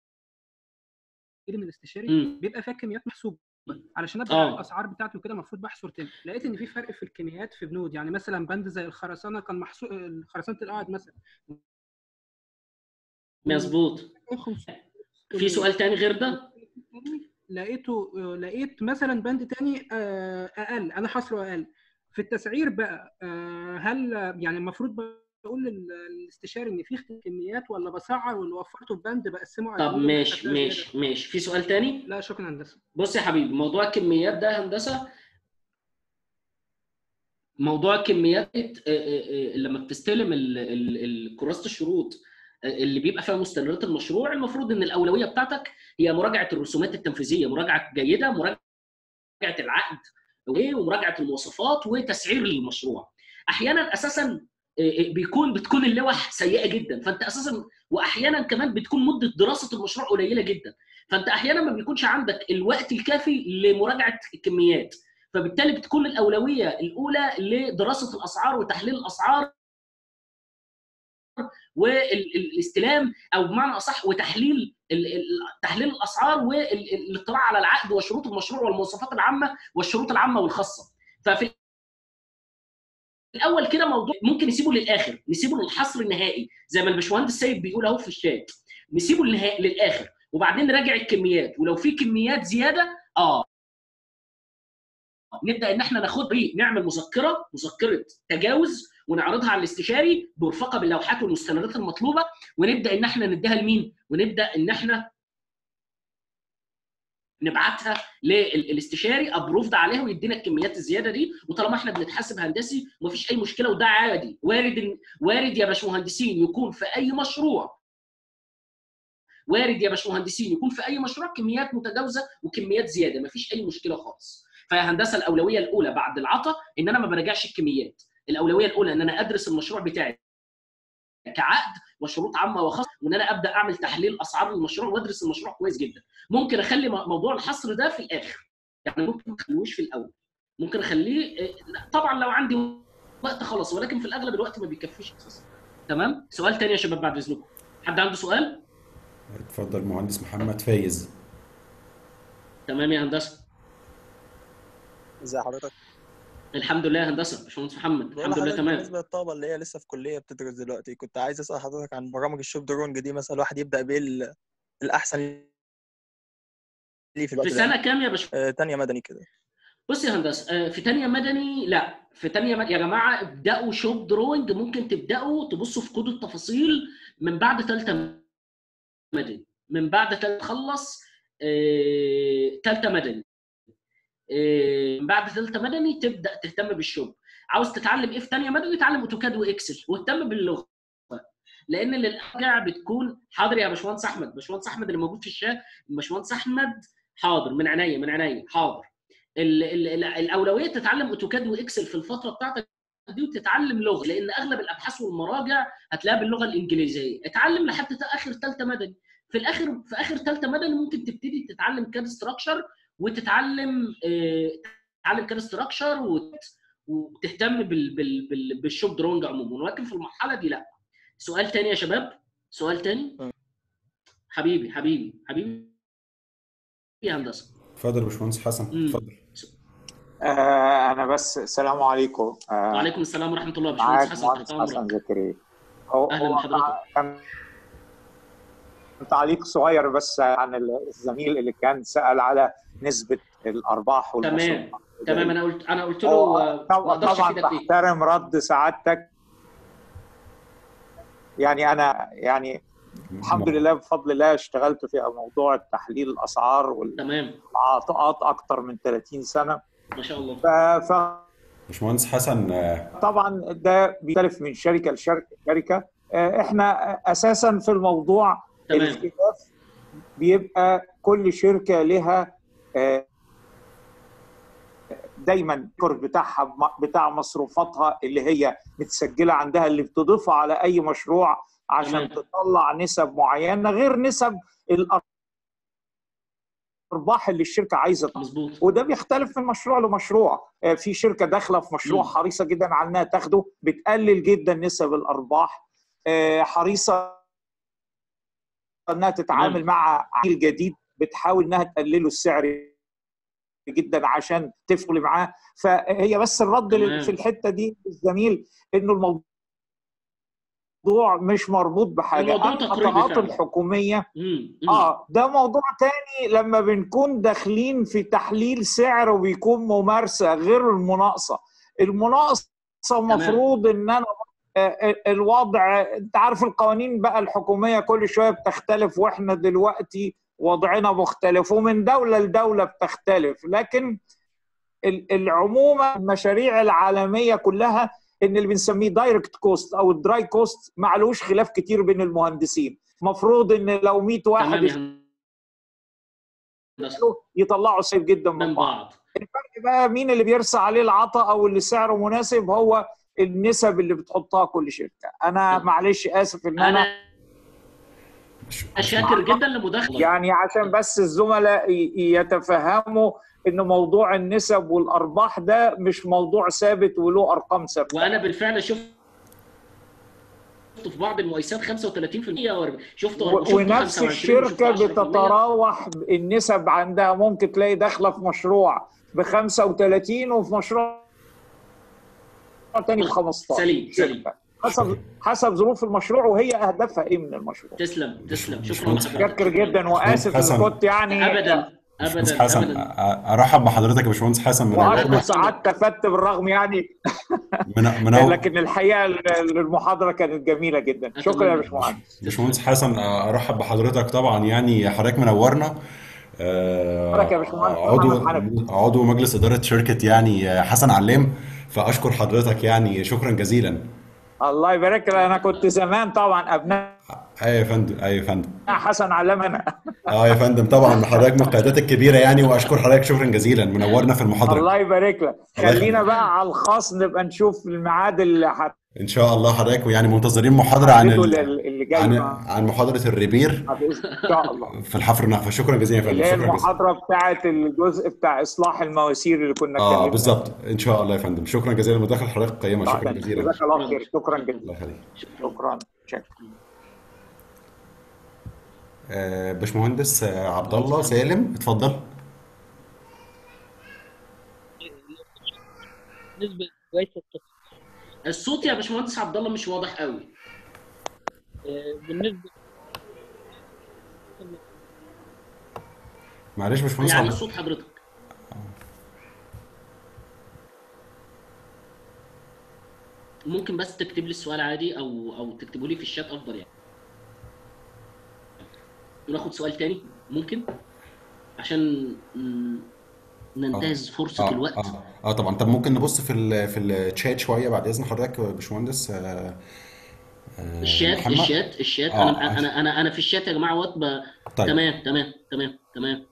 لي من الاستشاري
امم
بيبقى فيها كميات محسوبه علشان ابدا
اه
الاسعار بتاعته كده المفروض بحصر تاني لقيت ان في فرق في الكميات في بنود يعني مثلا بند زي الخرسانه كان محسوب خرسانه القاعد مثلا
مظبوط
500
في سؤال تاني غير ده
لقيته لقيت مثلا بند تاني آه، اقل انا حصره اقل في التسعير بقى آه، هل يعني المفروض بقول لل- للاستشاري ان في كميات ولا بسعر واللي وفرته في بند بقسمه على
طب
البنود اللي
ماشي
خدتها زياده
ماشي ماشي في سؤال تاني
لا شكرا هندسه
بص يا حبيبي موضوع الكميات ده هندسه موضوع الكميات آه، آه، آه، لما بتستلم ال- ال- ال- كراسه الشروط آه، اللي بيبقى فيها مستندات المشروع المفروض ان الاولويه بتاعتك هي مراجعه الرسومات التنفيذيه مراجعه جيده مراجعه العقد ومراجعه المواصفات وتسعير المشروع احيانا اساسا آه، آه، بيكون بتكون اللوح سيئه جدا فانت اساسا واحيانا كمان بتكون مده دراسه المشروع قليله جدا فانت احيانا ما بيكونش عندك الوقت الكافي لمراجعه الكميات فبالتالي بتكون الاولويه الاولى لدراسه الاسعار وتحليل الاسعار والاستلام او بمعنى اصح وتحليل ال- ال- تحليل الاسعار والاطلاع على العقد وشروط المشروع والمواصفات العامه والشروط العامه والخاصه ففي الاول كده موضوع ممكن نسيبه للاخر نسيبه للحصر النهائي زي ما الباشمهندس سيد بيقول اهو في الشات نسيبه للنهائي للاخر وبعدين نراجع الكميات ولو في كميات زياده اه نبدا ان احنا ناخد ايه نعمل مذكره مذكره تجاوز ونعرضها على الاستشاري برفقه باللوحات والمستندات المطلوبه ونبدا ان احنا نديها لمين ونبدا ان احنا نبعتها للاستشاري ابروفد عليها ويدينا الكميات الزياده دي وطالما احنا بنتحاسب هندسي ومفيش اي مشكله وده عادي وارد إن- وارد يا باشمهندسين يكون في اي مشروع وارد يا باشمهندسين يكون في اي مشروع كميات متجاوزه وكميات زياده مفيش اي مشكله خالص فيا هندسه الاولويه الاولى بعد العطا ان انا ما براجعش الكميات الاولويه الاولى ان انا ادرس المشروع بتاعي كعقد وشروط عامه وخاصه وان انا ابدا اعمل تحليل اسعار المشروع وادرس المشروع كويس جدا ممكن اخلي م- موضوع الحصر ده في الاخر يعني ممكن ما اخليهوش في الاول ممكن اخليه إيه، لا، طبعا لو عندي وقت خلاص ولكن في الاغلب الوقت ما بيكفيش اساسا تمام سؤال تاني يا شباب بعد اذنكم حد عنده سؤال
اتفضل مهندس محمد فايز
تمام يا هندسه
ازي حضرتك
الحمد لله يا هندسه باشمهندس محمد
بقول
الحمد لله
لحضرتك
تمام
بالنسبه للطلبه اللي هي لسه في كليه بتدرس دلوقتي كنت عايز اسال حضرتك عن برامج الشوب درونج دي مثلا الواحد يبدا بايه ال- الاحسن ليه في
في
الوقت ده
سنه كام يا باشمهندس
آه تانية مدني كده
بص يا هندسه آه، في تانية مدني لا في تانية مدني يا جماعه ابداوا شوب دروينج ممكن تبداوا تبصوا في كود التفاصيل من بعد ثالثه مدني من بعد ثالثه تخلص ثالثه مدني آه، من بعد ثالثه مدني تبدا تهتم بالشوب عاوز تتعلم ايه في تانية مدني اتعلم اوتوكاد واكسل واهتم باللغه لان للارجع بتكون حاضر يا باشمهندس احمد باشمهندس احمد اللي موجود في الشات باشمهندس احمد حاضر من عينيا من عينيا حاضر ال ال ال الاولويه تتعلم اوتوكاد واكسل في الفتره بتاعتك دي وتتعلم لغه لان اغلب الابحاث والمراجع هتلاقيها باللغه الانجليزيه اتعلم لحد تا- اخر ثالثه مدني في الاخر في اخر ثالثه مدني ممكن تبتدي تتعلم كاد ستراكشر وتتعلم آه، تتعلم كاد ستراكشر وت- وتهتم بال بال بال بالشوب درونج عموما ولكن في المرحله دي لا سؤال تاني يا شباب سؤال تاني
م.
حبيبي حبيبي حبيبي يا هندسه
اتفضل يا باشمهندس حسن
مم.
اتفضل
آه أنا بس السلام عليكم آه
وعليكم السلام ورحمه الله باشمهندس
معاك
حسن
مهندس
تحت
حسن
امرك
زكريا هو
أهلاً
هو
بحضرتك.
كان تعليق صغير بس عن الزميل اللي كان سأل على نسبة الأرباح والمصروف
تمام تمام انا قلت انا قلت له
هو
آه، ما
طبعا
اقدرش
طبعا
افيدك فيه
بحترم رد سعادتك يعني أنا يعني الحمد لله بفضل الله اشتغلت في موضوع تحليل الأسعار
تمام
والعطاءات أكتر من 30 سنة
ما شاء الله
ف- ف
باشمهندس حسن آه،
طبعا ده بيختلف من شركه لشركه آه، احنا اساسا في الموضوع
تمام
الخلاف بيبقى كل شركه لها آه، دايما الكور بتاعها بتاع مصروفاتها اللي هي متسجله عندها اللي بتضيفها على اي مشروع عشان
تمام.
تطلع نسب معينه غير نسب الارباح اللي الشركه عايزه تاخدها.
مظبوط
وده بيختلف من مشروع لمشروع آه، في شركه داخله في مشروع
مم.
حريصه جدا على انها تاخده بتقلل جدا نسب الارباح آه، حريصه انها تتعامل
تمام.
مع عميل جديد بتحاول انها تقلله السعر جدا عشان تفضل معاه فهي بس الرد لل-
تمام.
في الحته دي الزميل انه الموضوع مش مربوط بحاجه
الموضوع
أما
تقريبي
القطاعات
فعلا.
الحكوميه
مم. مم.
اه ده موضوع تاني لما بنكون داخلين في تحليل سعر وبيكون ممارسه غير المناقصه المناقصه المفروض ان انا آه، آه، الوضع انت عارف القوانين بقى الحكوميه كل شويه بتختلف واحنا دلوقتي وضعنا مختلف ومن دوله لدوله بتختلف لكن ال- العمومه المشاريع العالميه كلها ان اللي بنسميه دايركت كوست او الدراي كوست معلوش خلاف كتير بين المهندسين مفروض ان لو 100 واحد
تمام يا هندسة.
يشتغلوا يطلعوا سيف جدا من
من
بعض
بعض
الفرق بقى مين اللي بيرسى عليه العطاء او اللي سعره مناسب هو النسب اللي بتحطها كل شركه انا معلش اسف ان انا
انا شاكر جدا لمداخلتك
يعني عشان بس الزملاء ي- يتفهموا ان موضوع النسب والارباح ده مش موضوع ثابت وله ارقام ثابته
وانا بالفعل شفت في بعض المقايسات 35% و- شفت
و-
شفت
ونفس
25
الشركه
وشفت 10%.
بتتراوح النسب عندها ممكن تلاقي داخله في مشروع ب 35 وفي مشروع تاني ب 15
سليم سليم
شركة. حسب حسب ظروف المشروع وهي اهدافها ايه من المشروع
تسلم تسلم شكرا
باشمهندس
لحضرتك
شكر جدا واسف
حسن.
ان كنت يعني
ابدا
باشمهندس
ابدا
حسن
ابدا
أ- ارحب بحضرتك يا باشمهندس حسن من
واشكر
أول
سعادتك افدت بالرغم يعني
من من أول
لكن الحقيقه ال- المحاضره كانت جميله جدا شكرا يا باشمهندس
باشمهندس حسن ارحب بحضرتك طبعا يعني حضرتك منورنا آه،
شكرا يا باشمهندس
عضو
محمد
عضو مجلس اداره شركه يعني حسن علام فاشكر حضرتك يعني شكرا جزيلا
الله يبارك لك انا كنت زمان طبعا ابناء
ايوه يا فندم ايوه يا فندم
حسن علام انا
اه يا فندم طبعا حضرتك من القيادات الكبيره يعني واشكر حضرتك شكرا جزيلا منورنا في المحاضره
الله يبارك لك
الله
خلينا
يخليك.
بقى على الخاص نبقى نشوف الميعاد اللي
ان شاء الله حضرتك يعني منتظرين محاضره عن
هتحدده
ال...
لل- اللي جاي
عن
مع-
عن محاضره الريبير
ان شاء الله
في الحفر النحو فشكرا جزيلا يا فندم
اللي هي
شكرا جزيلا
المحاضره بتاعه الجزء بتاع اصلاح المواسير اللي كنا
اه
اتكلمنا
بالظبط ان شاء الله يا فندم شكرا جزيلا لمداخله حضرتك قيمه شكرا
طيب،
جزيلا
جزاك الله خير شكرا جدا
الله يخليك
شكرا شكرا
آه، باشمهندس آه، عبد الله سالم اتفضل
بالنسبه لكويس
الصوت يا باشمهندس عبد الله مش واضح قوي
بالنسبه
معلش يا باشمهندس
يعني
عبد
صوت حضرتك ممكن بس تكتب لي السؤال عادي او او تكتبه لي في الشات افضل يعني وناخد سؤال تاني ممكن عشان م، ننتهز فرصة
اه
الوقت
اه اه طبعا طب ممكن نبص في ال في الشات شويه بعد اذن حضرتك يا باشمهندس آه، آه،
الشات
محمد
الشات الشات
اه
انا انا انا انا في الشات يا جماعه وقت ب...
طيب
تمام تمام تمام تمام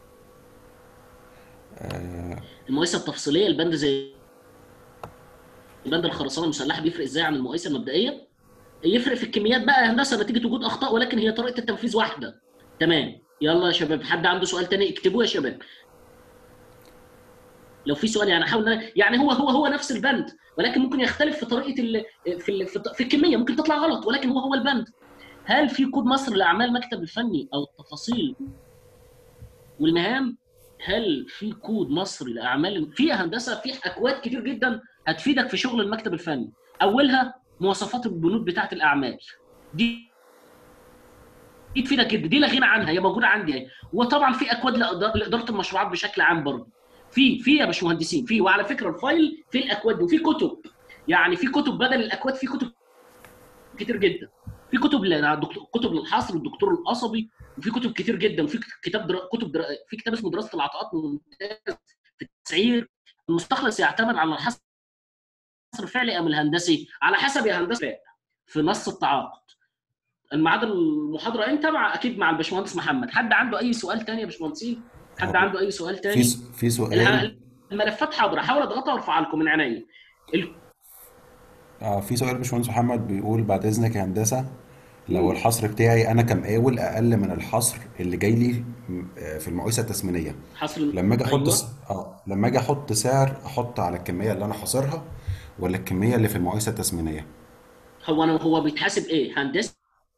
آه،
المقايسه التفصيليه البند زي البند الخرسانه المسلحه بيفرق ازاي عن المقايسه المبدئيه يفرق في الكميات بقى يا هندسه نتيجه وجود اخطاء ولكن هي طريقه التنفيذ واحده تمام يلا يا شباب حد عنده سؤال تاني اكتبوه يا شباب لو في سؤال يعني حاول إن أنا- يعني هو هو هو نفس البند ولكن ممكن يختلف في طريقه ال... في ال... في الت- في الكميه ممكن تطلع غلط ولكن هو هو البند هل في كود مصر لاعمال المكتب الفني او التفاصيل والمهام هل في كود مصري لاعمال في هندسه في اكواد كتير جدا هتفيدك في شغل المكتب الفني اولها مواصفات البنود بتاعه الاعمال دي دي تفيدك جدا دي لا غنى عنها هي موجوده عندي اهي وطبعا في اكواد لإدارة- لاداره المشروعات بشكل عام برضه في في يا باشمهندسين في وعلى فكره الفايل في الاكواد دي وفي كتب يعني في كتب بدل الاكواد في كتب كتير جدا في كتب للدكتور كتب للحصر الدكتور القصبي وفي كتب كتير جدا وفي كتاب در... كتب در... في كتاب اسمه دراسه العطاءات ممتاز في التسعير المستخلص يعتمد على الحصر الفعلي ام الهندسي على حسب يا هندسه في نص التعاقد الميعاد المحاضره امتى مع اكيد مع الباشمهندس محمد حد عنده اي سؤال تاني يا باشمهندسين حد عنده اي سؤال
في
تاني
س- في سؤال
الها- الملفات حاضره حاول اضغطها وارفعها لكم من عينيا ال-
اه في سؤال باشمهندس محمد بيقول بعد اذنك يا هندسه لو الحصر بتاعي انا كمقاول اقل من الحصر اللي جاي لي آه، في المقايسه التسمينيه
حصر
لما اجي احط
ايوه
س- اه لما اجي احط سعر احط على الكميه اللي انا حاصرها ولا الكميه اللي في المقايسه التسمينيه
هو انا هو بيتحاسب ايه هندسي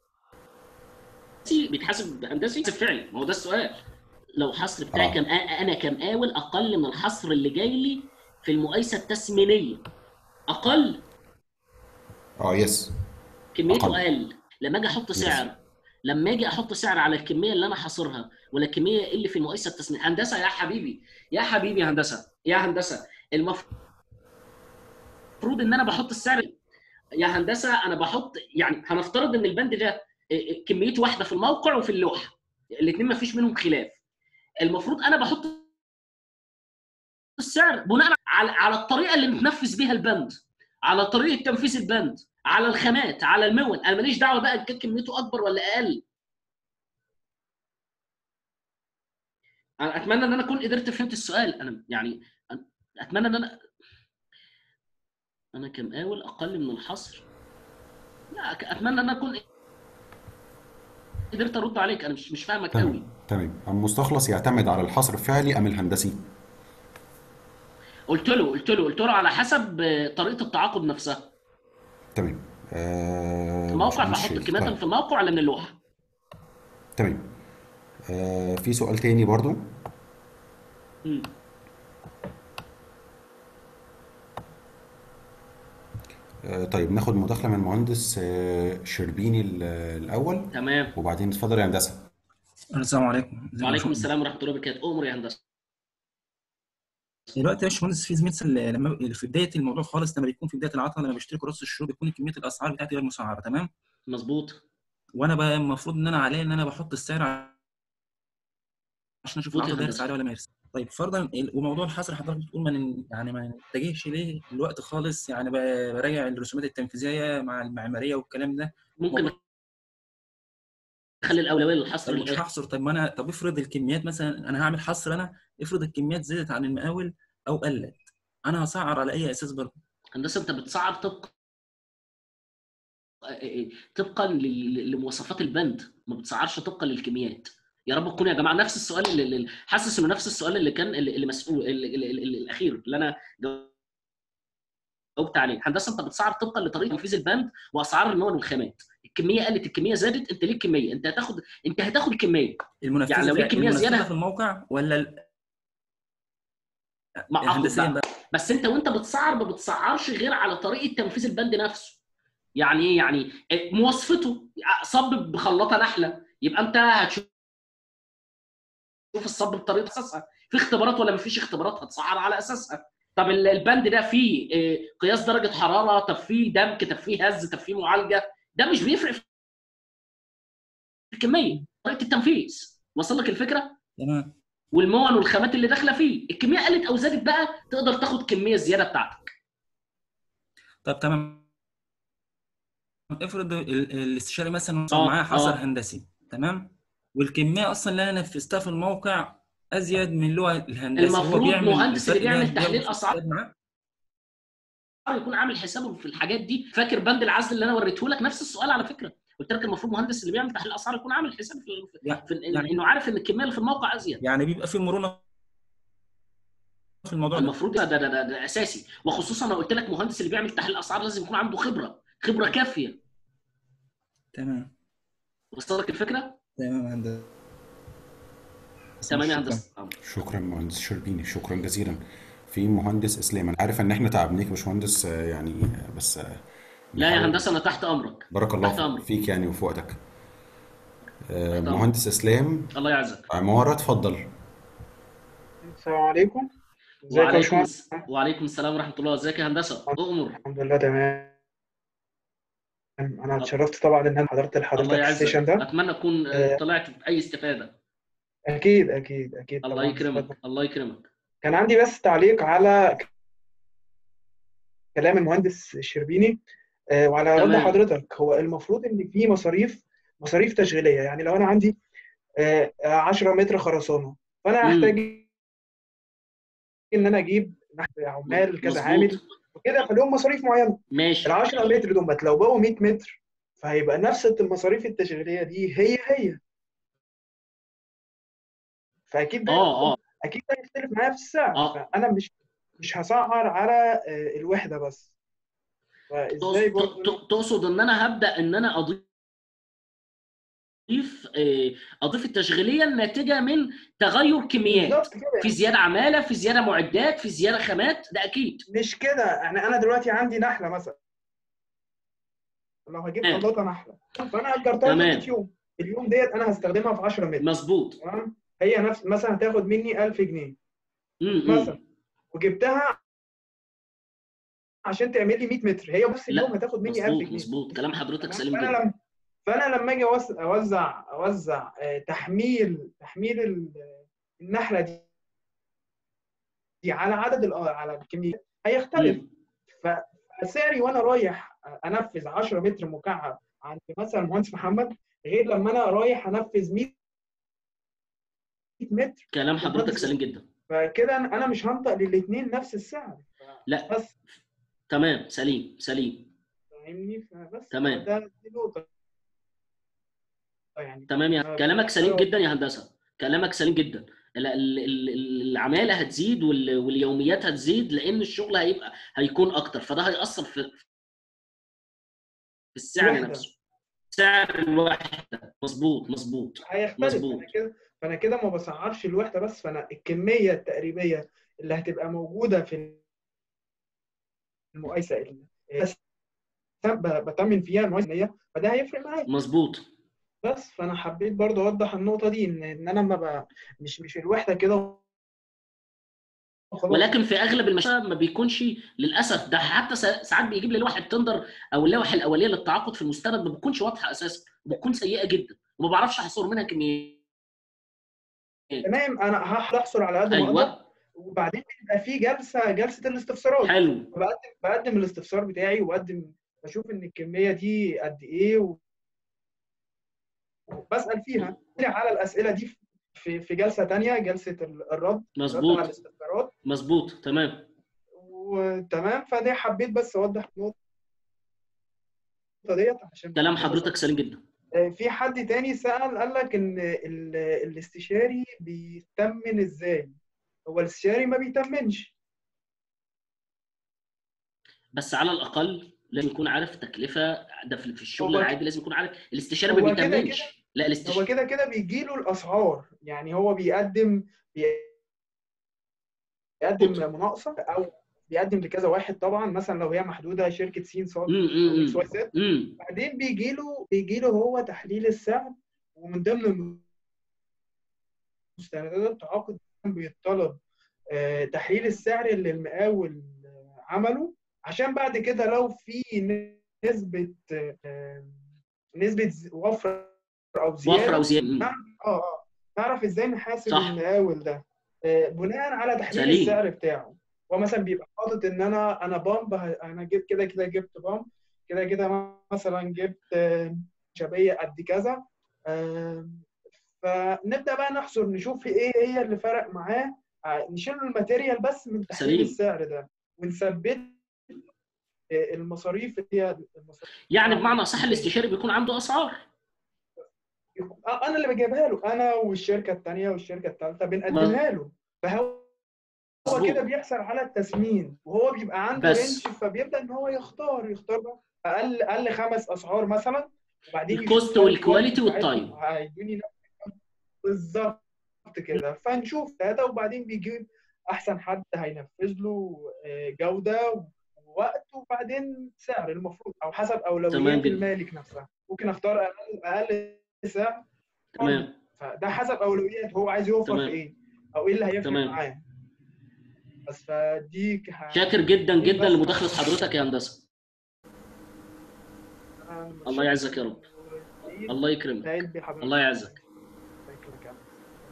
بيتحاسب هندسي بيتحاسب فعلي ما هو ده السؤال لو حصر بتاعي
اه
كم انا كمقاول اقل من الحصر اللي جاي لي في المقايسه التسمينيه اقل
اه يس
كميته
اقل
اقل لما اجي احط
يس
سعر لما اجي احط سعر على الكميه اللي انا حاصرها ولا الكميه اللي في المقايسه التسمينيه هندسه يا حبيبي يا حبيبي يا هندسه يا هندسه المفروض ان انا بحط السعر يا هندسه انا بحط يعني هنفترض ان البند ده إيه، إيه، كميته واحده في الموقع وفي اللوحه الاثنين ما فيش منهم خلاف المفروض انا بحط السعر بناء على على الطريقه اللي متنفذ بيها البند على طريقه تنفيذ البند على الخامات على المون انا ماليش دعوه بقى ان كان كميته اكبر ولا اقل انا اتمنى ان انا اكون قدرت فهمت السؤال انا يعني أنا اتمنى ان انا انا كمقاول اقل من الحصر لا اتمنى ان انا اكون قدرت ارد عليك انا مش مش فاهمك قوي
تمام تمام المستخلص يعتمد على الحصر الفعلي ام الهندسي
قلت له قلت له قلت له على حسب آه، طريقه التعاقد نفسها
تمام
في
آه
الموقع
باشمهندس
فاحط
شريف
الكميات اللي
طيب
في الموقع ولا من اللوحه
تمام آه في سؤال تاني برضو
مم.
آه طيب ناخد مداخلة من المهندس آه شربيني ال- الأول
تمام
وبعدين اتفضل يا هندسة
السلام عليكم ازيك يا
وعليكم
باشمهندس
السلام ورحمه الله وبركاته امر يا هندسه
دلوقتي يا باشمهندس في زميلتي اللي لما اللي في بدايه الموضوع خالص لما بيكون في بدايه العطله لما بشتري كراسه الشروط بيكون كميه الاسعار بتاعتي غير مسعره تمام
مظبوط
وانا بقى المفروض ان انا عليا ان انا بحط السعر عشان اشوف
مظبوط يا
العطله دايره
هندسه
عليه ولا ما يرسى طيب فرضا ال- وموضوع الحصر حضرتك بتقول ما ن- يعني ما نتجهش ليه الوقت خالص يعني ب- براجع الرسومات التنفيذيه مع المعماريه والكلام ده
ممكن
موضوع
نخلي الاولويه للحصر
طب مش
للاخر
هحصر طب ما انا طب افرض الكميات مثلا انا هعمل حصر انا افرض الكميات زادت عن المقاول او قلت انا هسعر على اي اساس برضه
هندسه انت بتسعر طبقا طبقا لل- لمواصفات البند ما بتسعرش طبقا للكميات يا رب تكون يا جماعه نفس السؤال اللي اللي- حاسس انه نفس السؤال اللي كان اللي اللي مسؤول اللي اللي اللي الاخير اللي انا جاوبت عليه هندسه انت بتسعر طبقا لطريقه تنفيذ البند واسعار المواد والخامات الكميه قلت الكميه زادت انت ليه الكميه انت هتاخد انت هتاخد الكميه
المنفذه
يعني لو ليك كميه
المنفذه
زياده
في الموقع ولا ال-
ما اخد
هندسيا
بقى
بقى
بس انت وانت بتسعر ما بتسعرش غير على طريقه تنفيذ البند نفسه يعني ايه يعني مواصفته صب بخلاطه نحله يبقى انت هتشوف الصب بطريقه اساسها في اختبارات ولا مفيش اختبارات هتسعر على اساسها طب ال- البند ده فيه اه، قياس درجه حراره طب فيه دمك طب فيه هز طب فيه معالجه ده مش بيفرق في الكميه طريقه التنفيذ وصل لك الفكره
تمام
والمون والخامات اللي داخله فيه الكميه قلت او زادت بقى تقدر تاخد كميه زياده بتاعتك
طب تمام افرض ال- الاستشاري مثلا وصل
اه
معاه حصر
اه
هندسي تمام والكميه اصلا اللي انا نفذتها في الموقع ازيد من اللي هو الهندسي هو
المفروض
بيعمل
مهندس اللي
الفرق ده
بيعمل تحليل
بياخده في
اسعار
الحساب معاه
يكون عامل حسابه في الحاجات دي فاكر بند العزل اللي انا وريته لك نفس السؤال على فكره قلت لك المفروض مهندس اللي بيعمل تحليل اسعار يكون عامل حساب في,
يع-
في, في
يعني
انه عارف ان الكميه اللي في الموقع ازيد
يعني بيبقى في مرونه في الموضوع ده
المفروض ده ده, ده, ده, ده اساسي وخصوصا انا قلت لك مهندس اللي بيعمل تحليل اسعار لازم يكون عنده خبره خبره كافيه
تمام
وصل لك الفكره
تمام يا هندسه
تمام يا
شكرا
هندسه
شكرا مهندس شربيني شكرا جزيلا في مهندس اسلام انا عارف ان احنا تعبناك يا باشمهندس آه، يعني آه، بس آه،
لا يا
بنحاول
هندسه انا تحت امرك
بارك الله
تحت امرك
فيك يعني وفي وقتك آه،
تحت امرك
مهندس اسلام
الله يعزك
عمارة اتفضل
السلام عليكم ازيك يا
وعليكم
باشمهندس
الس... وعليكم السلام ورحمه الله ازيك يا هندسه اؤمر
الحمد لله تمام انا اتشرفت طبعا ان انا حضرت
الله
لحضرتك السيشن
يعزك
ده
اتمنى اكون
آه،
طلعت باي استفاده
اكيد اكيد اكيد
الله
طبعا استفدنا
يكرمك الله يكرمك
كان عندي بس تعليق على كلام المهندس الشربيني آه، وعلى رد
تمام
حضرتك هو المفروض ان في مصاريف مصاريف تشغيليه يعني لو انا عندي آه، 10 متر خرسانه فانا
امم
هحتاج ان انا اجيب عمال كذا عامل
مظبوط
وكده فلهم مصاريف معينه ال
ماشي
10 متر دول لو بقوا 100 متر فهيبقى نفس المصاريف التشغيليه دي هي هي فاكيد ده
اه اه
اكيد ده هيختلف معايا في السعر
اه
فانا مش مش هسعر على آه، الوحده بس فازاي
تقصد
برضه
ت- تقصد ان انا هبدا ان انا اضيف آه، اضيف التشغيليه الناتجه من تغير كميات
بالظبط كده
في
يعني
زياده عماله في زياده معدات في زياده خامات ده اكيد
مش كده يعني انا دلوقتي عندي نحله مثلا لو هجيب
تمام
خلاطه نحله فانا اجرتها لمده
تمام
يوم اليوم ديت انا هستخدمها في 10 متر
مظبوط
تمام هي نفس مثلا هتاخد مني 1000 جنيه
امم
مثلا وجبتها عشان تعمل لي 100 متر هي بس اليوم
لا
هتاخد مني 1000
مظبوط
جنيه
مظبوط كلام حضرتك
تمام
سليم
فانا
جدا
لما فانا لما اجي أوز- اوزع اوزع آه، تحميل تحميل ال- النحله دي دي على عدد ال- على الكميه هيختلف
امم
فسعري وانا رايح انفذ 10 متر مكعب عند مثلا المهندس محمد غير لما انا رايح انفذ 100 متر
كلام حضرتك
للمهندس
سليم جدا
فكده انا مش هنطق للاثنين نفس السعر
لا
بس
تمام سليم سليم
فاهمني فبس
تمام
ده دي نقطه يعني
تمام يا
أنا
كلامك سليم
أنا
جدا يا هندسه كلامك سليم جدا ال- ال- ال- العماله هتزيد وال- واليوميات هتزيد لان الشغل هيبقى هيكون اكتر فده هيأثر في في السعر
الوحده
نفسه سعر الوحده مظبوط مظبوط
هيختلف
مظبوط
فانا كده فانا كده ما بسعرش الوحده بس فانا الكميه التقريبيه اللي هتبقى موجوده في المقايسه اللي بس ب- بتمن فيها المقايسه الفنية، فده هيفرق معايا
مظبوط
بس فانا حبيت برضه اوضح النقطه دي ان ان انا ما ب... مش مش الوحده كده وخلاص
ولكن في اغلب المشاريع ما بيكونش للاسف ده حتى سا- ساعات بيجيب لي لوحه تندر او اللوحه الاوليه للتعاقد في المستند ما بتكونش واضحه اساسا بتكون سيئه جدا وما بعرفش احصر منها كميات
تمام انا هحصل على قد ما اقدر
ايوه
وبعدين بيبقى في جلسه جلسه الاستفسارات
حلو
بقدم بقدم الاستفسار بتاعي وبقدم بشوف ان الكميه دي قد ايه و... وبسال فيها على الاسئله دي في في جلسه تانية جلسه ال- الرد الرد على
مظبوط
الاستفسارات
مظبوط تمام
وتمام فدي حبيت بس اوضح النقطه ديت عشان
كلام
بس
حضرتك سليم جدا
آه، في حد تاني سأل قال لك ان ال- الاستشاري بيتمن ازاي هو الاستشاري ما بيتمنش
بس على الاقل لازم يكون عارف التكلفه ده في في الشغل
هو
العادي لازم يكون عارف الاستشاري ما
هو كده كده
بيتمنش لا
هو
الاستشاري
كده كده بيجي له الاسعار يعني هو بيقدم بيقدم مناقصه او بيقدم لكذا واحد طبعا مثلا لو هي محدوده شركه سين صاد
امم
او اكس واي
امم
زد
امم
بعدين بيجي له بيجي له هو تحليل السعر ومن ضمن مستندات التعاقد بيطلب آه، تحليل السعر اللي المقاول آه، عمله عشان بعد كده لو في نسبة آه، نسبة ز- وفر أو
وفره او
زيادة
زياده مم.
نعرف اه اه نعرف ازاي نحاسب
صح
المقاول ده آه، بناء على تحليل
سليم
السعر بتاعه هو مثلا بيبقى حاطط ان انا انا بامب ه- انا جبت كده كده جبت بامب كده كده مثلا جبت آه، شبيه قد كذا آه، فنبدا بقى نحصر نشوف ايه هي اللي فرق معاه آه، نشيل له الماتيريال بس من تحليل
سليم
السعر ده ونثبت آه، المصاريف اللي هي المصاريف
يعني
بتاعته
بمعنى صح الاستشاري بيكون عنده اسعار
آه، انا اللي بجيبها له انا والشركه الثانيه والشركه الثالثه بنقدمها له فهو هو كده
مظبوط
بيحصل على التسمين وهو بيبقى عنده رينج
بس
فبيبدا ان هو يختار يختار بقى اقل اقل خمس اسعار مثلا وبعدين يشوف
الكوست
هل
والكواليتي
الكواليتي بتاعتهم
والتايم
هيدوني نفس بالظبط كده فنشوف ثلاثه وبعدين بيجيب احسن حد هينفذ له آه، جوده ووقت وبعدين سعر المفروض او حسب
تمام
اولويات
جدا
المالك نفسها ممكن اختار اقل اقل سعر
تمام
فده حسب اولويات هو عايز يوفر في
تمام
ايه او ايه اللي هيفرق
تمام
معاه بس فدي ك-
شاكر جدا
دي
جدا
بس
لمداخله حضرتك يا هندسه
انا
الله
متشكر
يعزك يا رب
سعيد
الله يكرمك
سعيد بحضرتك
الله يعزك
الله يكرمك يا عم.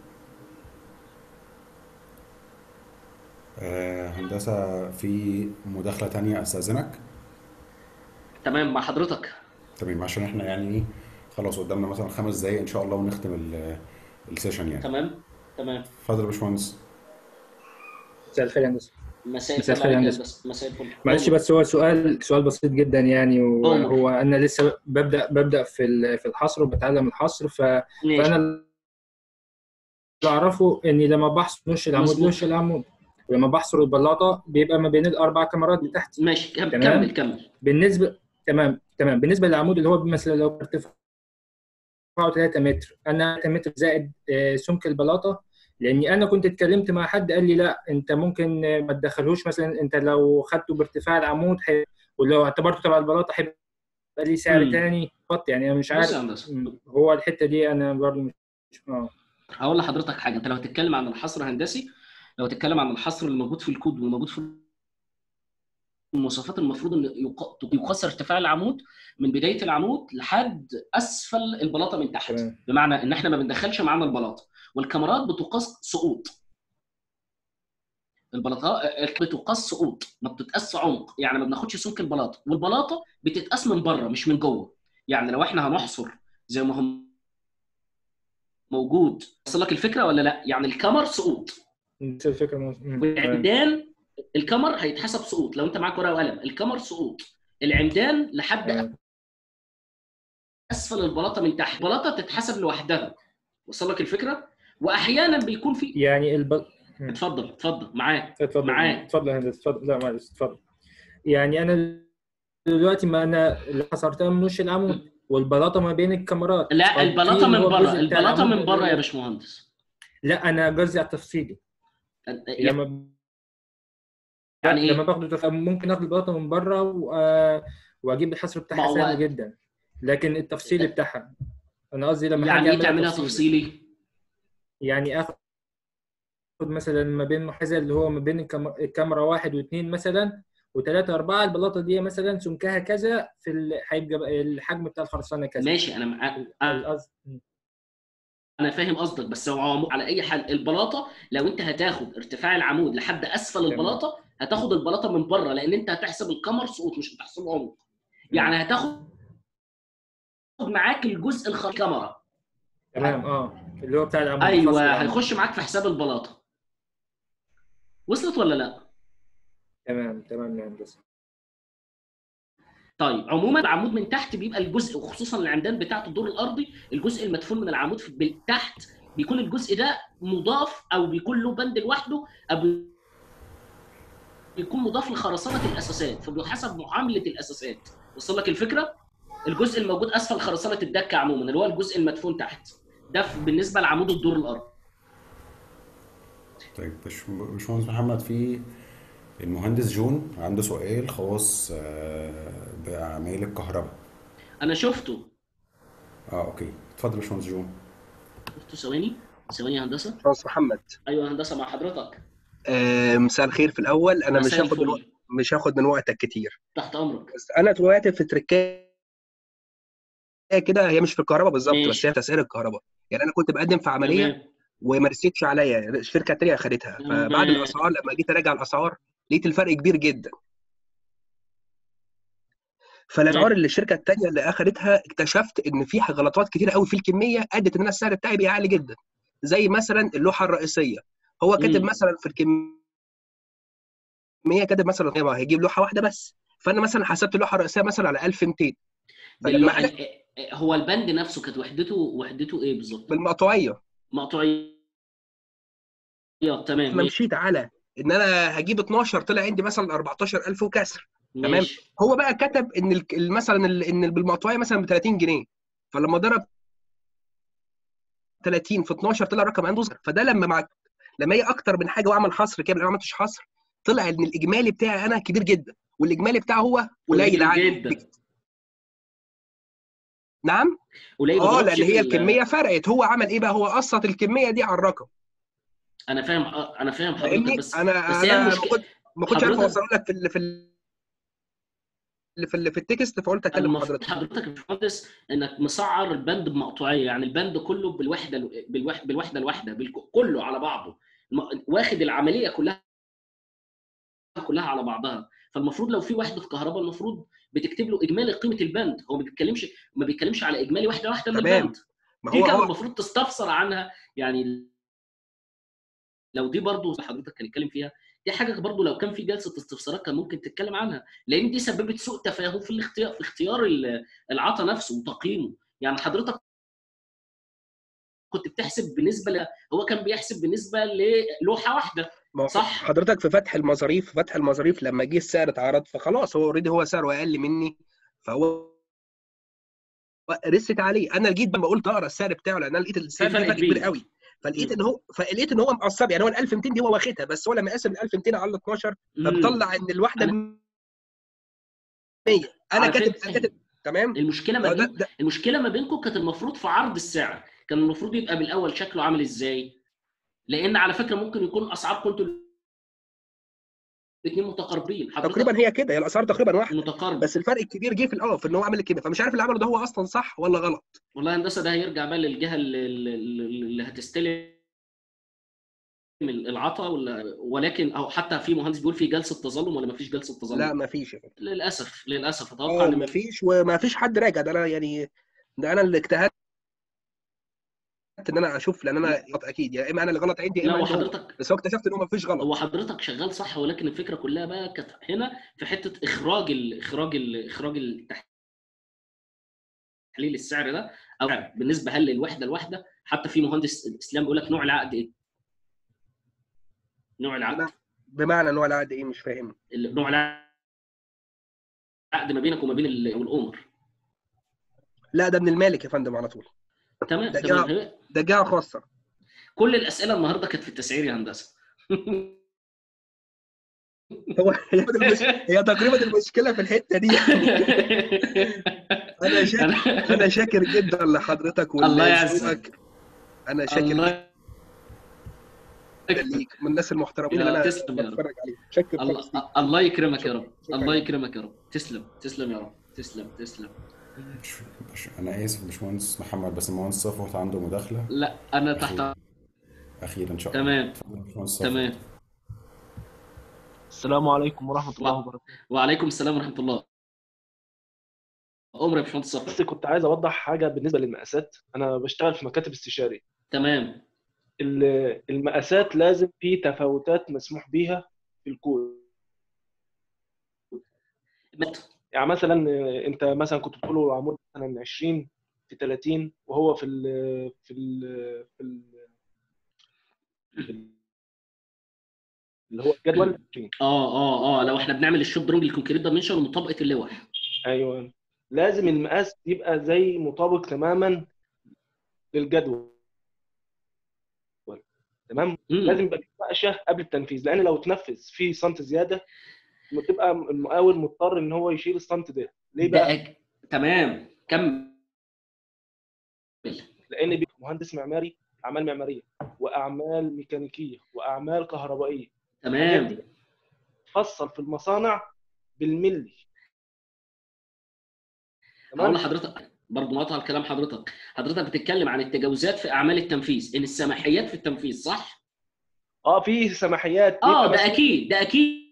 آه، هندسة في مداخلة تانية أستأذنك
تمام مع حضرتك
تمام عشان احنا يعني ايه خلاص قدامنا مثلا خمس دقايق إن شاء الله ونختم ال- السيشن يعني
تمام تمام
اتفضل يا باشمهندس
مساء الخير يا هندسه
مساء
مساء
الفل
الخير يا
عليك يا
هندسة
هندسه مساء الفل
معلش
أمر.
بس هو سؤال سؤال بسيط جدا يعني
أمر.
وهو انا لسه ببدا ببدا في ال- في الحصر وبتعلم الحصر ف...
ماشي
فانا اللي اعرفه اني لما بحصر وش العمود
مظبوط.
لوش العمود ولما بحصر البلاطه بيبقى ما بين الاربع كاميرات بتاعتي
ماشي كم-
تمام
كمل كمل
بالنسبه تمام تمام بالنسبه للعمود اللي هو مثلا لو ارتفاعه 3 متر انا 3 متر زائد آه، سمك البلاطه لاني انا كنت اتكلمت مع حد قال لي لا انت ممكن آه، ما تدخلهوش مثلا انت لو خدته بارتفاع العمود حي... ولو اعتبرته تبع البلاطه هيبقى ليه سعر
مم.
تاني خط يعني انا مش
بص يا
عارف
هندسه
مم. هو الحته دي انا برضه مش اه
هقول لحضرتك حاجه انت لو هتتكلم عن الحصر الهندسي لو هتتكلم عن الحصر اللي موجود في الكود وموجود في المواصفات المفروض ان يق- يقاس ارتفاع العمود من بدايه العمود لحد اسفل البلاطه من تحت
تمام
بمعنى ان احنا ما بندخلش معانا البلاطه والكاميرات بتقاس سقوط البلاطه بتقاس سقوط ما بتتقاس عمق يعني ما بناخدش سمك البلاطه والبلاطه بتتقاس من بره مش من جوه يعني لو احنا هنحصر زي ما هم موجود وصل لك الفكره ولا لا يعني الكمر سقوط
نفس الفكره مم. تمام
والعمدان الكمر هيتحسب سقوط لو انت معاك ورقه وقلم الكمر سقوط العمدان لحد
تمام
اسفل البلاطه من تحت البلاطه تتحسب لوحدها وصل لك الفكره واحيانا بيكون في
يعني الب... مم.
اتفضل اتفضل معاك
اتفضل
معاك
اتفضل يا هندسه اتفضل لا معلش اتفضل يعني انا دلوقتي ما انا اللي حصرتها من وش العمود والبلاطه ما بين الكاميرات
لا
طب في
البلاطه
اللي
من
هو
بره
الجزء بتاع
البلاطه
العمود
من بره يا
اللي-
باشمهندس
لا انا قصدي على التفصيلي لما
يعني ايه
لما باخده تف- ممكن اخد البلاطه من بره و... آه، واجيب الحصر
ما
بتاعها
هو
سهل جدا لكن التفصيلي بتاعها انا قصدي لما
يعني
حاجه
ايه
اعملها
تعملها
تفصيلي
تفصيلي
يعني اخد مثلا ما بين محاذاه اللي هو ما بين الكام- الكاميرا واحد واثنين مثلا وثلاثة أربعة البلاطة دي مثلا سمكها كذا في ال... هيبقى بقى الحجم بتاع الخرسانة كذا
ماشي انا معاك
القصد
انا فاهم قصدك بس هو عمو- على اي حال البلاطه لو انت هتاخد ارتفاع العمود لحد اسفل
تمام.
البلاطه هتاخد البلاطه من بره لان انت هتحسب الكمر سقوط مش هتحسب عمق يعني هتاخد معاك الجزء الخارجي الكاميرا
تمام اه اللي هو بتاع العمود الخاص
ايوه
بالعمود.
هيخش معاك في حساب البلاطه وصلت ولا لا
تمام تمام يا هندسة
طيب عموما العمود من تحت بيبقى الجزء وخصوصا العمدان بتاعه الدور الارضي الجزء المدفون من العمود في بال- تحت بيكون الجزء ده مضاف او بيكون له بند لوحده او بيكون مضاف لخرسانه الاساسات فبيحسب معامله الاساسات وصل لك الفكره الجزء الموجود اسفل خرسانه الدكه عموما اللي هو الجزء المدفون تحت ده في- بالنسبه لعمود الدور الارضي
طيب باش- باشمهندس محمد في المهندس جون عنده سؤال خاص آه، بأعمال الكهرباء
انا شفته
اه اوكي اتفضل يا باشمهندس جون
شفته ثواني ثواني يا هندسه
باشمهندس محمد
ايوه يا هندسه مع حضرتك
آه، مساء الخير في الاول انا مش
مساء
هاخد من وق-
الفل
مش هاخد من وقتك كتير
تحت امرك
بس انا وقعت في تركايه كده هي مش في الكهرباء بالظبط بس
ماشي
هي في تسعير الكهرباء يعني انا كنت بقدم في عمليه
تمام
وما رستش عليا الشركه التانيه اخدتها فبعد
تمام
الاسعار لما جيت اراجع الاسعار لقيت الفرق كبير جدا فالاسعار
تمام
اللي الشركه التانيه اللي اخدتها اكتشفت ان في غلطات كتير قوي في الكميه ادت ان انا السعر بتاعي بقى عالي جدا زي مثلا اللوحه الرئيسيه هو كاتب
امم
مثلا في الكميه كاتب مثلا هو هيجيب لوحه واحده بس فانا مثلا حسبت اللوحه الرئيسيه مثلا على 1200 فلما
باللوحه
انا
ال- هو البند نفسه كانت وحدته وحدته ايه بالظبط؟
بالمقطوعيه
مقطوعيه تمام
لما
ماشي
مشيت على ان انا هجيب 12 طلع عندي مثلا 14000 وكسر تمام
ماشي
هو بقى كتب ان ال- ال- مثلا ال- ان بالمقطوعيه مثلا ب 30 جنيه فلما ضرب 30 في 12 طلع رقم عنده صغير فده لما مع لما هي اكتر من حاجه واعمل حصر كده انا ما عملتش حصر طلع ان الاجمالي بتاعي انا كبير جدا والاجمالي بتاعه هو قليل
قليل
عادي
جدا
نعم
قليل ما
اه
ضربش
لان
في
هي
ال...
الكميه فرقت هو عمل ايه بقى هو قسط الكميه دي على الرقم
انا فاهم آه، انا فاهم حضرتك
فاهمني
بس
انا
بس هي
انا ما
المشكله
كنت ما كنتش عارف
حضرتك
اوصله لك في ال في ال في, ال في التكست فقلت اكلم
المفروض
حضرتك
حضرتك يا باشمهندس انك مسعر البند بمقطوعيه يعني البند كله بالوحده بالوحده بالوحده الواحده بالك- كله على بعضه الم- واخد العمليه كلها كلها على بعضها فالمفروض لو في وحده كهرباء المفروض بتكتب له اجمالي قيمه البند هو ما بيتكلمش ما بيتكلمش على اجمالي واحده واحده من
تمام
البند
ما
دي
هو
كان
هو
المفروض تستفسر عنها يعني لو دي برضو حضرتك هنتكلم فيها دي حاجه برضو لو كان في جلسه استفسارات كان ممكن تتكلم عنها لان دي سببت سوء تفاهم في الاختيار في اختيار ال- العطا نفسه وتقييمه يعني حضرتك كنت بتحسب بالنسبه ل... هو كان بيحسب بالنسبه للوحه واحده
ما هو
صح
حضرتك في فتح المظاريف في فتح المظاريف لما جه السعر اتعرض فخلاص هو اوريدي هو سعره اقل مني فهو رست عليه انا جيت بقى قلت اقرا السعر بتاعه لان انا لقيت السعر
فرق
فيه فرق
كبير.
كبير قوي فلقيت ان هو فلقيت ان هو مقصر يعني هو ال 1200 دي هو واخدها بس هو لما قسم ال 1200 على ال 12 فبطلع ان الواحده 100 انا
على
كاتب
فكرة-
انا كاتب تمام
المشكله ما
فده-
بين المشكله ما بينكم كانت المفروض في عرض السعر كان المفروض يبقى بالاول شكله عامل ازاي لان على فكره ممكن يكون اسعاركم انتوا الاثنين متقاربين حضرتك
تقريبا هي كده هي الاسعار تقريبا واحده
متقاربه
بس الفرق الكبير جه في الاول في ان هو عمل كده فمش عارف اللي عمله ده هو اصلا صح ولا غلط
والله هندسه ده هيرجع بقى للجهه اللي, اللي- اللي هتستلم العطا ولا ولكن او حتى في مهندس بيقول في جلسه تظلم ولا ما فيش جلسه تظلم
لا ما فيش
للاسف للاسف اتوقع
اه
ان
ما فيش وما فيش حد راجع ده انا يعني ده انا اللي اجتهدت ان انا اشوف لان انا غلط اكيد يا اما انا اللي غلط عندي يا
لا
اما
هو
عندي هو
حضرتك
بس هو اكتشفت ان هو ما فيش غلط
هو حضرتك شغال صح ولكن الفكره كلها بقى كانت هنا في حته اخراج ال اخراج ال اخراج التحليل السعر ده او بالنسبه هل للوحده الواحده حتى في مهندس الاسلام بيقول لك نوع العقد ايه؟ نوع العقد
بمعنى نوع العقد ايه مش فاهم
ال- نوع العقد ما بينك وما بين ال- الاونر
لا ده من المالك يا فندم على طول
تمام
ده
تمام
جهه
هي-
ده جهه خاصه
كل الاسئله النهارده كانت في التسعير يا هندسه
هو هي ده المش... هي تقريبا المشكله في الحته دي انا شاكر انا شاكر جدا لحضرتك
الله يعزك.
ولذوقك انا شاكر
الله
جدا ليك من الناس المحترمين اللي
يا
انا
تسلم يا رب.
بتفرج عليهم شاكر خالص ليك.
الله الله يكرمك يا رب الله يكرمك يا رب تسلم تسلم يا رب تسلم تسلم
مش- مش- انا اسف باشمهندس محمد بس المهندس صفوت عنده مداخله
لا انا تحت
اخيرا اخيرا ان شاء الله
تمام
اتفضل يا باشمهندس صفوت.
تمام
السلام عليكم ورحمة الله وبركاته
وعليكم السلام ورحمه الله عمر يا باشمهندس صفوت
بس كنت عايز أوضح حاجة بالنسبة للمقاسات أنا بشتغل في مكاتب استشاري
تمام
ال- المقاسات لازم في تفاوتات مسموح بيها في الكود يعني مثلا انت مثلا كنت بتقول له عمود مثلا 20 في 30 وهو في ال في ال في ال في ال- اللي هو الجدول 20
اه اه اه لو احنا بنعمل الشوب درونج الكونكريت دايمنشن ومطابقه اللوح
ايوه لازم المقاس يبقى زي مطابق تماما للجدول تمام لازم يبقى في مناقشه قبل التنفيذ لان لو تنفذ في سنت زياده بتبقى المقاول مضطر ان هو يشيل السنت ده ليه
ده
بقى؟
أك... تمام كمل
لان بيبقى مهندس معماري اعمال معماريه واعمال ميكانيكيه واعمال كهربائيه الحاجات
تمام
دي تفصل في المصانع بالملي
هقول لحضرتك برضه مقاطع الكلام حضرتك حضرتك بتتكلم عن التجاوزات في اعمال التنفيذ ان السماحيات في التنفيذ صح
اه في سماحيات
اه
بيبقى
ده
مسموح-
اكيد ده اكيد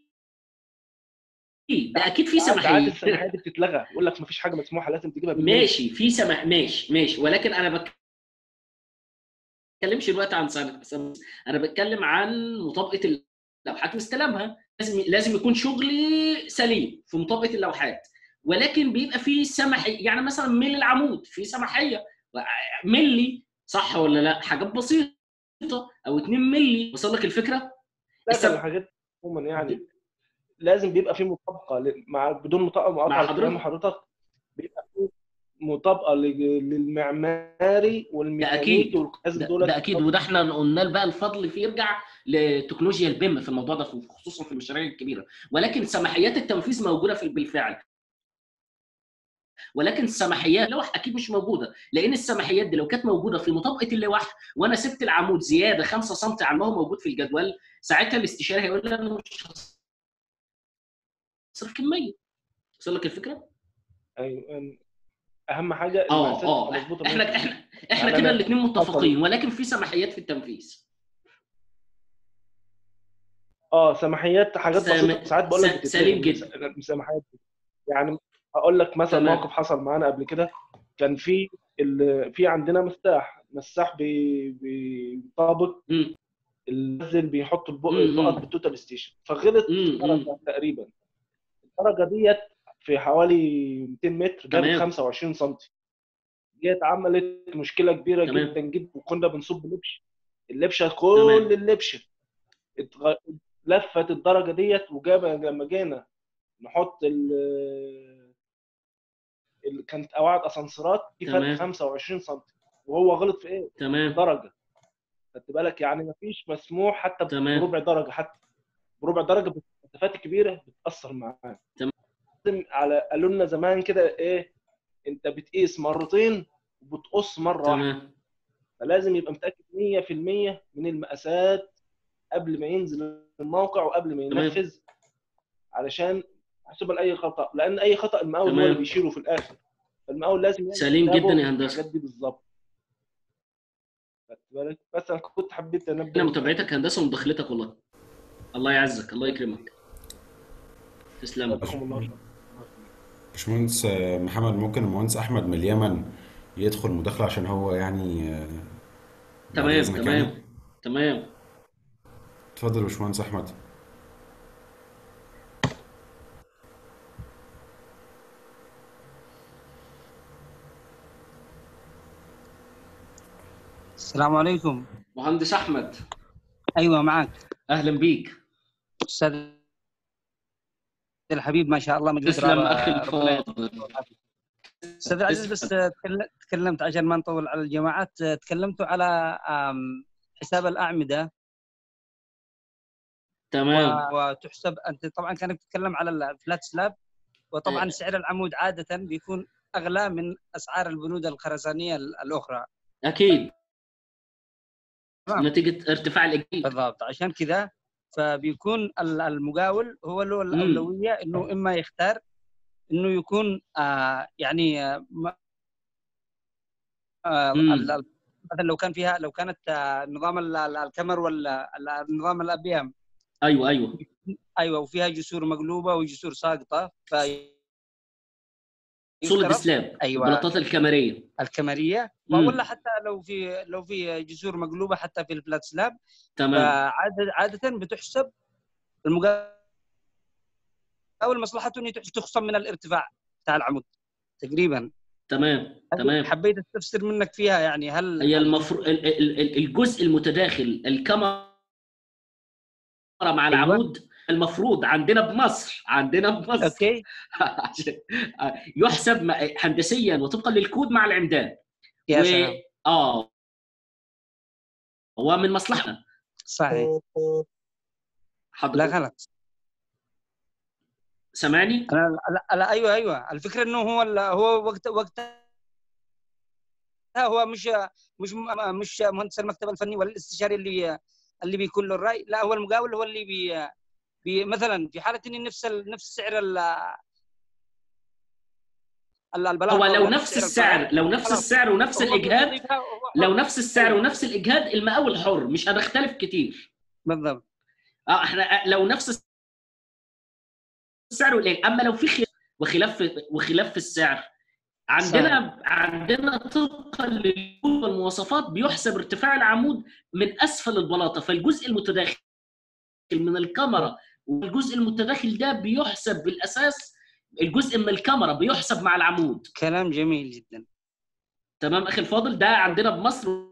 ده اكيد في
ساعات- ساعات
سماحيات
السماحيات دي بتتلغى يقول لك مفيش حاجه مسموحه لازم تجيبها بالملي
ماشي في سماح ماشي ماشي ولكن انا بك... بتكلمش دلوقتي عن سنه سنة. انا بتكلم عن مطابقه اللوحات واستلامها لازم لازم يكون شغلي سليم في مطابقه اللوحات ولكن بيبقى في سماحيه يعني مثلا ملي العمود في سماحيه ملي صح ولا لا حاجات بسيطه او 2 ملي وصل لك الفكره
لا
السم-
ده الحاجات عموما يعني لازم بيبقى في مطابقه ل- مع بدون مطابقه
مع
مقاطعه
حضرتك.
كلام حضرتك بيبقى في مطابقه لل- للمعماري
ده
والميكانيكي
اكيد
والقياس
ده,
دول
ده اكيد وده احنا قلنا بقى الفضل فيه يرجع لتكنولوجيا البيم في الموضوع ده خصوصا في المشاريع الكبيره ولكن سماحيات التنفيذ موجوده في بالفعل ولكن السماحيات اللوح اكيد مش موجوده لان السماحيات دي لو كانت موجوده في مطابقه اللوح وانا سبت العمود زياده 5 سم عن ما هو موجود في الجدول ساعتها الاستشاري هيقول لي انا مش هصرف كميه وصل لك الفكره؟
ايوه اهم حاجه
اه
المقاسات
اه
تبقى مظبوطه
احنا احنا احنا
يعني
كده
أنا
الاثنين
حصل-
متفقين ولكن في سماحيات في التنفيذ
اه سماحيات حاجات
سام-
بسيطه ساعات بقول لك
س- سليم
بتتلغي سماحيات يعني هقول لك مثلا
تمام.
موقف حصل معانا قبل كده كان في ال... في عندنا مساح مساح بي- بيطابق المنزل بيحط البق-
مم.
النقط بالتوتال ستيشن فغلط
مم.
درجه تقريبا الدرجه ديت في حوالي 200 متر جابت
تمام.
25 سم ديت عملت مشكله كبيره
تمام.
جدا جدا وكنا بنصب لبش اللبشه كل
تمام.
اللبشه اتغ... لفت الدرجه ديت وجاب لما جينا نحط ال ال- كانت قواعد اسانسيرات في فرق
تمام.
25 سم وهو غلط في ايه؟
تمام
درجه خدت بالك يعني مفيش مسموح حتى
تمام.
بربع درجه حتى بربع درجه المسافات الكبيره بتاثر معانا
تمام.
لازم على قالوا لنا زمان كده ايه انت بتقيس مرتين وبتقص مره واحده
تمام
فلازم يبقى متاكد 100% من المقاسات قبل ما ينزل الموقع وقبل ما
تمام.
ينفذ علشان يحسب اي خطا لان اي خطا المقاول هو
تمام.
اللي بيشيله في الاخر فالمقاول لازم يعمل
سليم
حسابه
جدا يا
في
هندسة.
الحاجات دي بالظبط خدت بالك بس انا كنت حبيت انبه
انا متابعتك هندسه ومداخلتك والله الله يعزك الله يكرمك تسلم
جزاكم الله خير.
باشمهندس آه، محمد ممكن المهندس احمد من اليمن يدخل مداخله عشان هو يعني آه، بعد
تمام
اذنك يعني
تمام تمام
اتفضل يا باشمهندس احمد
السلام عليكم
مهندس احمد
ايوه معك
اهلا بيك
استاذ الحبيب ما شاء الله مجهود
تسلم
رائع.
اخي
ربنا
الفاضل
استاذ العزيز بس تكل- تكلمت عشان ما نطول على الجماعات تكلمتوا على آم، حساب الاعمده
تمام
و- وتحسب انت طبعا كانك تتكلم على الفلات سلاب وطبعا
إيه.
سعر العمود عاده بيكون اغلى من اسعار البنود الخرسانيه ال- الاخرى
اكيد
تمام.
نتيجه ارتفاع الاجهاد
بالضبط عشان كذا فبيكون ال- المقاول هو له الاولويه انه اما يختار انه يكون آه يعني آه م- آه
مم.
ال- ال- مثلا لو كان فيها لو كانت آه نظام ال- ال- الكمر ولا ال- نظام الابيام
ايوه ايوه
ايوه وفيها جسور مقلوبه وجسور ساقطه ف
صلب
يفترض-
سلاب
ايوه
البلاطات الكاميريه
الكمريه
مم.
ولا حتى لو في لو في جسور مقلوبه حتى في الفلات سلاب
تمام
فعادة عادة بتحسب المقاول مصلحته انه تخصم من الارتفاع بتاع العمود تقريبا
تمام
هذه
تمام
حبيت استفسر منك فيها يعني هل
هي المفروض الجزء المتداخل الكاميرا مع
أيوة.
العمود المفروض عندنا بمصر عندنا بمصر
اوكي
يحسب م- هندسيا وطبقا للكود مع العمدان
يا
و...
سلام
اه ومن مصلحتنا
صحيح لا
حضرتك
غلط
سامعني؟
انا لا, لا ايوه ايوه الفكره انه هو ال- هو وقت وقت هو مش مش مش مهندس المكتب الفني ولا الاستشاري اللي اللي بيكون له الراي لا هو المقاول هو اللي بي, بي مثلا في حاله ان نفس ال- نفس سعر ال ال- البلاطه
هو لو
ولا
نفس
سعر
السعر
البلاطة،
لو نفس
خلاص.
السعر ونفس
هو
الاجهاد
بيضيفها وهو حر.
لو نفس السعر
أيوة.
ونفس الاجهاد المقاول حر مش هنختلف كتير
بالضبط
اه احنا لو نفس السعر والإجهاد. اما لو في خلاف وخلاف وخلاف في السعر عندنا عندنا طبقا للكود والمواصفات بيحسب ارتفاع العمود من اسفل البلاطه فالجزء المتداخل من الكاميرا والجزء المتداخل ده بيحسب بالاساس الجزء من الكاميرا بيحسب مع العمود
كلام جميل جدا
تمام اخي الفاضل ده عندنا بمصر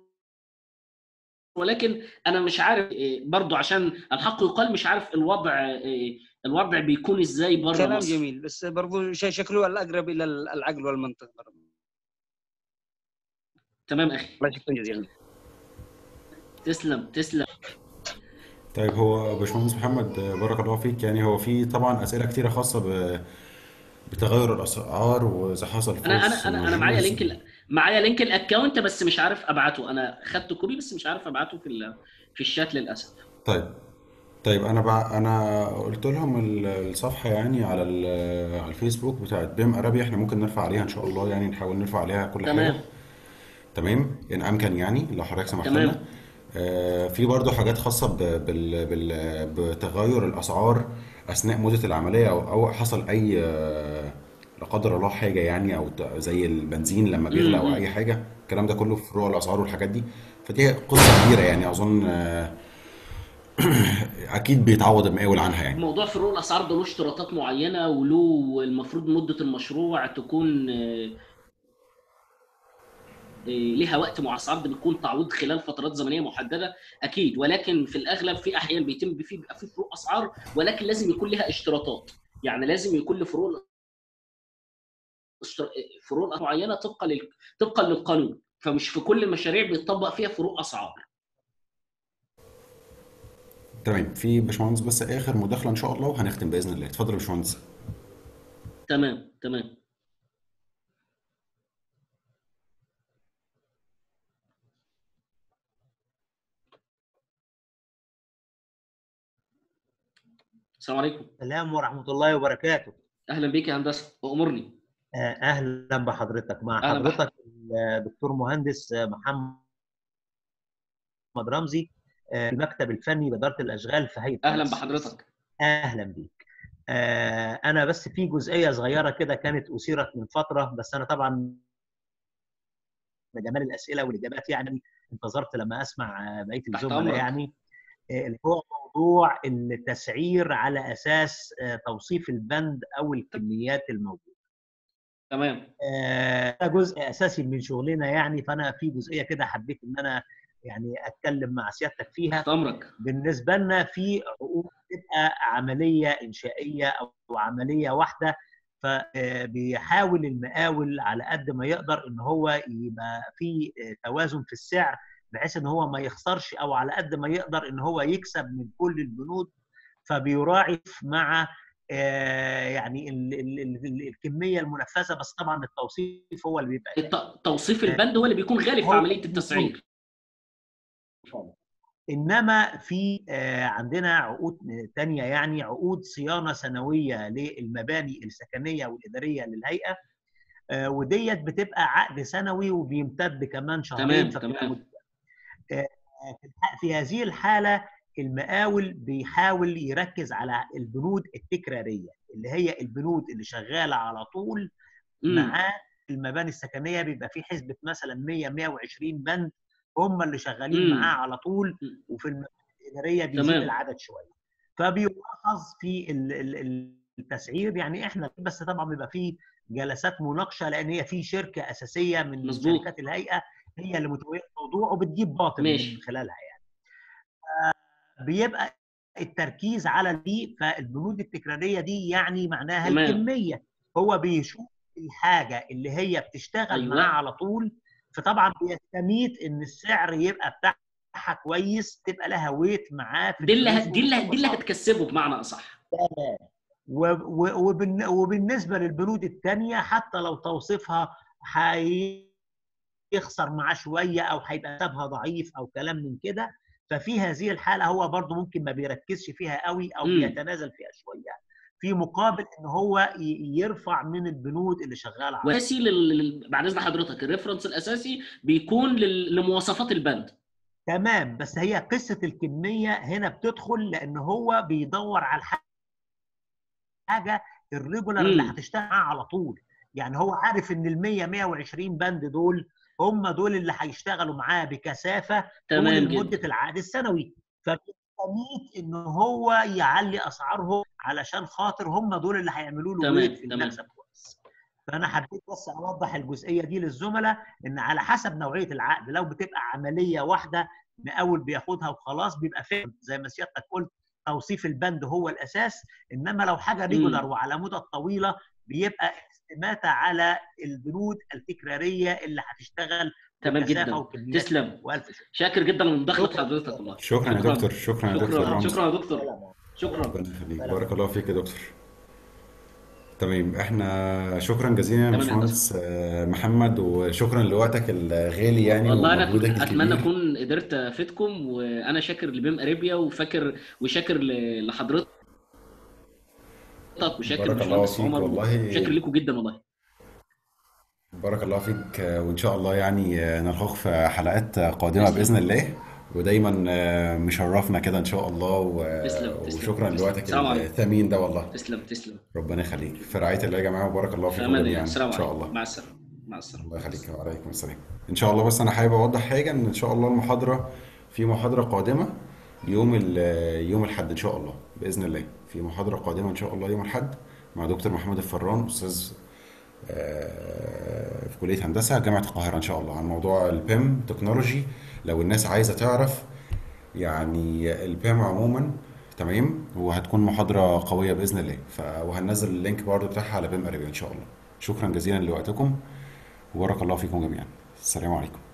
ولكن انا مش عارف إيه، برضو عشان الحق يقال مش عارف الوضع إيه، الوضع بيكون ازاي بره
كلام
مصر
جميل بس برضو شيء شكله الاقرب الى العقل والمنطق برضو
تمام اخي
الله شكرا جزيلا
تسلم تسلم
طيب هو باشمهندس محمد آه، بارك الله فيك يعني هو في طبعا اسئله كتيره خاصه ب بتغير الاسعار واذا حصل
انا
فورس
انا انا انا معايا
ماجورز.
لينك ال- معايا لينك الاكونت بس مش عارف ابعته انا خدت كوبي بس مش عارف ابعته في ال- في الشات للاسف
طيب طيب انا بقى انا قلت لهم ال- الصفحه يعني على ال- على الفيسبوك بتاعت بيم ارابيا احنا ممكن نرفع عليها ان شاء الله يعني نحاول نرفع عليها كل حاجه
تمام
تمام ان امكن يعني لو حضرتك سمحت
تمام.
لنا آه، في برضو حاجات خاصه ب- بال بال بتغير الاسعار اثناء مده العمليه او او حصل اي آه، لا قدر الله حاجه يعني او ت- زي البنزين لما بيغلى او
مم.
اي حاجه الكلام ده كله في فروع الاسعار والحاجات دي فدي قصه كبيره يعني اظن آه، اكيد بيتعوض المقاول عنها يعني
موضوع فروق الاسعار ده له اشتراطات معينه وله المفروض مده المشروع تكون آه، آه، ليها وقت مع اسعار ده بيكون تعويض خلال فترات زمنيه محدده اكيد ولكن في الاغلب في احيان بيتم في بيبقى في فروق اسعار ولكن لازم يكون لها اشتراطات يعني لازم يكون لفروق اشتر- فروق معينه طبقا لل... طبقا للقانون فمش في كل المشاريع بيطبق فيها فروق اسعار
تمام في باشمهندس بس اخر مداخله ان شاء الله وهنختم باذن الله اتفضل يا باشمهندس
تمام تمام السلام عليكم
السلام ورحمة الله وبركاته
اهلا بيك يا هندسه امرني
آه، أهلا بحضرتك مع
أهلا بحضرتك.
حضرتك الدكتور مهندس آه، محمد رمزي آه، المكتب الفني لإدارة الأشغال في هيئة
اهلا
مصر.
بحضرتك
أهلا بيك آه، أنا بس في جزئية صغيرة كده كانت أثيرت من فترة بس أنا طبعا لجمال الأسئلة والإجابات يعني انتظرت لما أسمع آه، بقية
تحت
الزملاء
أمرك.
يعني آه، اللي هو موضوع التسعير على أساس آه، توصيف البند أو الكميات الموجودة
تمام
آه، ده جزء اساسي من شغلنا يعني فانا في جزئيه كده حبيت ان انا يعني اتكلم مع سيادتك فيها
تحت امرك
بالنسبه لنا في عقود بتبقى عمليه انشائيه او عمليه واحده فبيحاول المقاول على قد ما يقدر ان هو يبقى في توازن في السعر بحيث ان هو ما يخسرش او على قد ما يقدر ان هو يكسب من كل البنود فبيراعي مع آه، يعني ال- ال- ال- ال- الكميه المنفذه بس طبعا التوصيف هو اللي بيبقى
الت- توصيف البند هو اللي بيكون غالب في
هو
عمليه التسعير
انما في آه، عندنا عقود تانية يعني عقود صيانه سنويه للمباني السكنيه والاداريه للهيئه آه، وديت بتبقى عقد سنوي وبيمتد كمان شهرين
تمام
فبتبقى
تمام
مد- آه، في الح- في هذه الحاله المقاول بيحاول يركز على البنود التكراريه اللي هي البنود اللي شغاله على طول
مم.
مع المباني السكنيه بيبقى في حسبه مثلا 100 120 بند هم اللي شغالين
مم.
معاه على طول وفي المباني الاداريه بيزيد
تمام.
العدد شويه فبيلاحظ في ال- ال- ال- التسعير يعني احنا بس طبعا بيبقى في جلسات مناقشه لان هي في شركه اساسيه من
مظبوط.
شركات الهيئه هي اللي متوليه الموضوع وبتجيب باطل
ماشي.
من خلالها يعني بيبقى التركيز على دي فالبنود التكراريه دي يعني معناها
تمام.
الكميه هو بيشوف الحاجه اللي هي بتشتغل
أيوة.
معاه على طول فطبعا بيستميت ان السعر يبقى بتاعها كويس تبقى لها ويت معاه في
دي اللي
الفلوس
ه- دي اللي دي اللي
والمصاريف.
هتكسبه بمعنى اصح
تمام و- و- وبالن- وبالنسبه للبنود الثانيه حتى لو توصيفها هيخسر معاه شويه او هيبقى حسابها ضعيف او كلام من كده ففي هذه الحاله هو برضه ممكن ما بيركزش فيها قوي او
مم.
بيتنازل فيها شويه في مقابل ان هو ي- يرفع من البنود اللي شغال عليها
واساسي لل... لل- بعد اذن حضرتك الريفرنس الاساسي بيكون لل... لمواصفات البند
تمام بس هي قصه الكميه هنا بتدخل لان هو بيدور على الحاجه الريجولار اللي
مم.
هتشتغل معاه على طول يعني هو عارف ان ال 100 120 بند دول هم دول اللي هيشتغلوا معاه بكثافه طول
تمام
مده
جدا
العقد السنوي فبيستميت ان هو يعلي اسعارهم علشان خاطر هم دول اللي هيعملوا له
تمام
ويت في
تمام
المكسب كويس فانا حبيت بس اوضح الجزئيه دي للزملاء ان على حسب نوعيه العقد لو بتبقى عمليه واحده مقاول بياخدها وخلاص بيبقى فعلا زي ما سيادتك قلت توصيف البند هو الاساس انما لو حاجه ريجولار
مم.
وعلى مدى طويله بيبقى استماته على البنود التكراريه اللي هتشتغل
تمام
بكثافه
جدا
وكميات
تسلم
والف شكر
شاكر جدا لمداخله
شكرا
حضرتك والله
شكرا يا
شكرا
دكتور شكرا يا دكتور
شكرا
رمزي
شكرا يا دكتور شكرا
ربنا يخليك بارك الله فيك يا دكتور تمام احنا شكرا جزيلا يا
تمام يا هندسه
باشمهندس آه، محمد وشكرا لوقتك الغالي يعني
والله انا كنت
ومجهودك
اتمنى
الكبير
اكون قدرت افيدكم وانا شاكر لبيم اريبيا وفاكر وشاكر ل- لحضرتك وشاكر
بارك الله
لباشمهندس
فيك
عمر
والله
وشاكر لكم جدا والله
بارك الله فيك آه، وان شاء الله يعني آه، نلقاك في حلقات قادمة بإذن الله ودايما آه، مشرفنا كده ان شاء الله و-
تسلم تسلم
وشكرا
تسلم
لوقتك
السلام عليكم
الثمين ده والله
تسلم تسلم
ربنا يخليك في رعاية الله يا جماعة وبارك الله
في
فيكم
امان الله
جميعا
السلام
ان شاء
عليكم
الله
مع السلامه مع السلامه
الله يخليك وعليكم السلام ان شاء الله بس انا حابب اوضح حاجه ان ان شاء الله المحاضره في محاضره قادمه يوم ال- يوم الاحد ان شاء الله باذن الله في محاضره قادمه ان شاء الله يوم الاحد مع دكتور محمد الفران استاذ آه، في كليه هندسه جامعه القاهره ان شاء الله عن موضوع البيم تكنولوجي لو الناس عايزه تعرف يعني البيم عموما تمام وهتكون محاضره قويه باذن الله ف... وهننزل اللينك برضه بتاعها على بيم اريبيا ان شاء الله شكرا جزيلا لوقتكم وبارك الله فيكم جميعا السلام عليكم